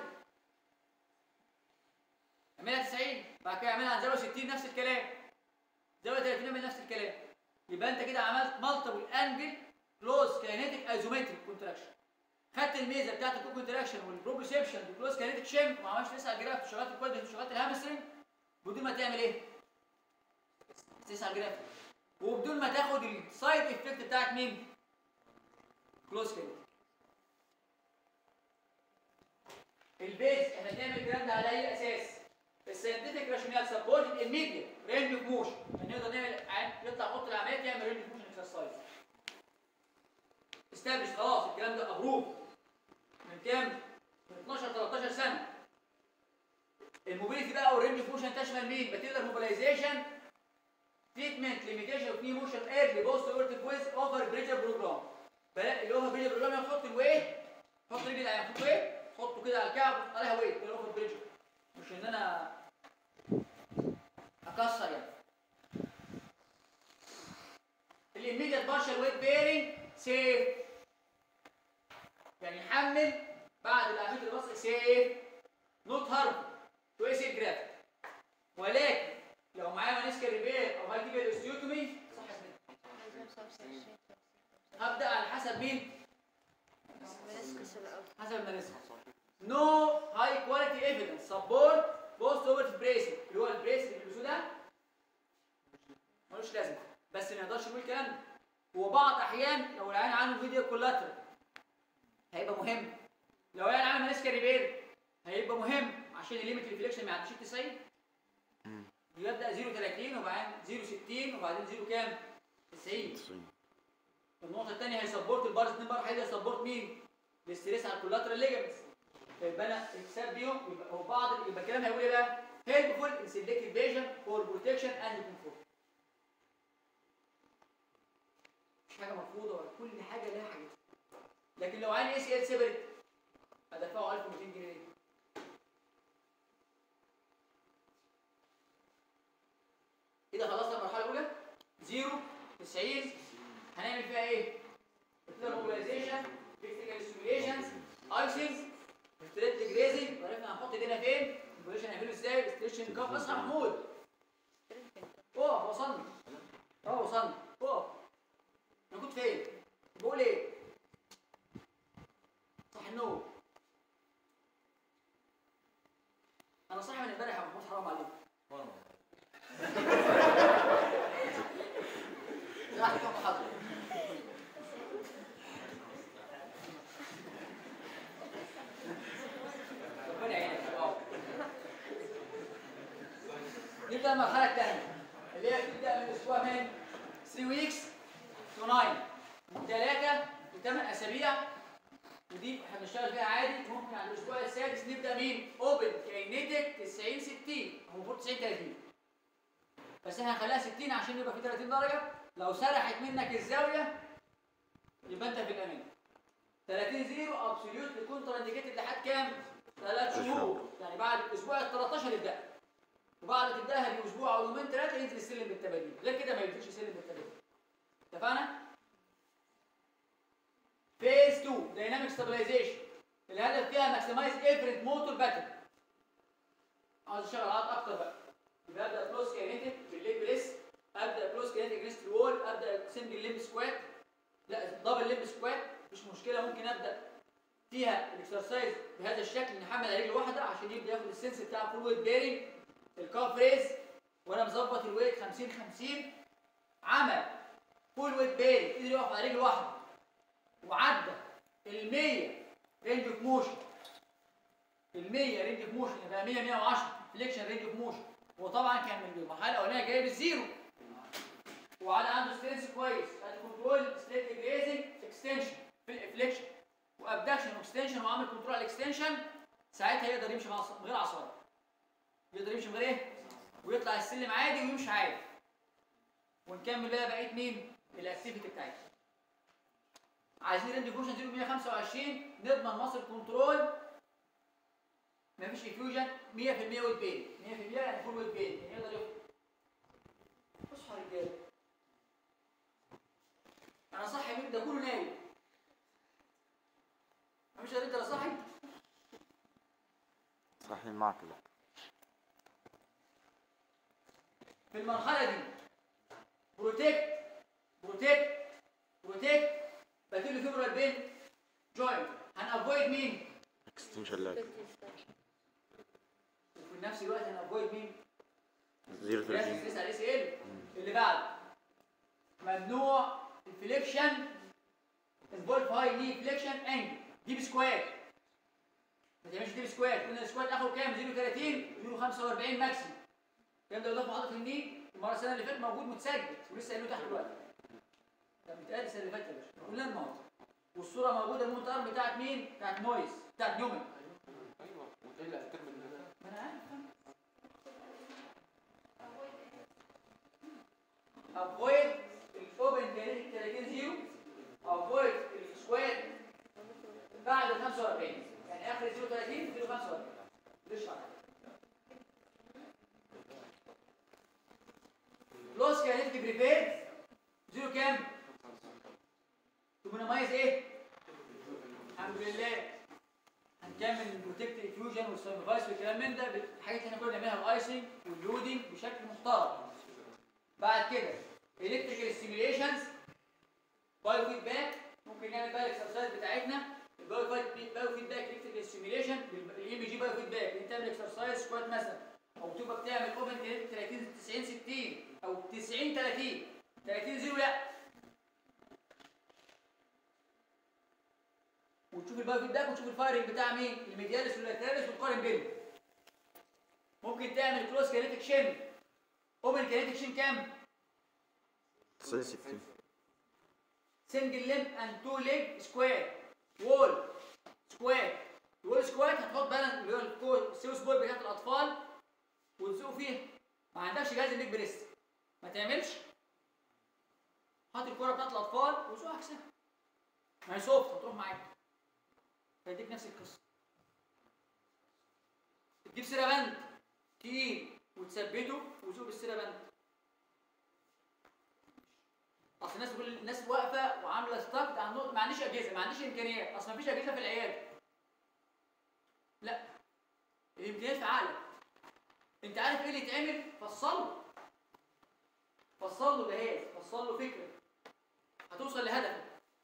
اعملها 90 بعد كده اعملها عن زاويه 60 نفس الكلام زاويه 30 اعمل نفس الكلام يبقى انت كده عملت مالتيبل انجل كلوز كاينيتيك ايزومتريك كونتراكشن خدت الميزه بتاعت الكو كونتراكشن والبروبريسبشن والكلوز كاينيتيك شيم وما عملتش تسعه جراف وشغلت الكوادريت وشغلت الهامسترنج بدون ما تعمل ايه؟ تسعه جراف وبدون ما تاخد السايد افكت بتاعت مين؟ كلوز كاينيتيك البيز احنا بنعمل الكلام ده على اي اساس؟ الساينتفك راشونال سبورت الميديا رينج اوف موشن يعني نقدر نعمل عن- يطلع اوضه العمليات يعمل رينج اوف موشن اكسرسايز استابلش خلاص الكلام ده ابروف من كام؟ من 12 13 سنه الموبيليتي بقى والرينج اوف موشن تشمل مين؟ باتيلر موبيلايزيشن تريتمنت ليميتيشن اوف ني موشن ايرلي بوست اورتيك ويز اوفر بريجر بروجرام بلاقي الاوفر بريجر بروجرام يحط الويت حط رجلي على يحط ويت حطه كده على الكعب وحط عليها ويت ده الاوفر بريجر مش ان انا البارشال ويت بيرنج سيف يعني يحمل بعد العمليه الوصل سيف نوت هارم تو اس جرافت ولكن لو معايا مانيسكا ريبير او هاي تيجي الاستيوتومي صح كده. هبدا على حسب مين حسب المانيسكا نو هاي كواليتي ايفيدنس سبورت بوست اوفر بريسنج اللي هو البريس اللي بيلبسوه ده ملوش لازمه بس ما نقدرش نقول الكلام ده وبعض احيان لو العين عنده فيديو كولاترال هيبقى مهم لو العين عنده مانيسكا ريبير هيبقى مهم عشان الليميت ريفليكشن ما يعديش 90 يبدا 0 30 وبعدين 0 60 وبعدين 0 كام 90 النقطه الثانيه هيسبورت البارز 2 بار هيسبورت مين الاستريس على الكولاترال ليجمنتس يبقى انا الحساب بيهم يبقى هو بعض يبقى الكلام هيقول ايه بقى helpful in selective vision for protection and comfort مش حاجه مرفوضه ولا كل حاجه لها حاجه لكن لو عندي اي سي ال سيبريت هدفعه 1200 جنيه ليه؟ كده خلصنا المرحله الاولى 0 90 هنعمل فيها ايه؟ موبيلايزيشن تكتيكال ستيميوليشنز ايسنج ستريت جريزنج وعرفنا هنحط ايدينا فين البوزيشن هنعمله ازاي ستريتشن كاف اصحى محمود اقف وصلني اه وصلني اقف انا كنت فين بقول ايه صح النوم انا صاحي من امبارح يا محمود حرام عليك راح كم محاضره ربنا يعينك يا بابا. نبدا المرحله الثانيه اللي هي بتبدا من اسبوع من 3 ويكس تو 9 من 3 ل 8 اسابيع ودي احنا بنشتغل فيها عادي ممكن على الاسبوع السادس نبدا مين؟ اوبن كاينيتك 90 60 هو المفروض 90 30 بس احنا هنخليها 60 عشان يبقى في 30 درجه لو سرحت منك الزاويه يبقى انت في الامان 30 زيرو ابسوليوت كونتر انديكيتد لحد كام؟ ثلاث شهور يعني بعد الاسبوع ال 13 يبدا وبعد تبداها باسبوع او يومين ثلاثه ينزل السلم بالتبادل غير كده ما ينزلش السلم بالتبادل اتفقنا؟ فيز 2 دايناميك ستابلايزيشن الهدف فيها ماكسمايز افرنت موتور باترن عاوز اشتغل عضلات اكتر بقى يبقى ابدا كلوز كينيتيك بالليج بريس ابدا كلوز كينيتيك ريست الوول ابدا سنجل ليمب سكوات لا دبل ليمب سكوات مش مشكله ممكن ابدا فيها الاكسرسايز بهذا الشكل نحمل على رجل واحده عشان يبدا ياخد السنس بتاع فول ويت بيرنج الكاف ريز وانا مظبط الويت 50 50 عمل فول ويت بيرنج قدر يقف على رجل واحده وعدى ال 100 رينج اوف موشن ال 100 رينج اوف موشن يبقى 100 110 فليكشن رينج اوف موشن وطبعا كان من المرحله الاولانيه جايب الزيرو وعلى عنده سترينث كويس ادي كنترول ستريت جريزنج اكستنشن فليكشن وابدكشن واكستنشن وعامل كنترول على الاكستنشن ساعتها يقدر يمشي مع من غير عصايه يقدر يمشي من غير ايه ويطلع السلم عادي ويمشي عادي ونكمل بقى بقيه مين الاكتيفيتي بتاعتنا عايزين رينج فوشن 125 نضمن مصر كنترول مفيش افيوجن 100% ويت بين 100% يعني فول ويت بين يعني يقدر يفضل اصحى يا رجاله انا صاحي مين ده كله نايم مفيش غير انت اللي صاحي صحيح معك لا في المرحله دي بروتكت بروتكت بروتكت بديله فيبرال بين جوينت هنافويد مين اكستنشن لاج وفي نفس الوقت هنافويد مين 0 لازم 30 تسال اس ال اللي بعد ممنوع الفليكشن انفولف هاي ني فليكشن انجل ديب سكوات ما تعملش ديب سكوات قلنا السكوات اخره كام 0 30 0 45 ماكسيمم الكلام ده اضافه عضله الني المره السنه اللي فاتت موجود متسجل ولسه قايله تحت دلوقتي ده متقال السنه اللي فاتت يا باشا كلنا المواد والصوره موجوده المونت ارم بتاعت مين بتاعت نويز بتاعت نيومن ايوه وتقل الترم اللي فات ما انا عارف افويد الاوبن كانت 30 زيرو افويد السكوات بعد ال 45 يعني اخر 0 30 0 45 ليش شرح لوس كانت بريبير زيرو كام يكون مميز ايه الحمد لله هنكمل البروتكت انفيوجن والسايمفايس والكلام من ده بالحاجات اللي احنا كنا بنعملها الايسنج واللودنج بشكل محترم بعد كده الكتريكال ستيميوليشنز بايو فيدباك ممكن نعمل بقى الاكسرسايز بتاعتنا البايو فيد- بايو فيدباك الكتريكال ستيميوليشن الاي ام جي بايو فيدباك انت تعمل اكسرسايز سكوات مثلا او تبقى بتعمل اوبن 30 90 60 او 90 30 30 0 لا وتشوف البايو فيدباك وتشوف الفايرنج بتاع مين الميدياليس واللاتراليس وتقارن بينهم ممكن تعمل كروس كينيتيك شين اوبن كينيتيك شين كام 90 60 سنجل ليمب اند تو ليج سكوير وول سكوير الوول سكوير هتحط بالانس اللي هو الكو- السيوس بول بتاعت الاطفال وتزقوا فيها ما عندكش جهاز الليج بريست ما تعملش حط الكوره بتاعت الاطفال وزقوا عكسها ما هي سوفت هتروح معاك فيديك نفس القصه تجيب سيرابند تقيل وتثبته وزقه بالسيرابند اصل الناس بتقول الناس واقفه وعامله ستاك عندهم ما عنديش اجهزه ما عنديش امكانيات اصل ما فيش اجهزه في العياده لا الامكانيات في عقلك انت عارف ايه اللي يتعمل فصله فصل له جهاز فصل له فكره هتوصل لهدفك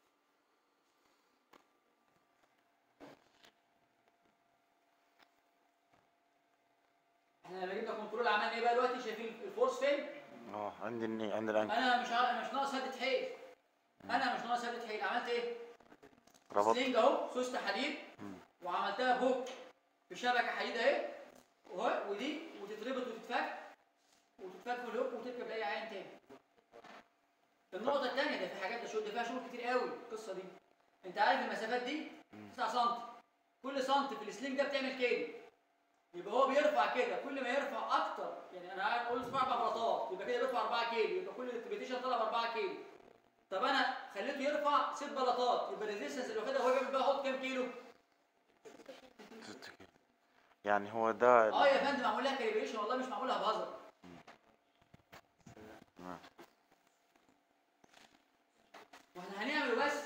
احنا لما جبنا كنترول عملنا ايه بقى دلوقتي شايفين الفورس فين اه عند الني عند الانكل انا مش ع- مش ناقص هدة حيل انا مش ناقص هدة حيل عملت ايه ربط سلينج اهو سوست حديد وعملتها بوك بشبكه حديد اهي وهو ودي وتتربط وتتفك وتتفك بالهوك وتركب لاي عين تاني النقطه الثانيه ده في حاجات ده شغل ده فيها شغل كتير قوي القصه دي انت عارف المسافات دي 9 سم كل سم في السلينج ده بتعمل كده يبقى هو بيرفع كده كل ما يرفع اكتر يعني انا قاعد اقول ارفع اربع بلاطات يبقى كده بيرفع 4 كيلو يبقى كل الريبيتيشن طلع ب 4 كيلو طب انا خليته يرفع ست بلاطات يبقى الريزيستنس اللي واخدها هو بيعمل بقى حط كام كيلو؟ 6 كيلو يعني هو ده اه يا فندم معمول لها كاليبريشن والله مش معمولها بهزر آه. واحنا هنعمله بس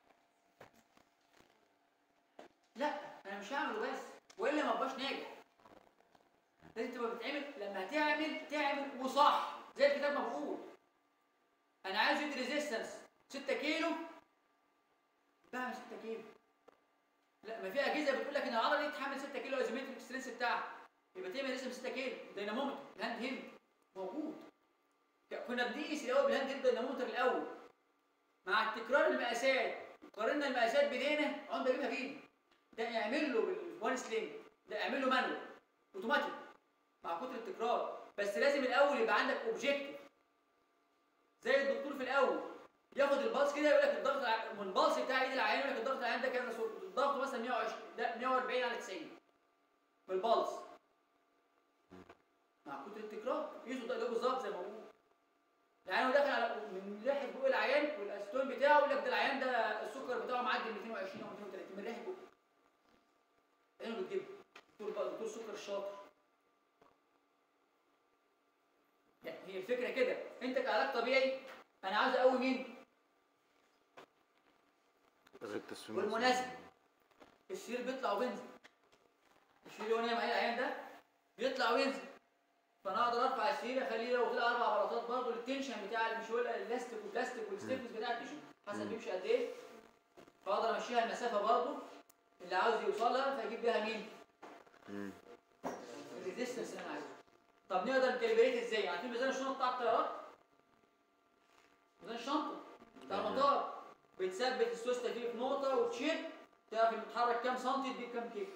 لا انا مش هعمله بس والا ما ابقاش ناجح لازم تبقى بتعمل لما هتعمل تعمل وصح زي الكتاب ما بيقول انا عايز يدي ريزيستنس 6 كيلو بعمل 6 كيلو لا ما في اجهزه بتقول لك ان العضله دي تحمل 6 كيلو ايزومتريك ستريس بتاعها يبقى تعمل ريزم 6 كيلو دينامومتر الهاند هيلد موجود كنا بنقيس الاول بالهاند هيلد دينامومتر الاول مع تكرار المقاسات قارنا المقاسات بايدينا عم بجيبها بايدي ده اعمل له بالوان سلينج ده اعمل له مانوال اوتوماتيك مع كتر التكرار بس لازم الاول يبقى عندك اوبجيكتيف زي الدكتور في الاول ياخد البلس كده يقول لك الضغط الع- من البلس بتاع ايد العيان يقول لك الضغط العيان ده كام ضغطه مثلا 120 ده 140 على 90 بالبلس مع كتر التكرار يقيسوا ده ده بالظبط زي ما بقول العيان هو داخل على من ريحه بق العيان والاستون بتاعه يقول لك ده العيان ده السكر بتاعه معدي 220 او 230 من ريحه بقه عينه بتجيب دكتور بقى دكتور سكر الشاطر يعني هي الفكره كده انت كعلاج طبيعي انا عاوز اقوي مين التسويم بالمناسبه السرير بيطلع وينزل السرير اللي هو نايم عليه العيان ده بيطلع وينزل فانا اقدر ارفع السرير اخليه لو طلع اربع بلاطات برضه التنشن بتاع مش هو اللاستيك والبلاستيك والستيفنس بتاع التيشن حسب بيمشي قد ايه فاقدر امشيها المسافه برضه اللي عاوز يوصلها فاجيب بيها مين؟ الريزيستنس اللي انا عايزه طب نقدر نكالبريت ازاي؟ عارفين ميزان الشنطه بتاع الطيارات؟ ميزان الشنطه بتاع المطار بتثبت السوسته فيه في نقطه وتشد تعرف المتحرك كام سنتي تجيب كام كيلو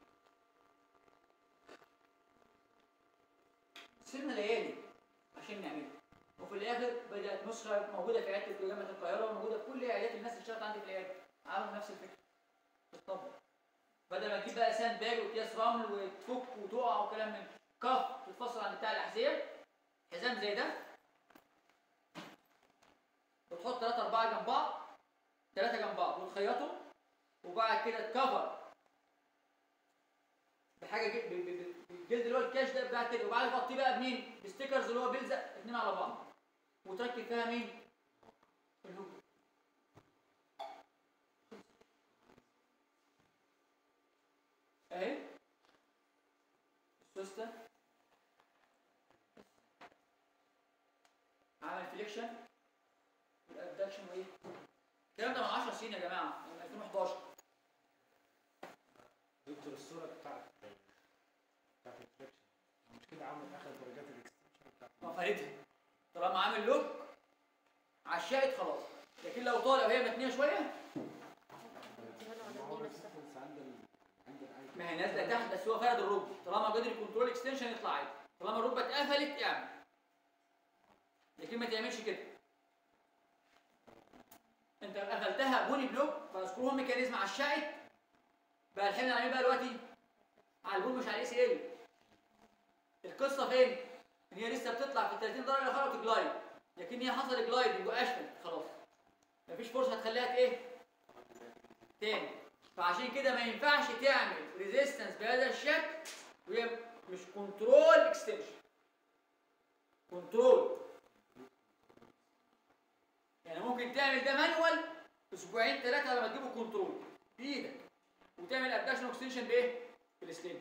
سيبنا ليالي عشان نعملها وفي الاخر بدات نسخه موجوده في عياده جامعه القاهره وموجوده في كل عيادات الناس اللي اشتغلت عندي في العياده عملوا نفس الفكره بالطبع بدل ما تجيب بقى ساند باج واكياس رمل وتفك وتقع وكلام من كف تتفصل عن بتاع الاحذيه حزام زي ده وتحط ثلاثة أربعة جنب بعض ثلاثة جنب بعض وتخيطهم وبعد كده تكفر بحاجة جد- ب- ب- ب- بالجلد اللي هو الكاش ده بتاع كده وبعد تغطيه بقى بمين؟ بستيكرز اللي هو بيلزق اتنين على بعض وتركب فيها مين؟ الهوك اهي السوسته عمل فليكشن والابدكشن وايه الكلام ده من 10 سنين يا جماعه من 2011 دكتور الصورة بتاعت بتاعت الفليكشن مش كده عامل اخر درجات الاكستنشن بتاعت مفاردها طالما عامل لوك على الشاهد خلاص لكن لو طالع وهي متنيه شويه ما هو الريزيستنس عند ال عند الاي ما هي نازله تحت بس هو فرد الركبه طالما قدر الكنترول اكستنشن يطلع عادي طالما الركبه اتقفلت اعمل لكن ما تعملش كده انت قفلتها بوني بلوك فاذكروا ميكانيزم على الشاهد بقى الحمل على ايه بقى دلوقتي على البول مش على الاي سي ال القصه فين ان هي لسه بتطلع في 30 درجه الاخرى وتجلايد لكن هي حصل جلايدنج واشفل خلاص مفيش فرصه هتخليها ايه تاني فعشان كده ما ينفعش تعمل ريزيستنس بهذا الشكل وهي مش كنترول اكستنشن كنترول يعني ممكن تعمل ده مانوال اسبوعين ثلاثه لما تجيبه كنترول بايدك وتعمل ابدكشن اكستنشن بايه؟ بالسليم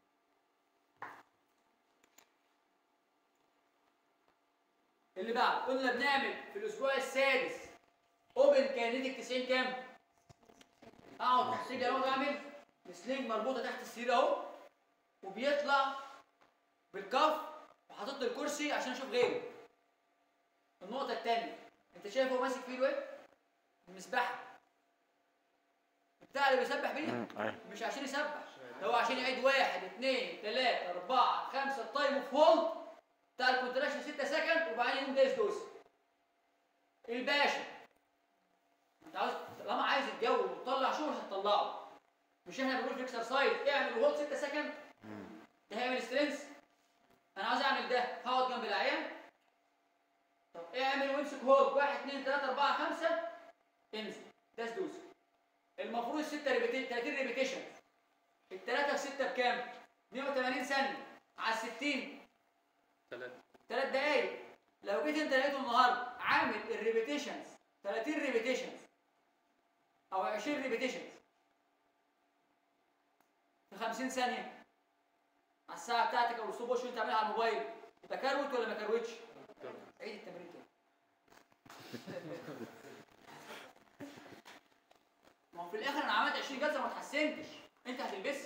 اللي بعد قلنا بنعمل في الاسبوع السادس اوبن كاينيتيك 90 كام؟ اقعد تحت رجلي اهو اعمل السلينج مربوطه تحت السرير اهو وبيطلع بالكف وحاطط لي الكرسي عشان اشوف غيره النقطه الثانيه انت شايف هو ماسك فيه الواد المسبحه بتاع اللي بيسبح بيها مم، ايوه مش عشان يسبح ده هو عشان يعيد واحد اثنين ثلاثة أربعة خمسة التايم اوف هولد بتاع الكونتراكشن 6 سكند وبعدين يقوم دايس دوس الباشا انت عاوز طالما عايز الجو وتطلع شغل هتطلعه مش احنا بنقول في اكسرسايز اعمل هولد 6 سكند ده هيعمل سترينث انا عاوز اعمل ده هقعد جنب العيان طب اعمل وامسك هولد 1 2 3 4 5 انزل داس دوس المفروض الستة ريبيتيشن 30 ريبيتيشن التلاتة في ستة بكام؟ 180 ثانية على 60 ثلاثة ثلاث دقايق لو جيت انت لقيته النهارده عامل الريبيتيشنز 30 ريبيتيشنز او 20 ريبيتيشنز في 50 ثانية على الساعة بتاعتك او الاسلوب وش انت عاملها على الموبايل انت كروت ولا ما كروتش؟ عيد التمرين تاني ما هو في الاخر انا عملت 20 جلسه وما اتحسنتش انت هتلبسها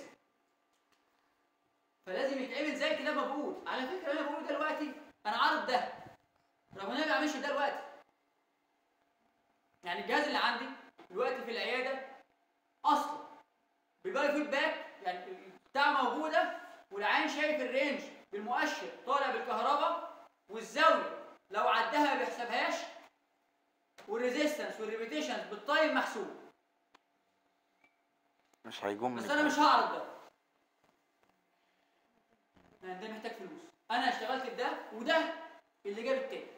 فلازم يتعمل زي كده ما بقول على فكره انا بقول دلوقتي انا عارض ده رغم ان انا ما بعملش ده دلوقتي يعني الجهاز اللي عندي دلوقتي في العياده اصلا بيبقى فيدباك يعني بتاع موجوده والعين شايف الرينج بالمؤشر طالع بالكهرباء والزاويه لو عدها ما بيحسبهاش والريزيستنس والريبيتيشنز بالتايم محسوب مش هيقوم من بس انا مش هعرض ده يعني ده محتاج فلوس انا اشتغلت بده وده اللي جاب التاني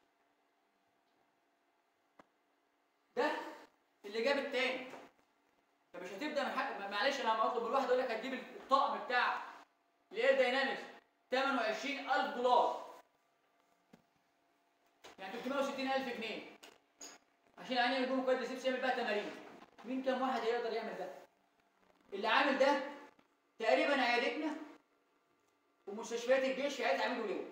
ده اللي جاب التاني فمش هتبدا من حق معلش انا لما اطلب من الواحد اقول لك هتجيب الطقم بتاع الاير داينامكس ثمنه 20000 دولار يعني 360000 جنيه عشان يعني يجيبوا كويس ريسبس يعمل بقى تمارين مين كام واحد هيقدر يعمل ده اللي عامل ده تقريبا عيادتنا ومستشفيات الجيش عايز يعملوا ليه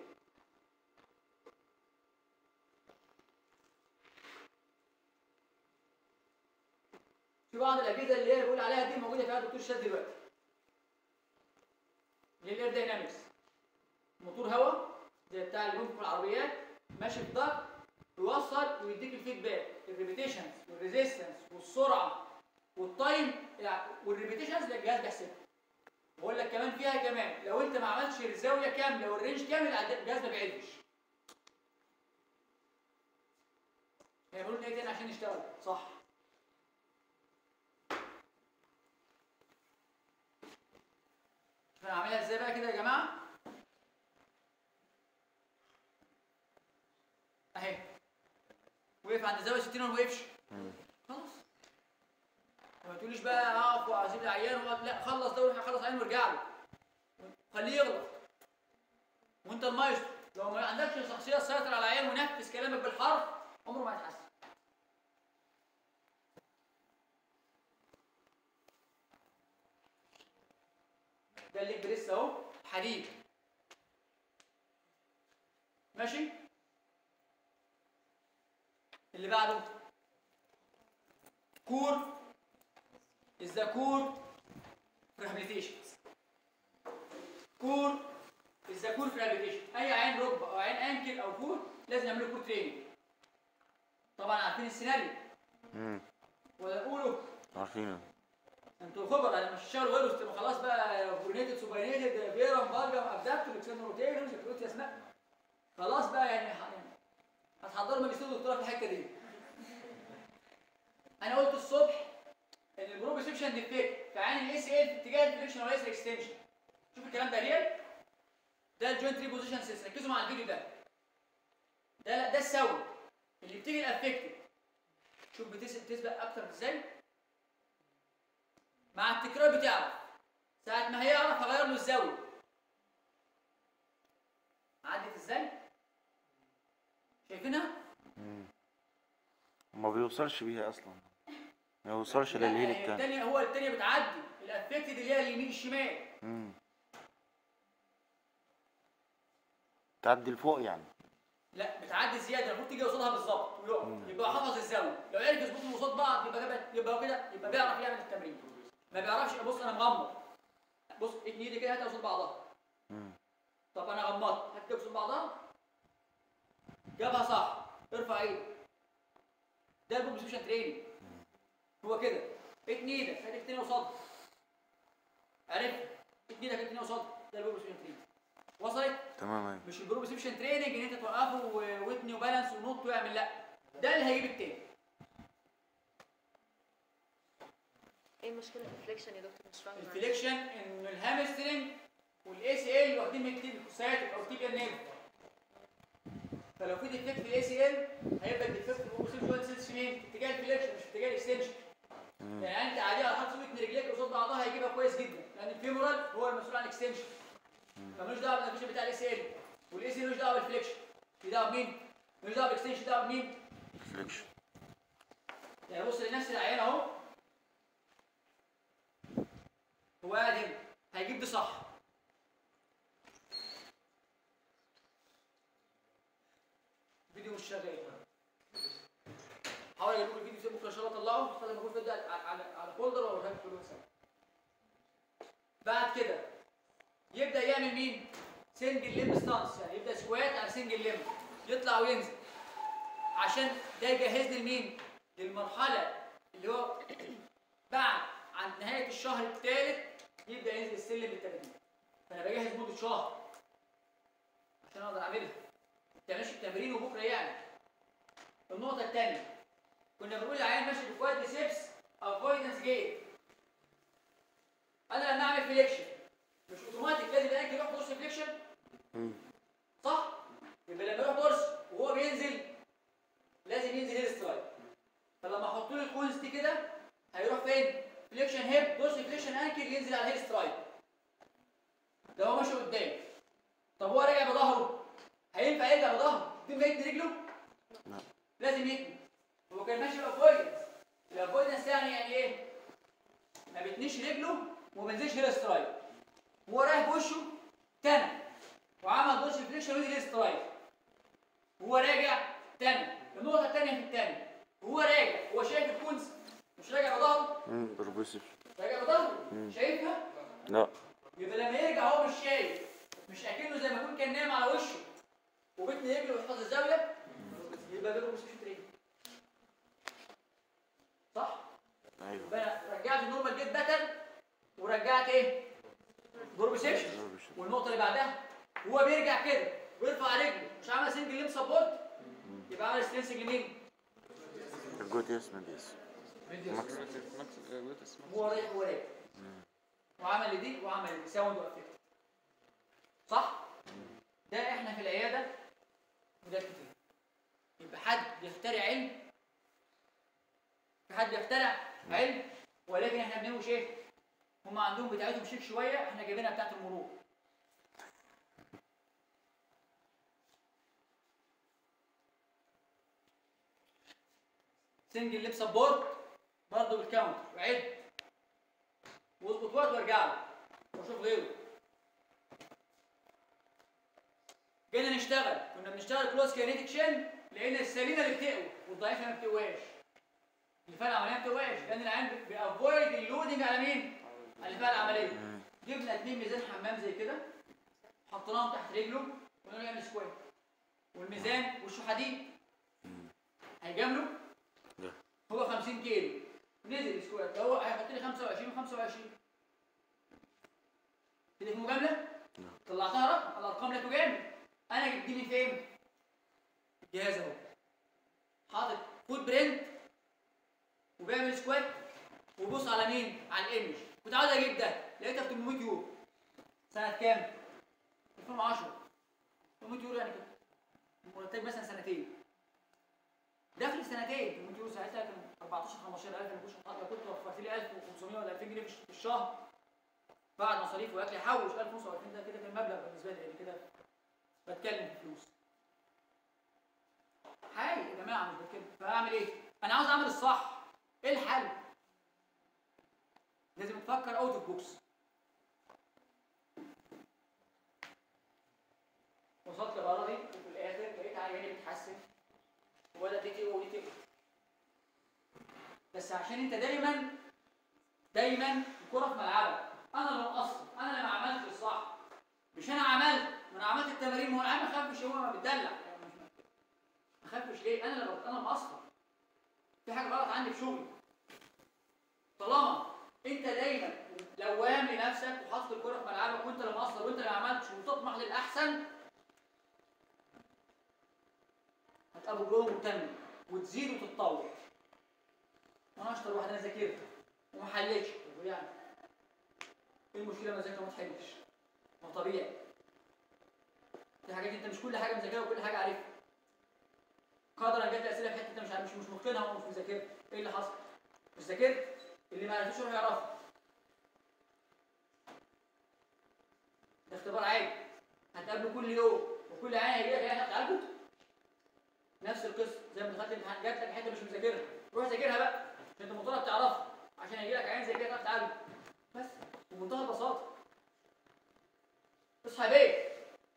في بعض الاجهزه اللي هي بيقول عليها دي موجوده فيها دكتور شاذ دلوقتي اللي هي الاير داينامكس موتور هواء زي بتاع اللي ممكن في العربيات ماشي في ضغط يوصل ويديك الفيدباك الريبيتيشنز والريزيستنس والسرعه والتايم والريبيتيشنز اللي الجهاز بيحسبها بقول لك كمان فيها كمان لو انت ما عملتش الزاويه كامله والرينج كامل الجهاز ما بيعدش هيعملوا لنا ايه تاني عشان يشتغل صح انا عاملها ازاي بقى كده يا جماعه اهي وقف عند زاويه 60 وما وقفش خلاص ما تقوليش بقى اقف واسيب العيان وأقعد- لا خلص ده وروح خلص عيان وارجع له خليه يغلط وانت المايسترو لو ما عندكش شخصيه تسيطر على العيان ونفذ كلامك بالحرف عمره ما هيتحسن ده الليج بريس اهو حديد ماشي اللي بعده كور is the core rehabilitation كور is the core rehabilitation اي عين ركبه او عين انكل او كور لازم يعملوا كور تريننج طبعا عارفين السيناريو امم ولا نقوله عارفين انتوا خبر انا مش شغال ويلوس تبقى خلاص بقى برونيتد سوبرينيتد فيرم بالجم ابداكتور اكسنتر روتيتور سكروتي اسماء خلاص بقى يعني ح- هتحضروا ماجستير ودكتوراه في الحته دي انا قلت الصبح ان البروبسيبشن ديفكت في عين الاس ال في اتجاه الفليكشن وليس الاكستنشن شوف الكلام ده ريال ده الجوينت ريبوزيشن سيس ركزوا مع الفيديو ده ده لا ده الساوند اللي بتيجي الافكتد شوف بتس- بتسبق اكتر ازاي مع التكرار بتاعه ساعة ما هيعرف اغير له الزاوية عدت ازاي؟ شايفينها؟ ما بيوصلش بيها اصلا ما يوصلش لا، للهيل هي التاني التانية هو التانية بتعدي الافكتد اللي هي اليمين الشمال امم تعدي لفوق يعني لا بتعدي زيادة المفروض تيجي قصادها بالظبط ويقف يبقى حافظ الزاوية لو عرف يظبطهم قصاد بعض يبقى جاب يبقى هو كده يبقى بيعرف يعمل التمرين ما بيعرفش يبقى بص انا مغمض بص اتني ايدي كده هاتها قصاد بعضها امم طب انا غمضت هات كده قصاد بعضها جابها صح ارفع ايدك ده البوزيشن تريننج هو كده اتني ايدك هات التاني قصادها عرفت اتني ايدك هات التاني قصادها ده البوزيشن تريننج وصلت تمام ايوه مش البروبسيبشن تريننج ان انت توقفه و- وتني وبالانس ونط ويعمل لا ده اللي هيجيب التاني ايه مشكلة الفليكشن يا دكتور مش فاهمة الفليكشن ان الهامسترنج والاي سي ال واخدين من التيب سياتيك او تيبيا نيرف فلو في ديفكت في الاي سي ال هيبقى الديفكت في البروبسيبشن سيلز فين؟ في اتجاه الفليكشن مش في اتجاه الاكستنشن يعني انت عادي على خط سويت رجليك قصاد بعضها هيجيبها كويس جدا لان الفيمورال هو المسؤول عن الاكستنشن فملوش دعوه بالفليكشن بتاع الاي سي ال والاي سي ال ملوش دعوه بالفليكشن في دعوه بمين؟ ملوش دعوه بالاكستنشن دعوه بمين؟ فليكشن يعني بص لنفس العيان اهو هو قاعد هنا هيجيب دي صح الفيديو مش شغال حاول اجيب لكم الفيديو بكره ان شاء الله اطلعه بدل ما اكون فيديو على على, على فولدر واوريها لكم كلكم سوا بعد كده يبدا يعمل مين سنجل ليم ستانس يعني يبدا سكوات على سنجل ليم يطلع وينزل عشان ده يجهزني لمين للمرحله اللي هو بعد عند نهايه الشهر الثالث يبدا ينزل السلم بالتدريج فانا بجهز مده شهر عشان اقدر اعملها ما تعملش التمرين وبكره يعني النقطه الثانيه كنا بنقول العيان ماشي بكوادريسبس افويدنس جيت انا لما اعمل فليكشن مش اوتوماتيك لازم الاكل يروح دورس فليكشن صح يبقى لما يروح دورس وهو بينزل لازم ينزل هيل سترايك فلما احط له الكونز دي كده هيروح فين فليكشن هيب دورس فليكشن انكل ينزل على الهيل سترايك ده هو ماشي قدام طب هو راجع بظهره هينفع يرجع بظهره بدون ما يتني رجله لا. لازم يتني هو كان ماشي بافويدنس الافويدنس يعني يعني ايه ما بتنيش رجله وما بينزلش هيل سترايك هو رايح بوشه تنى وعمل دورس فليكشن ونزل هيل سترايك وهو راجع تاني النقطة التانية في التاني وهو راجع هو شايف الكونز مش راجع بظهره امم بروبوسيف راجع بظهره شايفها لا يبقى لما يرجع هو مش شايف مش اكنه زي ما يكون كان نايم على وشه وبيتني رجله ويحفظ الزاوية يبقى ده مش ترين صح؟ ايوه يبقى انا رجعت النورمال جيت باترن ورجعت ايه؟ بروبسيبشن والنقطة اللي بعدها هو بيرجع كده ويرفع رجله مش عامل سنجل ليم سبورت يبقى عامل سترينسنج لمين؟ الجوتيوس ميديس ماكس هو رايح هو راجع وعمل دي وعمل دي ساوند وافكت صح؟ ده احنا في العيادة وده كتير يبقى حد بيخترع علم في حد بيخترع علم ولكن احنا بنقول ايه؟ هم عندهم بتاعتهم شيك شوية احنا جايبينها بتاعت المرور سنجل ليب سبورت برضه بالكاونت وعد واظبط وقت وارجع له واشوف غيره نشتغل كنا بنشتغل كلوز كاينيتيك شن لان السليمه اللي بتقوى والضعيفه ما بتقواش الفئه العمليه ما بتقواش لان العين بيافويد اللودنج على مين؟ على الفئه العمليه جبنا اتنين ميزان حمام زي كده حطيناهم تحت رجله وقلنا له يعمل سكوات والميزان وشه حديد هيجامله لا. هو 50 كيلو نزل سكوات هو هيحط لي 25 و25 كده في مجامله طلعتها رقم الارقام لا تجامل انا جبتني فين الجهاز اهو حاطط فوت برنت وبيعمل سكوات وبص على مين على الايمج كنت عاوز اجيب ده لقيتها ب 800 يورو سنه كام 2010 800 يورو يعني كده مرتب مثلا سنتين داخل السنتين 800 يورو ساعتها كان 14 15000 انا كنت حاطط كنت وفرت لي 1500 ولا 2000 جنيه في الشهر بعد مصاريف واكل احوش 1000 ونص او 2000 ده كده كان مبلغ بالنسبه لي يعني كده بتكلم في فلوس حقيقي يا جماعه مش بتكلم فاعمل ايه؟ انا عاوز اعمل الصح ايه الحل؟ لازم تفكر اوت اوف بوكس وصلت لغرضي وفي الاخر لقيت عياني بتحسن وبدات دي تقوى ودي تقوى بس عشان انت دايما دايما الكره في ملعبك انا اللي مقصر انا اللي ما عملتش الصح مش انا عملت ما انا عملت التمارين ما هو العيال ما خافش هو ما بتدلع يعني مش- ما خافش ليه انا اللي غلط انا مقصر في حاجه غلط عندي في شغلي طالما انت دايما لوام لنفسك وحاطط الكره في ملعبك وانت اللي مقصر وانت اللي ما عملتش وتطمح للاحسن هتبقى جوه مهتم وتزيد وتتطور وانا اشطر واحد انا ذاكرت وما حلتش طب يعني ايه المشكله ما ذاكر وما تحلش ما طبيعي في حاجات انت مش كل حاجه مذاكرها وكل حاجه عارفها قدرا جت اسئله في حته انت مش عارف مش مش متقنها ومش مذاكرها ايه اللي حصل مش ذاكرت اللي ما عرفوش يروح يعرفه ده اختبار عادي هتقابله كل يوم وكل عين هيجي لك عين هتعالجه نفس القصه زي ما دخلت الامتحان جات لك حته مش مذاكرها روح ذاكرها بقى عشان انت مطالب تعرفها عشان هيجي لك عين زي كده تعرف تعالجه بس بمنتهى البساطه اصحى يا بيه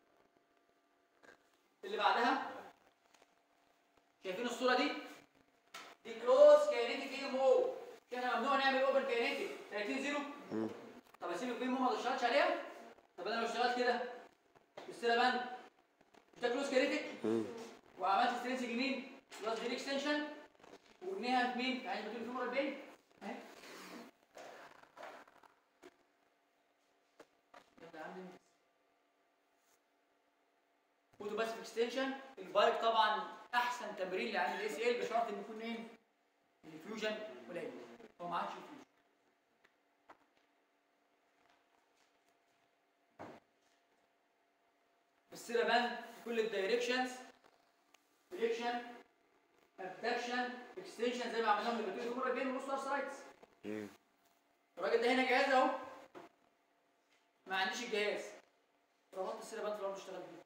اللي بعدها شايفين الصوره دي دي كلوز كاينيتيك اي ام او احنا ممنوع نعمل اوبن كاينيتيك 30 زيرو طب اسيب البي ام ما اشتغلش عليها طب انا لو اشتغلت كده بالسيره باند مش ده كلوز كاينيتيك وعملت سترينس يمين بلس دي اكستنشن وابنيها في مين؟ في عين بتقول فيمورال بين اهي يلا يا عم اوتو بس اكستنشن البايك طبعا احسن تمرين لعين الاي سي ال بشرط ان يكون ايه؟ الفيوجن قليل هو ما عادش فيوجن السيرة باند في كل الدايركشنز فليكشن ابدكشن اكستنشن زي ما عملناهم اللي بتقول المره الجايه نص ارثرايتس الراجل ده هنا جهاز اهو ما عنديش الجهاز ربطت السيرة باند في الارض اشتغل بيه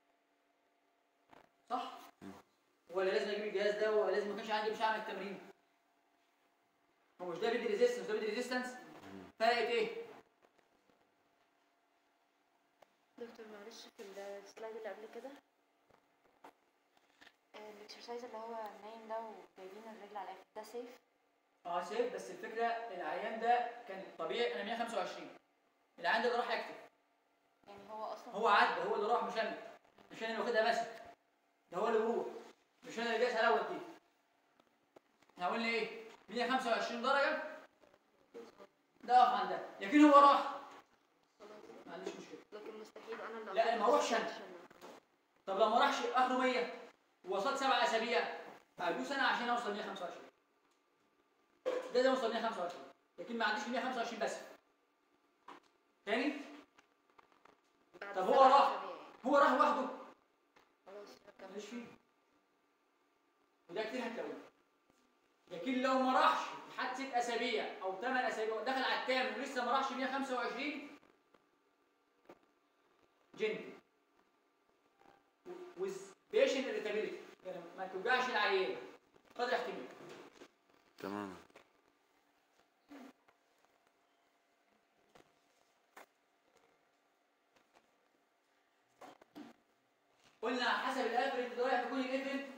صح؟ ولا لازم اجيب الجهاز ده ولا لازم ما كانش عندي مش هعمل التمرين هو مش ده بيدي ريزيستنس ده بيدي ريزيستنس فرقت ايه؟ دكتور معلش في السلايد اللي قبل كده آه، الاكسرسايز اللي هو نايم ده وجايبين الرجل على الاخر ده سيف اه سيف بس الفكره العيان ده كان طبيعي انا 125 العيان ده اللي راح يكتب يعني هو اصلا هو عدى هو اللي راح مش انا مش انا اللي واخدها ماسك ده هو اللي بيروح مش انا اللي جاي هلاوت دي احنا قلنا ايه 125 درجه ده اقف عند ده لكن هو راح ما عنديش مشكله لكن مستحيل انا اللي لا، أنا ما أخد أروحش أنا. السكشن. طب لو ما راحش اخره 100 ووصلت سبع اسابيع هدوس انا عشان اوصل 125 ده ده اوصل 125 لكن ما عنديش 125 بس تاني بعد طب هو سبع راح. أسابيع يعني. هو راح لوحده خلاص هكمل. ماليش فيه وده كتير هتلاقوه لكن لو ما راحش لحد ست اسابيع او ثمان اسابيع دخل على التام ولسه ما راحش 125 جنتي ويز بيشن irritability يعني ما توجعش العيان قدر احتمال تمام قلنا حسب الافرج رايح بيكون الايفنت